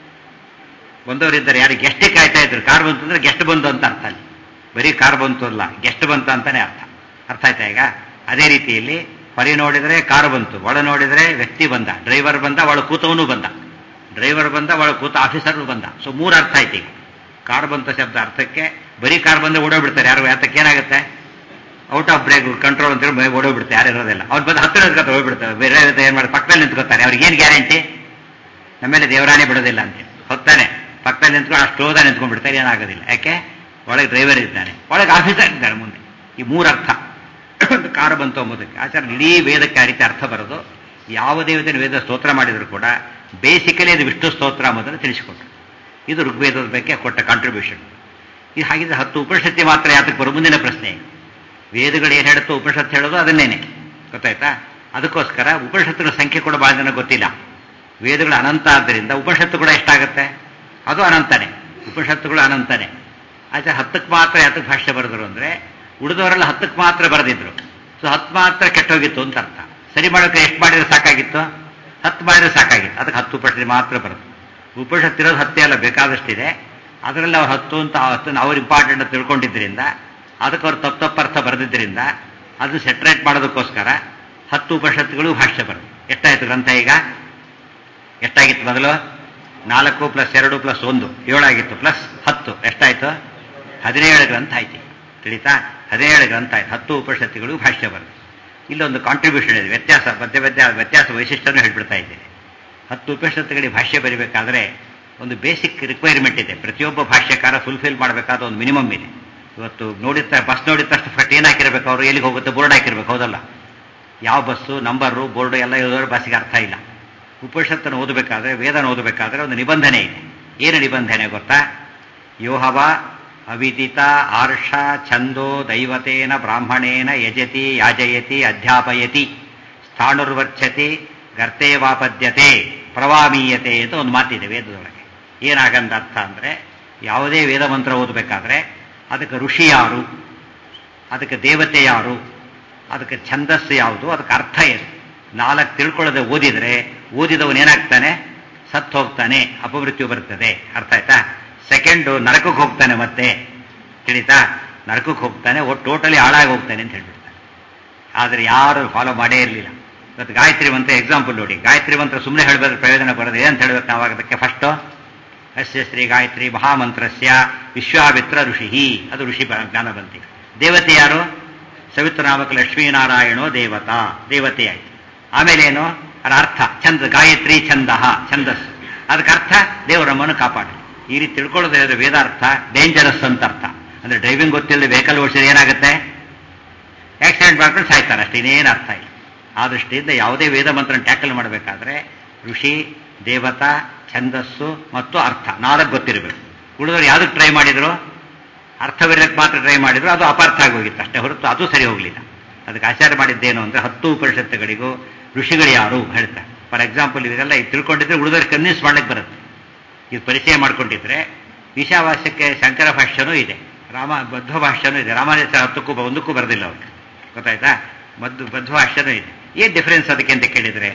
[SPEAKER 1] ಬಂದವರಿದ್ದಾರೆ ಯಾರು ಗೆಸ್ಟೇ ಕಾಯ್ತಾ ಇದ್ರು ಕಾರ್ ಬಂತು ಅಂದ್ರೆ ಗೆಸ್ಟ್ ಬಂತು ಅಂತ ಅರ್ಥ ಅಲ್ಲಿ ಬರೀ ಕಾರ್ ಬಂತು ಅಲ್ಲ ಗೆಸ್ಟ್ ಬಂತು ಅಂತಾನೆ ಅರ್ಥ ಅರ್ಥ ಆಯ್ತಾ ಈಗ ಅದೇ ರೀತಿಯಲ್ಲಿ ಹೊರಿ ನೋಡಿದ್ರೆ ಕಾರು ಬಂತು ಒಳ ನೋಡಿದ್ರೆ ವ್ಯಕ್ತಿ ಬಂದ ಡ್ರೈವರ್ ಬಂದ ಒಳ ಕೂತವನು ಬಂದ ಡ್ರೈವರ್ ಬಂದ ಒಳ ಕೂತ ಆಫೀಸರ್ನು ಬಂದ ಸೊ ಮೂರು ಅರ್ಥ ಆಯ್ತು ಈಗ ಕಾರ್ ಬಂತ ಶಬ್ದ ಅರ್ಥಕ್ಕೆ ಬರೀ ಕಾರ್ ಬಂದ್ರೆ ಓಡೋಗ್ಬಿಡ್ತಾರೆ ಯಾರು ಯಾತಕ್ಕೆ ಏನಾಗುತ್ತೆ ಔಟ್ ಆಫ್ ಬ್ರೇಕ್ ಕಂಟ್ರೋಲ್ ಅಂತೇಳಿ ಓಡೋಗ್ಬಿಡ್ತಾರೆ ಯಾರು ಇರೋದಿಲ್ಲ ಅವ್ರು ಬಂದು ಹತ್ತಿರ ನಿಂತ್ಕೊತ ಹೋಗ್ಬಿಡ್ತಾರೆ ಬೇರೆ ಏನು ಮಾಡಿ ಪಕ್ಕದಲ್ಲಿ ನಿಂತ್ಕೋತಾರೆ ಅವ್ರಿಗೆ ಏನು ಗ್ಯಾರಂಟಿ ನಮ್ಮೇಲೆ ದೇವರಾಣಿ ಬಿಡೋದಿಲ್ಲ ಅಂತೇಳಿ ಹೊತ್ತಾನೆ ಪಕ್ಕದಲ್ಲಿ ನಿಂತ್ಕೊಂಡು ಅಷ್ಟು ಹೋದ ನಿಂತ್ಕೊಂಡ್ಬಿಡ್ತಾರೆ ಏನಾಗೋದಿಲ್ಲ ಯಾಕೆ ಒಳಗೆ ಡ್ರೈವರ್ ಇದ್ದಾನೆ ಒಳಗೆ ಆಫೀಸರ್ ಇದ್ದಾನೆ ಮುಂದೆ ಈ ಮೂರು ಅರ್ಥ ಒಂದು ಕಾರು ಬಂತು ಅಂಬೋದಕ್ಕೆ ಆಚಾರ ಇಡೀ ವೇದಕ್ಕೆ ಆ ರೀತಿ ಅರ್ಥ ಬರೋದು ಯಾವ ದೇವತೆಯ ವೇದ ಸ್ತೋತ್ರ ಮಾಡಿದ್ರು ಕೂಡ ಬೇಸಿಕಲಿ ಅದು ವಿಷ್ಣು ಸ್ತೋತ್ರ ಎಂಬುದನ್ನು ತಿಳಿಸಿಕೊಟ್ರು ಇದು ಋಗ್ವೇದದ ಬಗ್ಗೆ ಕೊಟ್ಟ ಕಾಂಟ್ರಿಬ್ಯೂಷನ್ ಇದು ಹಾಗಿದ್ರೆ ಹತ್ತು ಉಪನಿಷತ್ತಿ ಮಾತ್ರ ಯಾತಕ್ಕೆ ಬರೋ ಮುಂದಿನ ಪ್ರಶ್ನೆ ವೇದಗಳು ಏನು ಹೇಳುತ್ತೋ ಉಪನಿಷತ್ತು ಹೇಳೋದು ಅದನ್ನೇನೆ ಗೊತ್ತಾಯ್ತಾ ಅದಕ್ಕೋಸ್ಕರ ಉಪನಿಷತ್ತುಗಳ ಸಂಖ್ಯೆ ಕೂಡ ಬಹಳ ಜನ ಗೊತ್ತಿಲ್ಲ ವೇದಗಳು ಅನಂತ ಆದ್ದರಿಂದ ಉಪನಿಷತ್ತು ಕೂಡ ಎಷ್ಟಾಗುತ್ತೆ ಅದು ಅನಂತನೇ ಉಪನಿಷತ್ತುಗಳು ಅನಂತನೇ ಆಚೆ ಹತ್ತಕ್ಕೆ ಮಾತ್ರ ಯಾತಕ್ಕೆ ಭಾಷ್ಯ ಬರೆದ್ರು ಅಂದರೆ ಉಳಿದವರೆಲ್ಲ ಹತ್ತಕ್ಕೆ ಮಾತ್ರ ಬರೆದಿದ್ರು ಸೊ ಹತ್ತು ಮಾತ್ರ ಕೆಟ್ಟೋಗಿತ್ತು ಅಂತ ಅರ್ಥ ಸರಿ ಮಾಡೋಕೆ ಎಷ್ಟು ಮಾಡಿದ್ರೆ ಸಾಕಾಗಿತ್ತು ಹತ್ತು ಮಾಡಿದ್ರೆ ಸಾಕಾಗಿತ್ತು ಅದಕ್ಕೆ ಹತ್ತು ಉಪನಿಷತ್ತು ಮಾತ್ರ ಬರೋದು ಉಪನಿಷತ್ತು ಇರೋದು ಹತ್ತೇ ಅಲ್ಲ ಬೇಕಾದಷ್ಟಿದೆ ಅದರಲ್ಲಿ ಅವ್ರು ಹತ್ತು ಅಂತ ಹತ್ತನ್ನು ಅವ್ರು ಇಂಪಾರ್ಟೆಂಟ್ ಅಂತ ತಿಳ್ಕೊಂಡಿದ್ದರಿಂದ ಅದಕ್ಕೆ ಅವ್ರು ತಪ್ಪು ತಪ್ಪು ಅರ್ಥ ಬರೆದಿದ್ದರಿಂದ ಅದನ್ನು ಸೆಟ್ರೇಟ್ ಮಾಡೋದಕ್ಕೋಸ್ಕರ ಹತ್ತು ಉಪನಿಷತ್ತುಗಳು ಭಾಷ್ಯ ಬರೋದು ಎಷ್ಟಾಯಿತು ಗ್ರಂಥ ಈಗ ಎಷ್ಟಾಗಿತ್ತು ಮೊದಲು ನಾಲ್ಕು ಪ್ಲಸ್ ಎರಡು ಪ್ಲಸ್ ಒಂದು ಏಳಾಗಿತ್ತು ಪ್ಲಸ್ ಹತ್ತು ಎಷ್ಟಾಯಿತು ಹದಿನೇಳು ಗ್ರಂಥ ಆಯ್ತು ತಿಳಿತಾ ಹದಿನೇಳು ಗ್ರಂಥ ಆಯ್ತು ಹತ್ತು ಉಪನಿಷತ್ತುಗಳು ಭಾಷ್ಯ ಬರುತ್ತೆ ಇಲ್ಲೊಂದು ಕಾಂಟ್ರಿಬ್ಯೂಷನ್ ಇದೆ ವ್ಯತ್ಯಾಸ ಮಧ್ಯ ಮಧ್ಯ ವ್ಯತ್ಯಾಸ ವೈಶಿಷ್ಟ್ಯವನ್ನು ಹೇಳ್ಬಿಡ್ತಾ ಇದ್ದೇನೆ ಹತ್ತು ಉಪನಿಷತ್ತುಗಳಿಗೆ ಭಾಷ್ಯ ಬರೀಬೇಕಾದ್ರೆ ಒಂದು ಬೇಸಿಕ್ ರಿಕ್ವೈರ್ಮೆಂಟ್ ಇದೆ ಪ್ರತಿಯೊಬ್ಬ ಭಾಷ್ಯಕಾರ ಫುಲ್ಫಿಲ್ ಮಾಡಬೇಕಾದ ಒಂದು ಮಿನಿಮಮ್ ಇದೆ ಇವತ್ತು ನೋಡಿದ ಬಸ್ ನೋಡಿದ ತಕ್ಷಣ ಫಸ್ಟ್ ಏನು ಹಾಕಿರ್ಬೇಕು ಅವರು ಎಲ್ಲಿಗೆ ಹೋಗುತ್ತೆ ಬೋರ್ಡ್ ಹಾಕಿರ್ಬೇಕು ಹೌದಲ್ಲ ಯಾವ ಬಸ್ಸು ನಂಬರು ಬೋರ್ಡು ಎಲ್ಲ ಇರೋದ್ರ ಬಸ್ಸಿಗೆ ಅರ್ಥ ಇಲ್ಲ ಉಪನಿಷತ್ತನ್ನು ಓದಬೇಕಾದ್ರೆ ವೇದನ ಓದಬೇಕಾದ್ರೆ ಒಂದು ನಿಬಂಧನೆ ಇದೆ ಏನು ನಿಬಂಧನೆ ಗೊತ್ತಾ ಯೋಹವ ಅವಿದಿತ ಆರ್ಷ ಛಂದೋ ದೈವತೇನ ಬ್ರಾಹ್ಮಣೇನ ಯಜತಿ ಯಾಜಯತಿ ಅಧ್ಯಾಪಯತಿ ಸ್ಥಾಣುರ್ವರ್ಚತಿ ಗರ್ತೇವಾಪದ್ಯತೆ ಪ್ರವಾಮೀಯತೆ ಅಂತ ಒಂದು ಮಾತಿದೆ ವೇದದೊಳಗೆ ಏನಾಗಂದ ಅರ್ಥ ಅಂದರೆ ಯಾವುದೇ ವೇದ ಮಂತ್ರ ಓದಬೇಕಾದ್ರೆ ಅದಕ್ಕೆ ಋಷಿ ಯಾರು ಅದಕ್ಕೆ ದೇವತೆ ಯಾರು ಅದಕ್ಕೆ ಛಂದಸ್ಸು ಯಾವುದು ಅದಕ್ಕೆ ಅರ್ಥ ಏನು ನಾಲ್ಕು ತಿಳ್ಕೊಳ್ಳದೆ ಓದಿದರೆ ಓದಿದವನು ಏನಾಗ್ತಾನೆ ಸತ್ತು ಹೋಗ್ತಾನೆ ಅಪಮೃತ್ಯು ಬರ್ತದೆ ಅರ್ಥ ಆಯ್ತಾ ಸೆಕೆಂಡು ನರಕಕ್ಕೆ ಹೋಗ್ತಾನೆ ಮತ್ತೆ ತಿಳಿತಾ ನರಕಕ್ಕೆ ಹೋಗ್ತಾನೆ ಒಟ್ಟು ಟೋಟಲಿ ಹಾಳಾಗಿ ಹೋಗ್ತಾನೆ ಅಂತ ಹೇಳ್ಬಿಡ್ತಾನೆ ಆದರೆ ಯಾರು ಫಾಲೋ ಮಾಡೇ ಇರಲಿಲ್ಲ ಇವತ್ತು ಗಾಯತ್ರಿ ಮಂತ್ರ ಎಕ್ಸಾಂಪಲ್ ನೋಡಿ ಗಾಯತ್ರಿ ಮಂತ್ರ ಸುಮ್ಮನೆ ಹೇಳಬೇಕು ಪ್ರಯೋಜನ ಬರೋದು ಏನಂತ ಹೇಳ್ಬೇಕು ನಾವು ಅದಕ್ಕೆ ಫಸ್ಟು ಅಸ್ಯ ಶ್ರೀ ಗಾಯತ್ರಿ ಮಹಾಮಂತ್ರಸ್ಯ ವಿಶ್ವಾಮಿತ್ರ ಋಷಿ ಅದು ಋಷಿ ಜ್ಞಾನ ಬಂತಿ ದೇವತೆ ಯಾರು ಸವಿತ್ರನಾಮಕ ಲಕ್ಷ್ಮೀನಾರಾಯಣೋ ದೇವತಾ ದೇವತೆ ಆಯ್ತು ಆಮೇಲೆ ಏನು ಅದರ ಅರ್ಥ ಚಂದ ಗಾಯತ್ರಿ ಛಂದ ಛಂದಸ್ಸು ಅದಕ್ಕೆ ಅರ್ಥ ದೇವರು ನಮ್ಮನ್ನು ಕಾಪಾಡಲಿ ಈ ರೀತಿ ತಿಳ್ಕೊಳ್ಳೋದೇ ಇದ್ರೆ ವೇದಾರ್ಥ ಡೇಂಜರಸ್ ಅಂತ ಅರ್ಥ ಅಂದ್ರೆ ಡ್ರೈವಿಂಗ್ ಗೊತ್ತಿಲ್ಲದೆ ವೆಹಿಕಲ್ ಓಡಿಸಿದ್ರೆ ಏನಾಗುತ್ತೆ ಆಕ್ಸಿಡೆಂಟ್ ಮಾಡ್ಕೊಂಡು ಸಾಯ್ತಾರೆ ಅಷ್ಟೇ ಇನ್ನೇನು ಅರ್ಥ ಇಲ್ಲ ಆ ದೃಷ್ಟಿಯಿಂದ ಯಾವುದೇ ವೇದ ಮಂತ್ರ ಟ್ಯಾಕಲ್ ಮಾಡಬೇಕಾದ್ರೆ ಋಷಿ ದೇವತಾ ಛಂದಸ್ಸು ಮತ್ತು ಅರ್ಥ ನಾಲ್ಕು ಗೊತ್ತಿರಬೇಕು ಉಳಿದವರು ಯಾವುದಕ್ಕೆ ಟ್ರೈ ಮಾಡಿದ್ರು ಅರ್ಥವಿರಕ್ಕೆ ಮಾತ್ರ ಟ್ರೈ ಮಾಡಿದ್ರು ಅದು ಅಪಾರ್ಥ ಆಗೋಗಿತ್ತು ಅಷ್ಟೇ ಹೊರತು ಅದು ಸರಿ ಹೋಗಲಿಲ್ಲ ಅದಕ್ಕೆ ಆಚಾರ ಮಾಡಿದ್ದೇನು ಅಂದರೆ ಹತ್ತು ಉಪನಿಷತ್ತುಗಳಿಗೂ ಋಷಿಗಳು ಯಾರು ಹೇಳ್ತಾರೆ ಫಾರ್ ಎಕ್ಸಾಂಪಲ್ ಇದೆಲ್ಲ ಇದು ತಿಳ್ಕೊಂಡಿದ್ರೆ ಉಳಿದವ್ರಿಗೆ ಕನ್ವಿನ್ಸ್ ಮಾಡ್ಲಿಕ್ಕೆ ಬರುತ್ತೆ ಇದು ಪರಿಚಯ ಮಾಡ್ಕೊಂಡಿದ್ರೆ ಈಶಾವಾಸ್ಯಕ್ಕೆ ಶಂಕರ ಭಾಷ್ಯನೂ ಇದೆ ರಾಮ ಬದ್ಧ ಭಾಷ್ಯನೂ ಇದೆ ರಾಮಾನುಜ ಹತ್ತಕ್ಕೂ ಒಂದಕ್ಕೂ ಬರೋದಿಲ್ಲ ಅವ್ರಿಗೆ ಗೊತ್ತಾಯ್ತಾ ಮದ್ದು ಬದ್ಧ ಭಾಷ್ಯನೂ ಇದೆ ಏನು ಡಿಫ್ರೆನ್ಸ್ ಅದಕ್ಕೆ ಅಂತ ಕೇಳಿದರೆ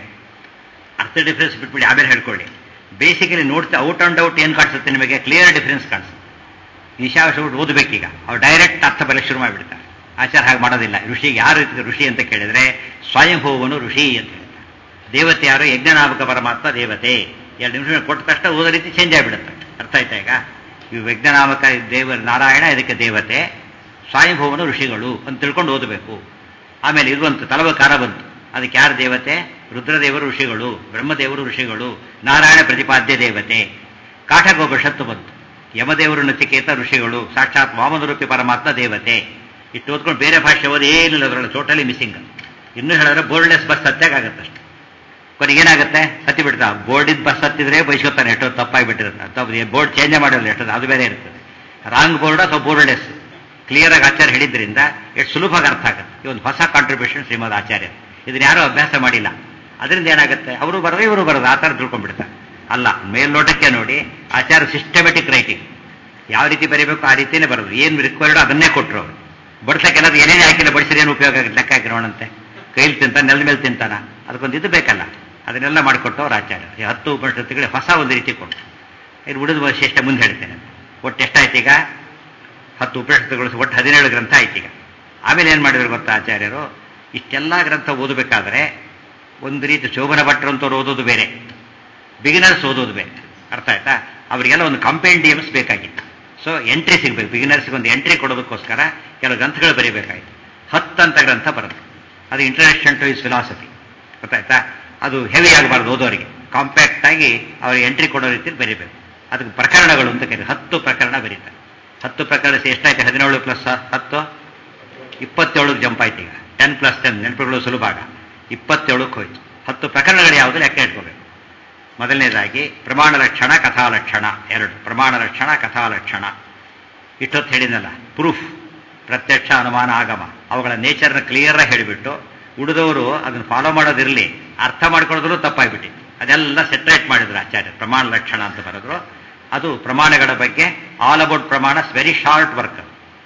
[SPEAKER 1] ಅರ್ಥ ಡಿಫ್ರೆನ್ಸ್ ಬಿಟ್ಬಿಡಿ ಆಮೇಲೆ ಹೇಳ್ಕೊಳ್ಳಿ ಬೇಸಿಕಲಿ ನೋಡ್ತಾ ಔಟ್ ಅಂಡ್ ಔಟ್ ಏನು ಕಾಣಿಸುತ್ತೆ ನಿಮಗೆ ಕ್ಲಿಯರ್ ಡಿಫ್ರೆನ್ಸ್ ಕಾಣಿಸುತ್ತೆ ಈಶಾವಾಸ್ಯ ಬಿಟ್ಟು ಓದಬೇಕೀಗ ಅವ್ರು ಡೈರೆಕ್ಟ್ ಅರ್ಥ ಬರಲಿಕ್ಕೆ ಶುರು ಮಾಡಿಬಿಡ್ತಾರೆ ಆಚಾರ ಹಾಗೆ ಮಾಡೋದಿಲ್ಲ ಋಷಿಗೆ ಯಾರು ಋಷಿ ಅಂತ ಕೇಳಿದ್ರೆ ಸ್ವಯಂಭೂವನು ಋಷಿ ಅಂತ ಹೇಳ್ತಾರೆ ದೇವತೆ ಯಾರು ಯಜ್ಞನಾಮಕ ಪರಮಾತ್ಮ ದೇವತೆ ಎರಡು ನಿಮಿಷ ಕೊಟ್ಟ ತಕ್ಷಣ ಓದೋ ರೀತಿ ಚೇಂಜ್ ಆಗಿಬಿಡುತ್ತೆ ಅರ್ಥ ಆಯ್ತಾ ಈಗ ಇವು ಯಜ್ಞನಾಮಕ ದೇವ ನಾರಾಯಣ ಇದಕ್ಕೆ ದೇವತೆ ಸ್ವಯಂಭೂವನು ಋಷಿಗಳು ಅಂತ ತಿಳ್ಕೊಂಡು ಓದಬೇಕು ಆಮೇಲೆ ಇದು ಬಂತು ತಲವಕಾರ ಬಂತು ಅದಕ್ಕೆ ಯಾರು ದೇವತೆ ರುದ್ರದೇವರು ಋಷಿಗಳು ಬ್ರಹ್ಮದೇವರು ಋಷಿಗಳು ನಾರಾಯಣ ಪ್ರತಿಪಾದ್ಯ ದೇವತೆ ಕಾಠಗೋಪನಿಷತ್ತು ಬಂತು ಯಮದೇವರು ನಚಿಕೇತ ಋಷಿಗಳು ಸಾಕ್ಷಾತ್ ವಾಮನರೂಪಿ ಪರಮಾತ್ಮ ದೇವತೆ ಇಟ್ಟು ಓದ್ಕೊಂಡು ಬೇರೆ ಭಾಷೆ ಓದಿ ಏನಿಲ್ಲ ಅದರಲ್ಲಿ ಟೋಟಲಿ ಮಿಸ್ಸಿಂಗ್ ಇನ್ನೂ ಹೇಳಿದ್ರೆ ಬೋರ್ಡ್ಲೆಸ್ ಬಸ್ ಸತ್ಯಾಗತ್ತೆ ಅಷ್ಟೆ ಕೊನೆಗೆ ಏನಾಗುತ್ತೆ ಸತ್ತಿ ಬಿಡ್ತಾ ಬೋರ್ಡಿದ್ ಬಸ್ ಹತ್ತಿದ್ರೆ ಬೈಸ್ಕೊತಾನೆ ಎಷ್ಟೋ ತಪ್ಪಾಗಿಬಿಟ್ಟಿರುತ್ತೆ ತಪ್ಪು ಬೋರ್ಡ್ ಚೇಂಜ್ ಮಾಡೋಲ್ಲ ಎಷ್ಟೊಂದು ಅದು ಬೇರೆ ಇರ್ತದೆ ರಾಂಗ್ ಬೋರ್ಡ್ ಅಥವಾ ಬೋರ್ಡ್ಲೆಸ್ ಕ್ಲಿಯರ್ ಆಗಿ ಆಚಾರ್ಯ ಹೇಳಿದ್ರಿಂದ ಎಷ್ಟು ಸುಲಭವಾಗಿ ಅರ್ಥ ಆಗುತ್ತೆ ಈ ಒಂದು ಹೊಸ ಕಾಂಟ್ರಿಬ್ಯೂಷನ್ ಶ್ರೀಮದ್ ಆಚಾರ್ಯ ಇದನ್ನ ಯಾರೂ ಅಭ್ಯಾಸ ಮಾಡಿಲ್ಲ ಅದರಿಂದ ಏನಾಗುತ್ತೆ ಅವರು ಬರೋದು ಇವರು ಬರೋದು ಆ ಥರ ತಿಳ್ಕೊಂಡ್ಬಿಡ್ತಾರೆ ಅಲ್ಲ ಮೇಲ್ನೋಟಕ್ಕೆ ನೋಡಿ ಆಚಾರ ಸಿಸ್ಟಮೆಟಿಕ್ ರೈಟಿಂಗ್ ಯಾವ ರೀತಿ ಬರೀಬೇಕು ಆ ರೀತಿಯೇ ಬರೋದು ಏನು ರಿಕ್ವೈರ್ಡ್ ಅದನ್ನೇ ಕೊಟ್ಟರು ಅವರು ಬಡ್ಸಕ್ಕೆಲ್ಲ ಏನೇನು ಹಾಕಿಲ್ಲ ಬಡಿಸಿದ್ರೆ ಏನು ಉಪಯೋಗ ಆಗುತ್ತೆ ಲೆಕ್ಕ ಹಾಕಿ ನೋಡಂತೆ ಕೈಲಿ ತಿಂತಾನೆ ನೆಲದ ಮೇಲೆ ತಿಂತಾನ ಅದಕ್ಕೊಂದು ಇದು ಬೇಕಲ್ಲ ಅದನ್ನೆಲ್ಲ ಮಾಡಿಕೊಟ್ಟು ಅವ್ರು ಆಚಾರ್ಯ ಈ ಹತ್ತು ಉಪನಿಷತ್ತುಗಳಿಗೆ ಹೊಸ ಒಂದು ರೀತಿ ಕೊಟ್ಟರು ಇದು ಉಳಿದ ವೈಶಿಷ್ಟ್ಯ ಮುಂದೆ ಹೇಳ್ತೇನೆ ಒಟ್ಟು ಎಷ್ಟಾಯ್ತು ಈಗ ಹತ್ತು ಉಪನಿಷತ್ತುಗಳು ಒಟ್ಟು ಹದಿನೇಳು ಗ್ರಂಥ ಆಯ್ತು ಈಗ ಆಮೇಲೆ ಏನು ಮಾಡಿದ್ರು ಗೊತ್ತಾ ಆಚಾರ್ಯರು ಇಷ್ಟೆಲ್ಲ ಗ್ರಂಥ ಓದಬೇಕಾದ್ರೆ ಒಂದು ರೀತಿ ಶೋಭನ ಭಟ್ರಂತವ್ರು ಓದೋದು ಬೇರೆ ಬಿಗಿನರ್ಸ್ ಓದೋದು ಬೇರೆ ಅರ್ಥ ಆಯ್ತಾ ಅವರಿಗೆಲ್ಲ ಒಂದು ಕಂಪೆಂಡಿಯಮ್ಸ್ ಬೇಕಾಗಿತ್ತು ಸೊ ಎಂಟ್ರಿ ಸಿಗಬೇಕು ಬಿಗಿನರ್ಸ್ಗೆ ಒಂದು ಎಂಟ್ರಿ ಕೊಡೋದಕ್ಕೋಸ್ಕರ ಕೆಲವು ಗ್ರಂಥಗಳು ಬರೀಬೇಕಾಗಿತ್ತು ಹತ್ತಂತ ಗ್ರಂಥ ಬರುತ್ತೆ ಅದು ಇಂಟ್ರಡಕ್ಷನ್ ಟು ಇಸ್ ಫಿಲಾಸಫಿ ಗೊತ್ತಾಯ್ತಾ ಅದು ಹೆವಿ ಆಗಬಾರ್ದು ಓದೋರಿಗೆ ಕಾಂಪ್ಯಾಕ್ಟ್ ಆಗಿ ಅವ್ರಿಗೆ ಎಂಟ್ರಿ ಕೊಡೋ ರೀತಿಯಲ್ಲಿ ಬರೀಬೇಕು ಅದಕ್ಕೆ ಪ್ರಕರಣಗಳು ಅಂತ ಕರೀತಾರೆ ಹತ್ತು ಪ್ರಕರಣ ಬರೀತಾರೆ ಹತ್ತು ಪ್ರಕರಣ ಎಷ್ಟಾಯ್ತು ಹದಿನೇಳು ಪ್ಲಸ್ ಹತ್ತು ಇಪ್ಪತ್ತೇಳಕ್ಕೆ ಜಂಪ್ ಆಯ್ತು ಈಗ ಟೆನ್ ಪ್ಲಸ್ ಟೆನ್ ನೆನಪುಗಳು ಸುಲಭಾಗ ಇಪ್ಪತ್ತೇಳಕ್ಕೆ ಹೋಯ್ತು ಹತ್ತು ಪ್ರಕರಣಗಳು ಯಾವುದು ಲೆಕ್ಕ ಇಟ್ಕೋಬೇಕು ಮೊದಲನೇದಾಗಿ ಪ್ರಮಾಣ ಲಕ್ಷಣ ಕಥಾಲಕ್ಷಣ ಎರಡು ಪ್ರಮಾಣ ಲಕ್ಷಣ ಕಥಾಲಕ್ಷಣ ಇಷ್ಟೊತ್ತು ಹೇಳಿದ್ನಲ್ಲ ಪ್ರೂಫ್ ಪ್ರತ್ಯಕ್ಷ ಅನುಮಾನ ಆಗಮ ಅವುಗಳ ನೇಚರ್ನ ಕ್ಲಿಯರಾಗಿ ಹೇಳಿಬಿಟ್ಟು ಉಳಿದವರು ಅದನ್ನು ಫಾಲೋ ಮಾಡೋದಿರಲಿ ಅರ್ಥ ಮಾಡ್ಕೊಳ್ಳೋದ್ರು ತಪ್ಪಾಗ್ಬಿಟ್ಟು ಅದೆಲ್ಲ ಸೆಟ್ರೇಟ್ ಮಾಡಿದ್ರು ಆಚಾರ್ಯ ಪ್ರಮಾಣ ಲಕ್ಷಣ ಅಂತ ಬರೆದ್ರು ಅದು ಪ್ರಮಾಣಗಳ ಬಗ್ಗೆ ಆಲ್ ಅಬೌಟ್ ಪ್ರಮಾಣ ವೆರಿ ಶಾರ್ಟ್ ವರ್ಕ್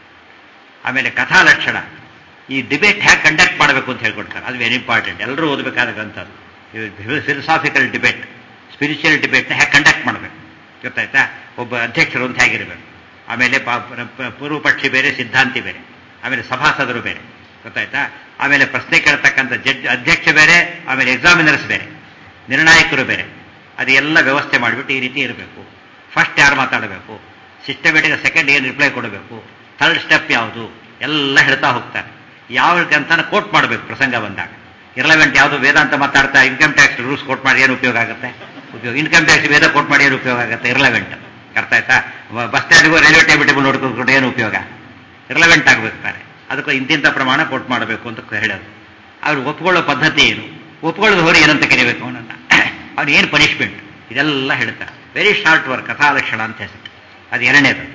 [SPEAKER 1] ಆಮೇಲೆ ಕಥಾ ಲಕ್ಷಣ ಈ ಡಿಬೇಟ್ ಹೇಗೆ ಕಂಡಕ್ಟ್ ಮಾಡಬೇಕು ಅಂತ ಹೇಳ್ಕೊಡ್ತಾರೆ ಅದು ವೆರಿ ಇಂಪಾರ್ಟೆಂಟ್ ಎಲ್ಲರೂ ಓದಬೇಕಾದ ಗ್ರಂಥ ಫಿಲಸಾಫಿಕಲ್ ಡಿಬೇಟ್ ಸ್ಪಿರಿಚುವಲ್ ಡಿಬೇಟ್ನ ಹೇಗೆ ಕಂಡಕ್ಟ್ ಮಾಡಬೇಕು ಗೊತ್ತಾಯ್ತಾ ಒಬ್ಬ ಅಧ್ಯಕ್ಷರು ಅಂತ ಹೇಗಿರಬೇಕು ಆಮೇಲೆ ಪೂರ್ವ ಪಕ್ಷಿ ಬೇರೆ ಸಿದ್ಧಾಂತಿ ಬೇರೆ ಆಮೇಲೆ ಸಭಾಸದರು ಬೇರೆ ಗೊತ್ತಾಯ್ತಾ ಆಮೇಲೆ ಪ್ರಶ್ನೆ ಕೇಳ್ತಕ್ಕಂಥ ಜಡ್ಜ್ ಅಧ್ಯಕ್ಷ ಬೇರೆ ಆಮೇಲೆ ಎಕ್ಸಾಮಿನರ್ಸ್ ಬೇರೆ ನಿರ್ಣಾಯಕರು ಬೇರೆ ಅದೆಲ್ಲ ವ್ಯವಸ್ಥೆ ಮಾಡಿಬಿಟ್ಟು ಈ ರೀತಿ ಇರಬೇಕು ಫಸ್ಟ್ ಯಾರು ಮಾತಾಡಬೇಕು ಸಿಸ್ಟಮೆಟಿಕ್ ಸೆಕೆಂಡ್ ಏನು ರಿಪ್ಲೈ ಕೊಡಬೇಕು ಥರ್ಡ್ ಸ್ಟೆಪ್ ಯಾವುದು ಎಲ್ಲ ಹೇಳ್ತಾ ಹೋಗ್ತಾರೆ ಯಾವ ಗ್ರಂಥನ ಕೋಟ್ ಮಾಡಬೇಕು ಪ್ರಸಂಗ ಬಂದಾಗ ಇರಲೆವೆಂಟ್ ಯಾವುದು ವೇದಾಂತ ಮಾತಾಡ್ತಾ ಇನ್ಕಮ್ ಟ್ಯಾಕ್ಸ್ ರೂಲ್ಸ್ ಕೋಟ್ ಮಾಡಿ ಏನು ಉಪಯೋಗ ಆಗುತ್ತೆ ಉಪಯೋಗ ಇನ್ಕಮ್ ಟ್ಯಾಕ್ಸ್ ವೇದ ಕೋಟ್ ಮಾಡಿ ಏನು ಉಪಯೋಗ ಆಗುತ್ತೆ ಇರಲೆವೆಂಟ್ ಅರ್ಥ ಆಯ್ತಾ ಬಸ್ ಸ್ಟ್ಯಾಂಡ್ಗೂ ರೈಲ್ವೆ ಟೈಮ್ ಟೇಬಲ್ ನೋಡ್ಕೊಂಡು ಏನು ಉಪಯೋಗ ಇರಲೆವೆಂಟ್ ಆಗಬೇಕು ತಾನೆ ಅದಕ್ಕೆ ಇಂತಿಂಥ ಪ್ರಮಾಣ ಕೋಟ್ ಮಾಡಬೇಕು ಅಂತ ಹೇಳೋದು ಅವ್ರು ಒಪ್ಕೊಳ್ಳೋ ಪದ್ಧತಿ ಏನು ಒಪ್ಕೊಳ್ಳೋದು ಹೊರ ಏನಂತ ಕರಿಬೇಕು ಅವನನ್ನ ಅವ್ನು ಏನು ಪನಿಷ್ಮೆಂಟ್ ಇದೆಲ್ಲ ಹೇಳ್ತಾರೆ ವೆರಿ ಶಾರ್ಟ್ ವರ್ಕ್ ಕಥಾಲಕ್ಷಣ ಅಂತ ಹೆಸರು ಅದು ಎರಡನೇದು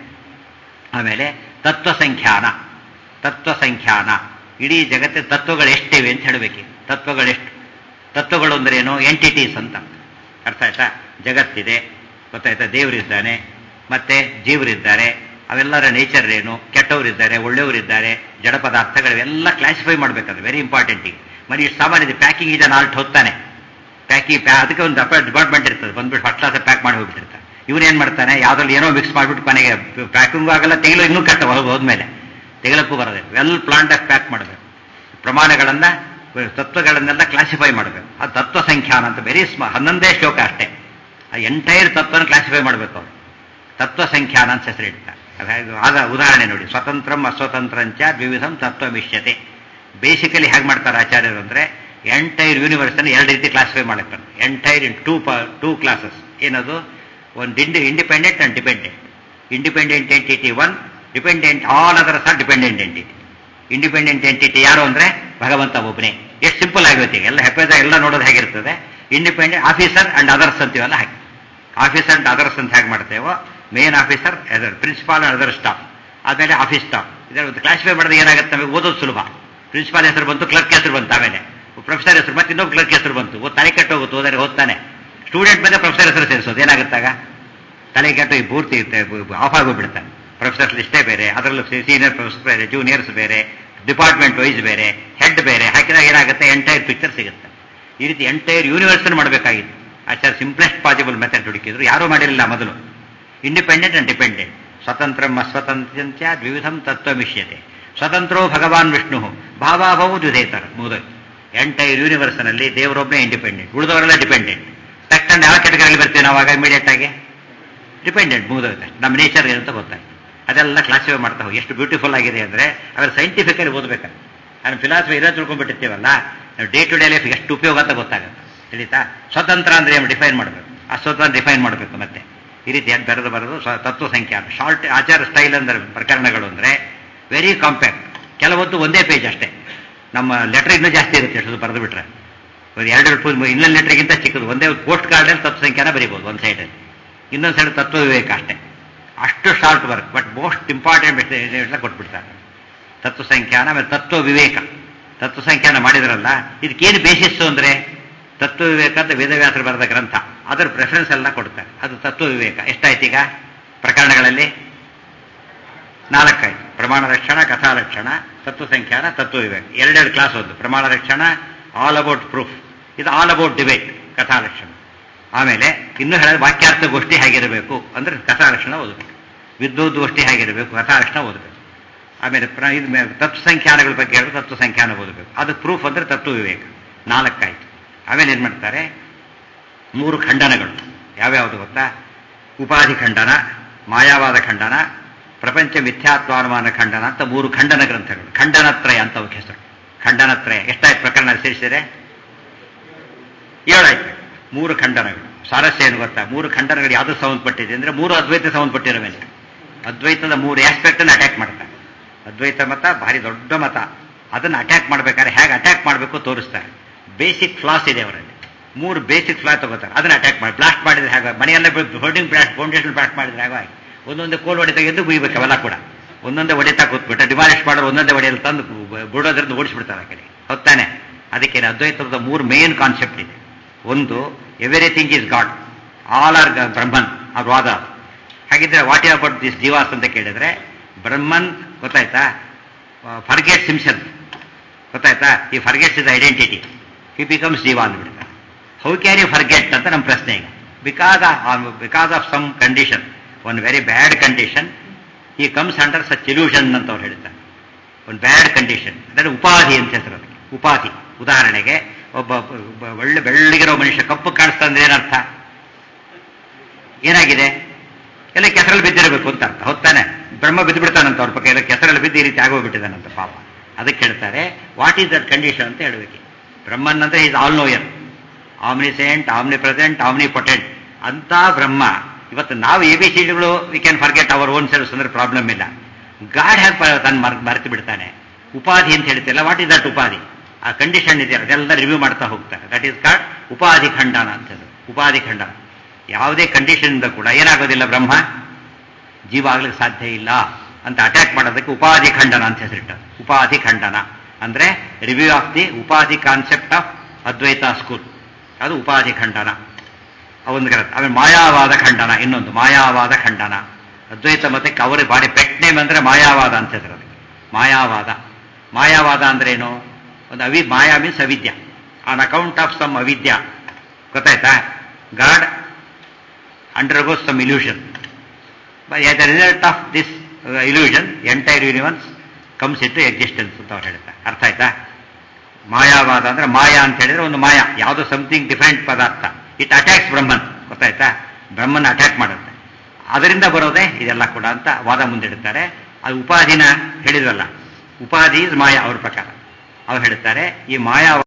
[SPEAKER 1] ಆಮೇಲೆ ತತ್ವ ಸಂಖ್ಯಾನ ತತ್ವ ಸಂಖ್ಯಾನ ಇಡೀ ಜಗತ್ತಿನ ತತ್ವಗಳು ಎಷ್ಟಿವೆ ಅಂತ ಹೇಳಬೇಕು ತತ್ವಗಳೆಷ್ಟು ತತ್ವಗಳು ಅಂದ್ರೆ ಏನು ಎಂಟಿಟೀಸ್ ಅಂತ ಅರ್ಥ ಆಯ್ತಾ ಜಗತ್ತಿದೆ ಗೊತ್ತಾಯ್ತಾ ದೇವರಿದ್ದಾನೆ ಮತ್ತೆ ಜೀವರಿದ್ದಾರೆ ಅವೆಲ್ಲರ ನೇಚರ್ ಏನು ಕೆಟ್ಟವರಿದ್ದಾರೆ ಒಳ್ಳೆಯವರಿದ್ದಾರೆ ಜಡ ಪದಾರ್ಥಗಳು ಎಲ್ಲ ಕ್ಲಾಸಿಫೈ ಮಾಡಬೇಕಾದ್ರೆ ವೆರಿ ಇಂಪಾರ್ಟೆಂಟ್ ಈಗ ಮನೆ ಇಷ್ಟು ಸಾಮಾನ್ಯ ಇದೆ ಪ್ಯಾಕಿಂಗ್ ಇದನ್ನು ಆಲ್ಟ್ ಹೋಗ್ತಾನೆ ಪ್ಯಾಕಿಂಗ್ ಪ್ಯಾ ಅದಕ್ಕೆ ಒಂದು ಡಿಪಾರ್ಟ್ಮೆಂಟ್ ಇರ್ತದೆ ಬಂದ್ಬಿಟ್ಟು ಫಸ್ಟ್ ಕ್ಲಾಸ್ ಪ್ಯಾಕ್ ಮಾಡಿ ಹೋಗ್ಬಿಟ್ಟಿರ್ತಾರೆ ಇವನು ಏನು ಮಾಡ್ತಾನೆ ಯಾವ್ದ್ರಲ್ಲಿ ಏನೋ ಮಿಕ್ಸ್ ಮಾಡಿಬಿಟ್ಟು ಕೊನೆಗೆ ಪ್ಯಾಕಿಂಗ್ ಆಗಲ್ಲ ತೆಗಿಲು ಇನ್ನೂ ಕಷ್ಟ ಹೋದ್ಮೇಲೆ ತೆಗಿಲಕ್ಕೂ ಬರೋದಿಲ್ಲ ವೆಲ್ ಪ್ಲಾಂಟ್ ಆಗಿ ಪ್ಯಾಕ್ ಮಾಡಬೇಕು ಪ್ರಮಾಣಗಳನ್ನ ತತ್ವಗಳನ್ನೆಲ್ಲ ಕ್ಲಾಸಿಫೈ ಮಾಡಬೇಕು ಆ ತತ್ವ ಸಂಖ್ಯಾನ ಅಂತ ವೆರಿ ಸ್ಮ ಹನ್ನೊಂದೇ ಶ್ಲೋಕ ಅಷ್ಟೇ ಆ ಎಂಟೈರ್ ತತ್ವನ ಕ್ಲಾಸಿಫೈ ಮಾಡಬೇಕು ಅವರು ತತ್ವ ಸಂಖ್ಯಾನ ಅಂತ ಹೆಸರು ಇಡ್ತಾರೆ ಅದಾയത് ಆದ ಉದಾಹರಣೆ ನೋಡಿ ಸ್ವತಂತ್ರಂ ಅಸ್ವತಂತ್ರಂಚ ದ್ವಿವಿಧಂ ತತ್ವ ಮಿಷ್ಯತೆ ಬೇಸಿಕಲಿ ಹೇಗೆ ಮಾಡ್ತಾರೆ ಆಚಾರ್ಯರು ಅಂದ್ರೆ ಎಂಟೈರ್ ಯೂನಿವರ್ಸ್ ಅನ್ನು ಎರಡು ರೀತಿ ಕ್ಲಾಸಿಫೈ ಮಾಡ್ತಾರೆ entire in two two classes ಏನದು ಒಂದು ಇಂಡಿ independent and dependent independent entity one dependent all others are dependent entity independent entity ಯಾರು ಅಂದ್ರೆ ಭಗವಂತ ಒಬ್ಬನೇ ಎಷ್ಟು ಸಿಂಪಲ್ ಆಗಿರುತ್ತೆ ಎಲ್ಲ ಹೆಪ್ಪದ ಎಲ್ಲ ನೋಡೋದು ಹೇಗಿರ್ತದೆ ಇಂಡಿಪೆಂಡೆಂಟ್ ಆಫೀಸರ್ ಅಂಡ್ ಅದರ್ಸ್ ಅಂತೀವಲ್ಲ ಹಾಗೆ ಆಫೀಸರ್ ಅಂಡ್ ಅದರ್ಸ್ ಅಂತ ಹೇಗೆ ಮಾಡ್ತೇವೋ main officer principal and other staff ಆಮೇಲೆ ಆಫೀಸ್ ಸ್ಟಾಫ್ ಇದರ ಕ್ಲಾಸಿಫೈ ಮಾಡಿದ್ರೆ ಏನಾಗುತ್ತೆ ನಮಗೆ ಓದೋದು ಸುಲಭ ಪ್ರಿನ್ಸಿಪಾಲ್ ಹೆಸರು ಬಂತು ಕ್ಲರ್ಕ್ ಹೆಸರು ಬಂತು ಆಮೇಲೆ ಪ್ರೊಫೆಸರ್ ಹೆಸರು ಮತ್ತೆ ಇನ್ನೊಬ್ಬ ಕ್ಲರ್ಕ್ ಹೆಸರು ಬಂತು ಓದ್ ತಲೆ ಕೆಟ್ಟು ಹೋಗುತ್ತೆ ಹೋದರೆ ಓದ್ತಾನೆ ಸ್ಟೂಡೆಂಟ್ ಬಂದ್ರೆ ಪ್ರೊಫೆಸರ್ ಹೆಸರು ಸೇರಿಸೋದು ಏನಾಗುತ್ತಾಗ ತಲೆ ಕೆಟ್ಟು ಈ ಪೂರ್ತಿ ಆಫ್ ಆಗೋಗ್ಬಿಡ್ತಾನೆ ಪ್ರೊಫೆಸರ್ ಲಿಸ್ಟೇ ಬೇರೆ ಅದರಲ್ಲೂ ಸೀನಿಯರ್ ಪ್ರೊಫೆಸರ್ ಬೇರೆ ಜೂನಿಯರ್ಸ್ ಬೇರೆ ಡಿಪಾರ್ಟ್ಮೆಂಟ್ ವೈಸ್ ಬೇರೆ ಹೆಡ್ ಬೇರೆ ಹಾಕಿದಾಗ ಏನಾಗುತ್ತೆ ಎಂಟೈರ್ ಪಿಕ್ಚರ್ ಸಿಗುತ್ತೆ ಈ ರೀತಿ ಎಂಟೈರ್ ಯೂನಿವರ್ಸ್ ಮಾಡಬೇಕಾಗಿತ್ತು ಆಚಾರ ಸಿಂಪ್ಲೆಸ್ಟ್ ಪಾಸಿಬಲ್ ಮೆಥಡ್ ಹುಡುಕಿದ್ರು ಯಾರೂ ಮಾಡಿರಲಿಲ್ಲ ಮೊದಲು ಇಂಡಿಪೆಂಡೆಂಟ್ ಅಂಡ್ ಡಿಪೆಂಡೆಂಟ್ ಸ್ವತಂತ್ರಂ ಅಸ್ವತಂತ್ರ್ಯಂಚ ದ್ವಿವಿಧಂ ತತ್ವ ಮಿಷ್ಯತೆ ಸ್ವತಂತ್ರೋ ಭಗವಾನ್ ವಿಷ್ಣು ಭಾವಾಭಾವು ದ್ವಿಧೇತರ ಮುಗಿದ ಎಂಟೈರ್ ಯೂನಿವರ್ಸ್ನಲ್ಲಿ ದೇವರೊಬ್ಬನೇ ಇಂಡಿಪೆಂಡೆಂಟ್ ಉಳಿದವರೆಲ್ಲ ಡಿಪೆಂಡೆಂಟ್ ತಕ್ಕಂಡು ಯಾವ ಕೆಟಗರಿಯಲ್ಲಿ ಬರ್ತೀವಿ ನಾವಾಗ ಇಮಿಡಿಯೇಟ್ ಆಗಿ ಡಿಪೆಂಡೆಂಟ್ ಮುಗಿದೋಗುತ್ತೆ ನಮ್ಮ ನೇಚರ್ ಏನಂತ ಗೊತ್ತಾಯ್ತು ಅದೆಲ್ಲ ಕ್ಲಾಸಿಫೈ ಮಾಡ್ತಾ ಹೋಗಿ ಎಷ್ಟು ಬ್ಯೂಟಿಫುಲ್ ಆಗಿದೆ ಅಂದರೆ ಅದ್ರ ಸೈಂಟಿಫಿಕಲಿ ಓದಬೇಕು ನಾನು ಫಿಲಾಸಫಿ ಇರೋ ತಿಳ್ಕೊಂಡ್ಬಿಟ್ಟಿರ್ತೀವಲ್ಲ ನಾವು ಡೇ ಟು ಡೇ ಲೈಫ್ ಎಷ್ಟು ಉಪಯೋಗ ಅಂತ ಗೊತ್ತಾಗುತ್ತೆ ತಿಳಿತಾ ಸ್ವತಂತ್ರ ಅಂದ್ರೆ ಏನು ಡಿಫೈನ್ ಮಾಡಬೇಕು ಅಸ್ವತಂತ್ರ ಡಿಫೈನ್ ಮಾಡಬೇಕು ಮತ್ತೆ ಈ ರೀತಿ ಬೆರೆದು ಬರೆದು ತತ್ವ ಸಂಖ್ಯೆ ಶಾರ್ಟ್ ಆಚಾರ ಸ್ಟೈಲ್ ಅಂದ್ರೆ ಪ್ರಕರಣಗಳು ಅಂದ್ರೆ ವೆರಿ ಕಾಂಪ್ಯಾಕ್ಟ್ ಕೆಲವೊಂದು ಒಂದೇ ಪೇಜ್ ಅಷ್ಟೇ ನಮ್ಮ ಲೆಟರ್ ಇನ್ನೂ ಜಾಸ್ತಿ ಇರುತ್ತೆ ಎಷ್ಟು ಬರೆದು ಬಿಟ್ರೆ ಒಂದು ಎರಡು ಇನ್ನೊಂದು ಲೆಟರ್ಗಿಂತ ಚಿಕ್ಕದು ಒಂದೇ ಪೋಸ್ಟ್ ಕಾರ್ಡಲ್ಲಿ ತತ್ವ ಸಂಖ್ಯಾನ ಬರೀಬೋದು ಒಂದು ಸೈಡಲ್ಲಿ ಇನ್ನೊಂದು ಸೈಡ್ ತತ್ವ ವಿವೇಕ ಅಷ್ಟೇ ಅಷ್ಟು short work but most important ಎಲ್ಲ ಕೊಟ್ಬಿಡ್ತಾರೆ ತತ್ವ ಸಂಖ್ಯಾನ ಆಮೇಲೆ ತತ್ವ ವಿವೇಕ ತತ್ವ ಸಂಖ್ಯಾನ ಮಾಡಿದ್ರಲ್ಲ ಇದಕ್ಕೇನು ಬೇಸಿಸ್ಸು ಅಂದ್ರೆ ತತ್ವ ವಿವೇಕ ಅಂತ ವೇದವ್ಯಾಸರು ಬರೆದ ಗ್ರಂಥ ಅದರ ಪ್ರೆಫರೆನ್ಸ್ ಎಲ್ಲ ಕೊಡ್ತಾರೆ ಅದು ತತ್ವ ವಿವೇಕ ಎಷ್ಟಾಯ್ತು ಈಗ ಪ್ರಕರಣಗಳಲ್ಲಿ ನಾಲ್ಕಾಯ್ತು ಪ್ರಮಾಣ ರಕ್ಷಣ ಕಥಾ ರಕ್ಷಣ ತತ್ವ ಸಂಖ್ಯಾನ ತತ್ವ ವಿವೇಕ ಎರಡೆರಡು ಕ್ಲಾಸ್ ಒಂದು ಪ್ರಮಾಣ ರಕ್ಷಣ ಆಲ್ ಅಬೌಟ್ ಪ್ರೂಫ್ ಇದು ಆಲ್ ಅಬೌಟ್ ಡಿಬೇಟ್ ಕಥಾ ರಕ್ಷಣ ಆಮೇಲೆ ಇನ್ನು ಹೇಳಿದ ವಾಕ್ಯಾರ್ಥ ಗೋಷ್ಠಿ ಹೇಗಿರಬೇಕು ಅಂದ್ರೆ ಕಥಾ ರಕ್ಷಣ ಓದಬೇಕು ವಿದ್ಯುತ್ ಗೋಷ್ಠಿ ಹೇಗಿರಬೇಕು ಕಥಾ ರಕ್ಷಣ ಓದಬೇಕು ಆಮೇಲೆ ಪ್ರ ಇದು ತತ್ವ ಸಂಖ್ಯಾನಗಳ ಬಗ್ಗೆ ಹೇಳಿದ್ರೆ ತತ್ವ ಸಂಖ್ಯಾನ ಓದಬೇಕು ಅದು ಪ್ರೂಫ್ ಅಂದ್ರೆ ತತ್ವ ವಿವೇಕ ನಾಲ್ಕಾಯ್ತು ಆಮೇಲೆ ಏನು ಮಾಡ್ತಾರೆ ಮೂರು ಖಂಡನಗಳು ಯಾವ್ಯಾವುದು ಗೊತ್ತಾ ಉಪಾಧಿ ಖಂಡನ ಮಾಯಾವಾದ ಖಂಡನ ಪ್ರಪಂಚ ಮಿಥ್ಯಾತ್ವಾನುಮಾನ ಖಂಡನ ಅಂತ ಮೂರು ಖಂಡನ ಗ್ರಂಥಗಳು ಖಂಡನತ್ರಯ ಅಂತ ಅವಕ್ಕೆ ಹೆಸರು ಖಂಡನತ್ರಯ ಎಷ್ಟಾಯ್ತು ಪ್ರಕರಣ ಸೇರಿಸಿದರೆ ಏಳಾಯ್ತು ಮೂರು ಖಂಡನಗಳು ಸಾರಸ್ಯ ಏನು ಗೊತ್ತಾ ಮೂರು ಖಂಡನಗಳು ಯಾವುದು ಸಂಬಂಧಪಟ್ಟಿದೆ ಅಂದ್ರೆ ಮೂರು ಅದ್ವೈತ ಸಂಬಂಧಪಟ್ಟಿರೋ ಮೇಲೆ ಅದ್ವೈತದ ಮೂರು ಆಸ್ಪೆಕ್ಟ್ ಅನ್ನು ಅಟ್ಯಾಕ್ ಮಾಡ್ತಾರೆ ಅದ್ವೈತ ಮತ ಭಾರಿ ದೊಡ್ಡ ಮತ ಅದನ್ನು ಅಟ್ಯಾಕ್ ಮಾಡ್ಬೇಕಾದ್ರೆ ಹೇಗೆ ಅಟ್ಯಾಕ್ ಮಾಡಬೇಕು ತೋರಿಸ್ತಾರೆ ಬೇಸಿಕ್ ಫ್ಲಾಸ್ ಇದೆ ಅವರಲ್ಲಿ ಮೂರು ಬೇಸಿಕ್ ಫ್ಲಾ ತಗೋತಾರೆ ಅದನ್ನ ಅಟ್ಯಾಕ್ ಮಾಡಿ ಬ್ಲಾಸ್ಟ್ ಮಾಡಿದ್ರೆ ಹೇಗೆ ಮನೆಯಲ್ಲೇ ಹೋರ್ಡಿಂಗ್ ಬ್ಲಾಸ್ಟ್ ಫೌಂಡೇಶನ್ ಬ್ಲಾಸ್ಟ್ ಮಾಡಿದ್ರೆ ಹಾಗೆ ಒಂದೊಂದೇ ಕೋಲ್ ಹೊಡಿತಾ ಎದ್ದು ಬುಯ್ಬೇಕು ಅವೆಲ್ಲ ಕೂಡ ಒಂದೊಂದೇ ಹೊಡಿತಾ ಕೂತ್ಬಿಟ್ಟು ಡಿಮಾಲಿಷ್ ಮಾಡೋರು ಒಂದೊಂದೇ ಹೊಡೆಯಲ್ಲಿ ತಂದು ಬುಡೋದ್ರಿಂದ ಓಡಿಸ್ಬಿಡ್ತಾರೆ ಆ ಕಡೆ ಹೊತ್ತಾನೆ ಅದಕ್ಕೆ ಅದ್ವೈತದ ಮೂರು ಮೇನ್ ಕಾನ್ಸೆಪ್ಟ್ ಇದೆ ಒಂದು everything is God all are Brahman ಅವ್ರ ವಾದ ಹಾಗಿದ್ರೆ ವಾಟ್ ಯು ಅಬೌಟ್ ದಿಸ್ ಜೀವಾಸ್ ಅಂತ ಕೇಳಿದ್ರೆ ಬ್ರಹ್ಮನ್ ಗೊತ್ತಾಯ್ತಾ ಫರ್ಗೆಟ್ ಸಿಮ್ಸನ್ ಗೊತ್ತಾಯ್ತಾ ಈ forgets his identity he becomes ಜೀವ ಅಂದ್ಬಿಡ್ತಾರೆ ಹೌ ಕ್ಯಾನ್ ಯು ಫರ್ಗೆಟ್ ಅಂತ ನಮ್ಮ ಪ್ರಶ್ನೆ ಈಗ because because of some condition one very bad condition ಈ ಕಮ್ಸ್ ಅಂಡರ್ ಸಚ್ ಇಲ್ಯೂಷನ್ ಅಂತ ಅವ್ರು ಹೇಳ್ತಾರೆ ಒಂದು ಬ್ಯಾಡ್ ಕಂಡೀಷನ್ ಅಂದರೆ ಉಪಾಧಿ ಅಂತ ಹೆಸರು ಅದಕ್ಕೆ ಉಪಾಧಿ ಉದಾಹರಣೆಗೆ ಒಬ್ಬ ಒಳ್ಳೆ ಬೆಳ್ಳಿಗಿರೋ ಮನುಷ್ಯ ಕಪ್ಪು ಕಾಣಿಸ್ತಾ ಅಂದ್ರೆ ಏನರ್ಥ ಏನಾಗಿದೆ ಎಲ್ಲ ಕೆಸರಲ್ಲಿ ಬಿದ್ದಿರಬೇಕು ಅಂತ ಅರ್ಥ ಹೊತ್ತಾನೆ ಬ್ರಹ್ಮ ಬಿದ್ದು ಬಿಡ್ತಾನಂತ ಅವ್ರ ಪಕ್ಕ ಎಲ್ಲ ಕೆಸರಲ್ಲಿ ಬಿದ್ದು ಈ ರೀತಿ ಆಗೋಗ್ಬಿಟ್ಟಿದ್ದಾನಂತ ಪಾಪ ಅದಕ್ಕೆ ಹೇಳ್ತಾರೆ ವಾಟ್ ಈಸ್ ದಟ್ ಕಂಡೀಷನ್ ಅಂತ ಹೇಳಬೇಕು ಬ್ರಹ್ಮನ್ ಅಂದ್ರೆ is all knower omniscient omnipresent omnipotent ಅಂತ ಬ್ರಹ್ಮ ಇವತ್ತು ನಾವು ಎ ಬಿ ಸಿಡಿಗಳು we can forget our own selves ಅಂದ್ರೆ ಪ್ರಾಬ್ಲಮ್ ಇಲ್ಲ ಗಾಡ್ ಹ್ಯಾಕ್ ತನ್ನ ಮರ್ ಮರೆತು ಬಿಡ್ತಾನೆ ಉಪಾಧಿ ಅಂತ ಹೇಳ್ತಿಲ್ಲ ವಾಟ್ ಇಸ್ ದಟ್ ಉಪಾಧಿ ಆ ಕಂಡೀಷನ್ ಇದೆ ಅದೆಲ್ಲ ರಿವ್ಯೂ ಮಾಡ್ತಾ ಹೋಗ್ತಾರೆ ದಟ್ ಈಸ್ ಕಾಲ್ಡ್ ಉಪಾಧಿ ಖಂಡನ ಅಂತ ಉಪಾಧಿ ಖಂಡನ ಯಾವುದೇ ಕಂಡೀಷನ್ನಿಂದ ಕೂಡ ಏನಾಗೋದಿಲ್ಲ ಬ್ರಹ್ಮ ಜೀವ ಆಗ್ಲಿಕ್ಕೆ ಸಾಧ್ಯ ಇಲ್ಲ ಅಂತ ಅಟ್ಯಾಕ್ ಮಾಡೋದಕ್ಕೆ ಉಪಾಧಿ ಖಂಡನ ಅಂತ ಹೆಸರಿಟ್ಟ ಉಪಾಧಿ ಖಂಡನ ಅಂದ್ರೆ ರಿವ್ಯೂ ಆಫ್ ದಿ ಉಪಾಧಿ ಕಾನ್ಸೆಪ್ಟ್ ಆಫ್ ಅದ್ವೈತ ಸ್ಕೂಲ್ ಅದು ಉಪಾಧಿ ಖಂಡನ ಒಂದು ಗ್ರಂಥ ಆಮೇಲೆ ಮಾಯಾವಾದ ಖಂಡನ ಇನ್ನೊಂದು ಮಾಯಾವಾದ ಖಂಡನ ಅದ್ವೈತ ಮತಕ್ಕೆ ಅವರ ಬಾಡಿ ಪೆಟ್ ನೇಮ್ ಅಂದ್ರೆ ಮಾಯಾವಾದ ಅಂತ ಹೆಸರು ಅದಕ್ಕೆ ಮಾಯಾವಾದ ಮಾಯಾವಾದ ಅಂದ್ರೆ ಏನು ಒಂದು ಅವಿ maya means avidya on account of some avidya ಗೊತ್ತಾಯ್ತಾ God undergoes some illusion by the result of this illusion entire universe comes into existence ಅಂತ ಅವ್ರು ಹೇಳ್ತಾರೆ ಅರ್ಥ ಆಯ್ತಾ ಮಾಯಾವಾದ ಅಂದ್ರೆ ಮಾಯಾ ಅಂತ ಹೇಳಿದ್ರೆ ಒಂದು ಮಾಯಾ ಯಾವುದೋ ಸಮಥಿಂಗ್ ಡಿಫರೆಂಟ್ ಪದಾರ್ಥ ಇಟ್ ಅಟ್ಯಾಕ್ಸ್ ಬ್ರಹ್ಮನ್ ಗೊತ್ತಾಯ್ತಾ ಬ್ರಹ್ಮನ್ ಅಟ್ಯಾಕ್ ಮಾಡುತ್ತೆ ಅದರಿಂದ ಬರೋದೇ ಇದೆಲ್ಲ ಕೂಡ ಅಂತ ವಾದ ಮುಂದಿಡುತ್ತಾರೆ ಅದು ಉಪಾಧಿನ ಹೇಳಿದ್ವಲ್ಲ ಉಪಾಧಿ ಇಸ್ ಮಾಯಾ ಅವ್ರ ಪ್ರಕಾರ ಅವ್ರು ಹೇಳ್ತಾರೆ ಈ ಮಾಯಾ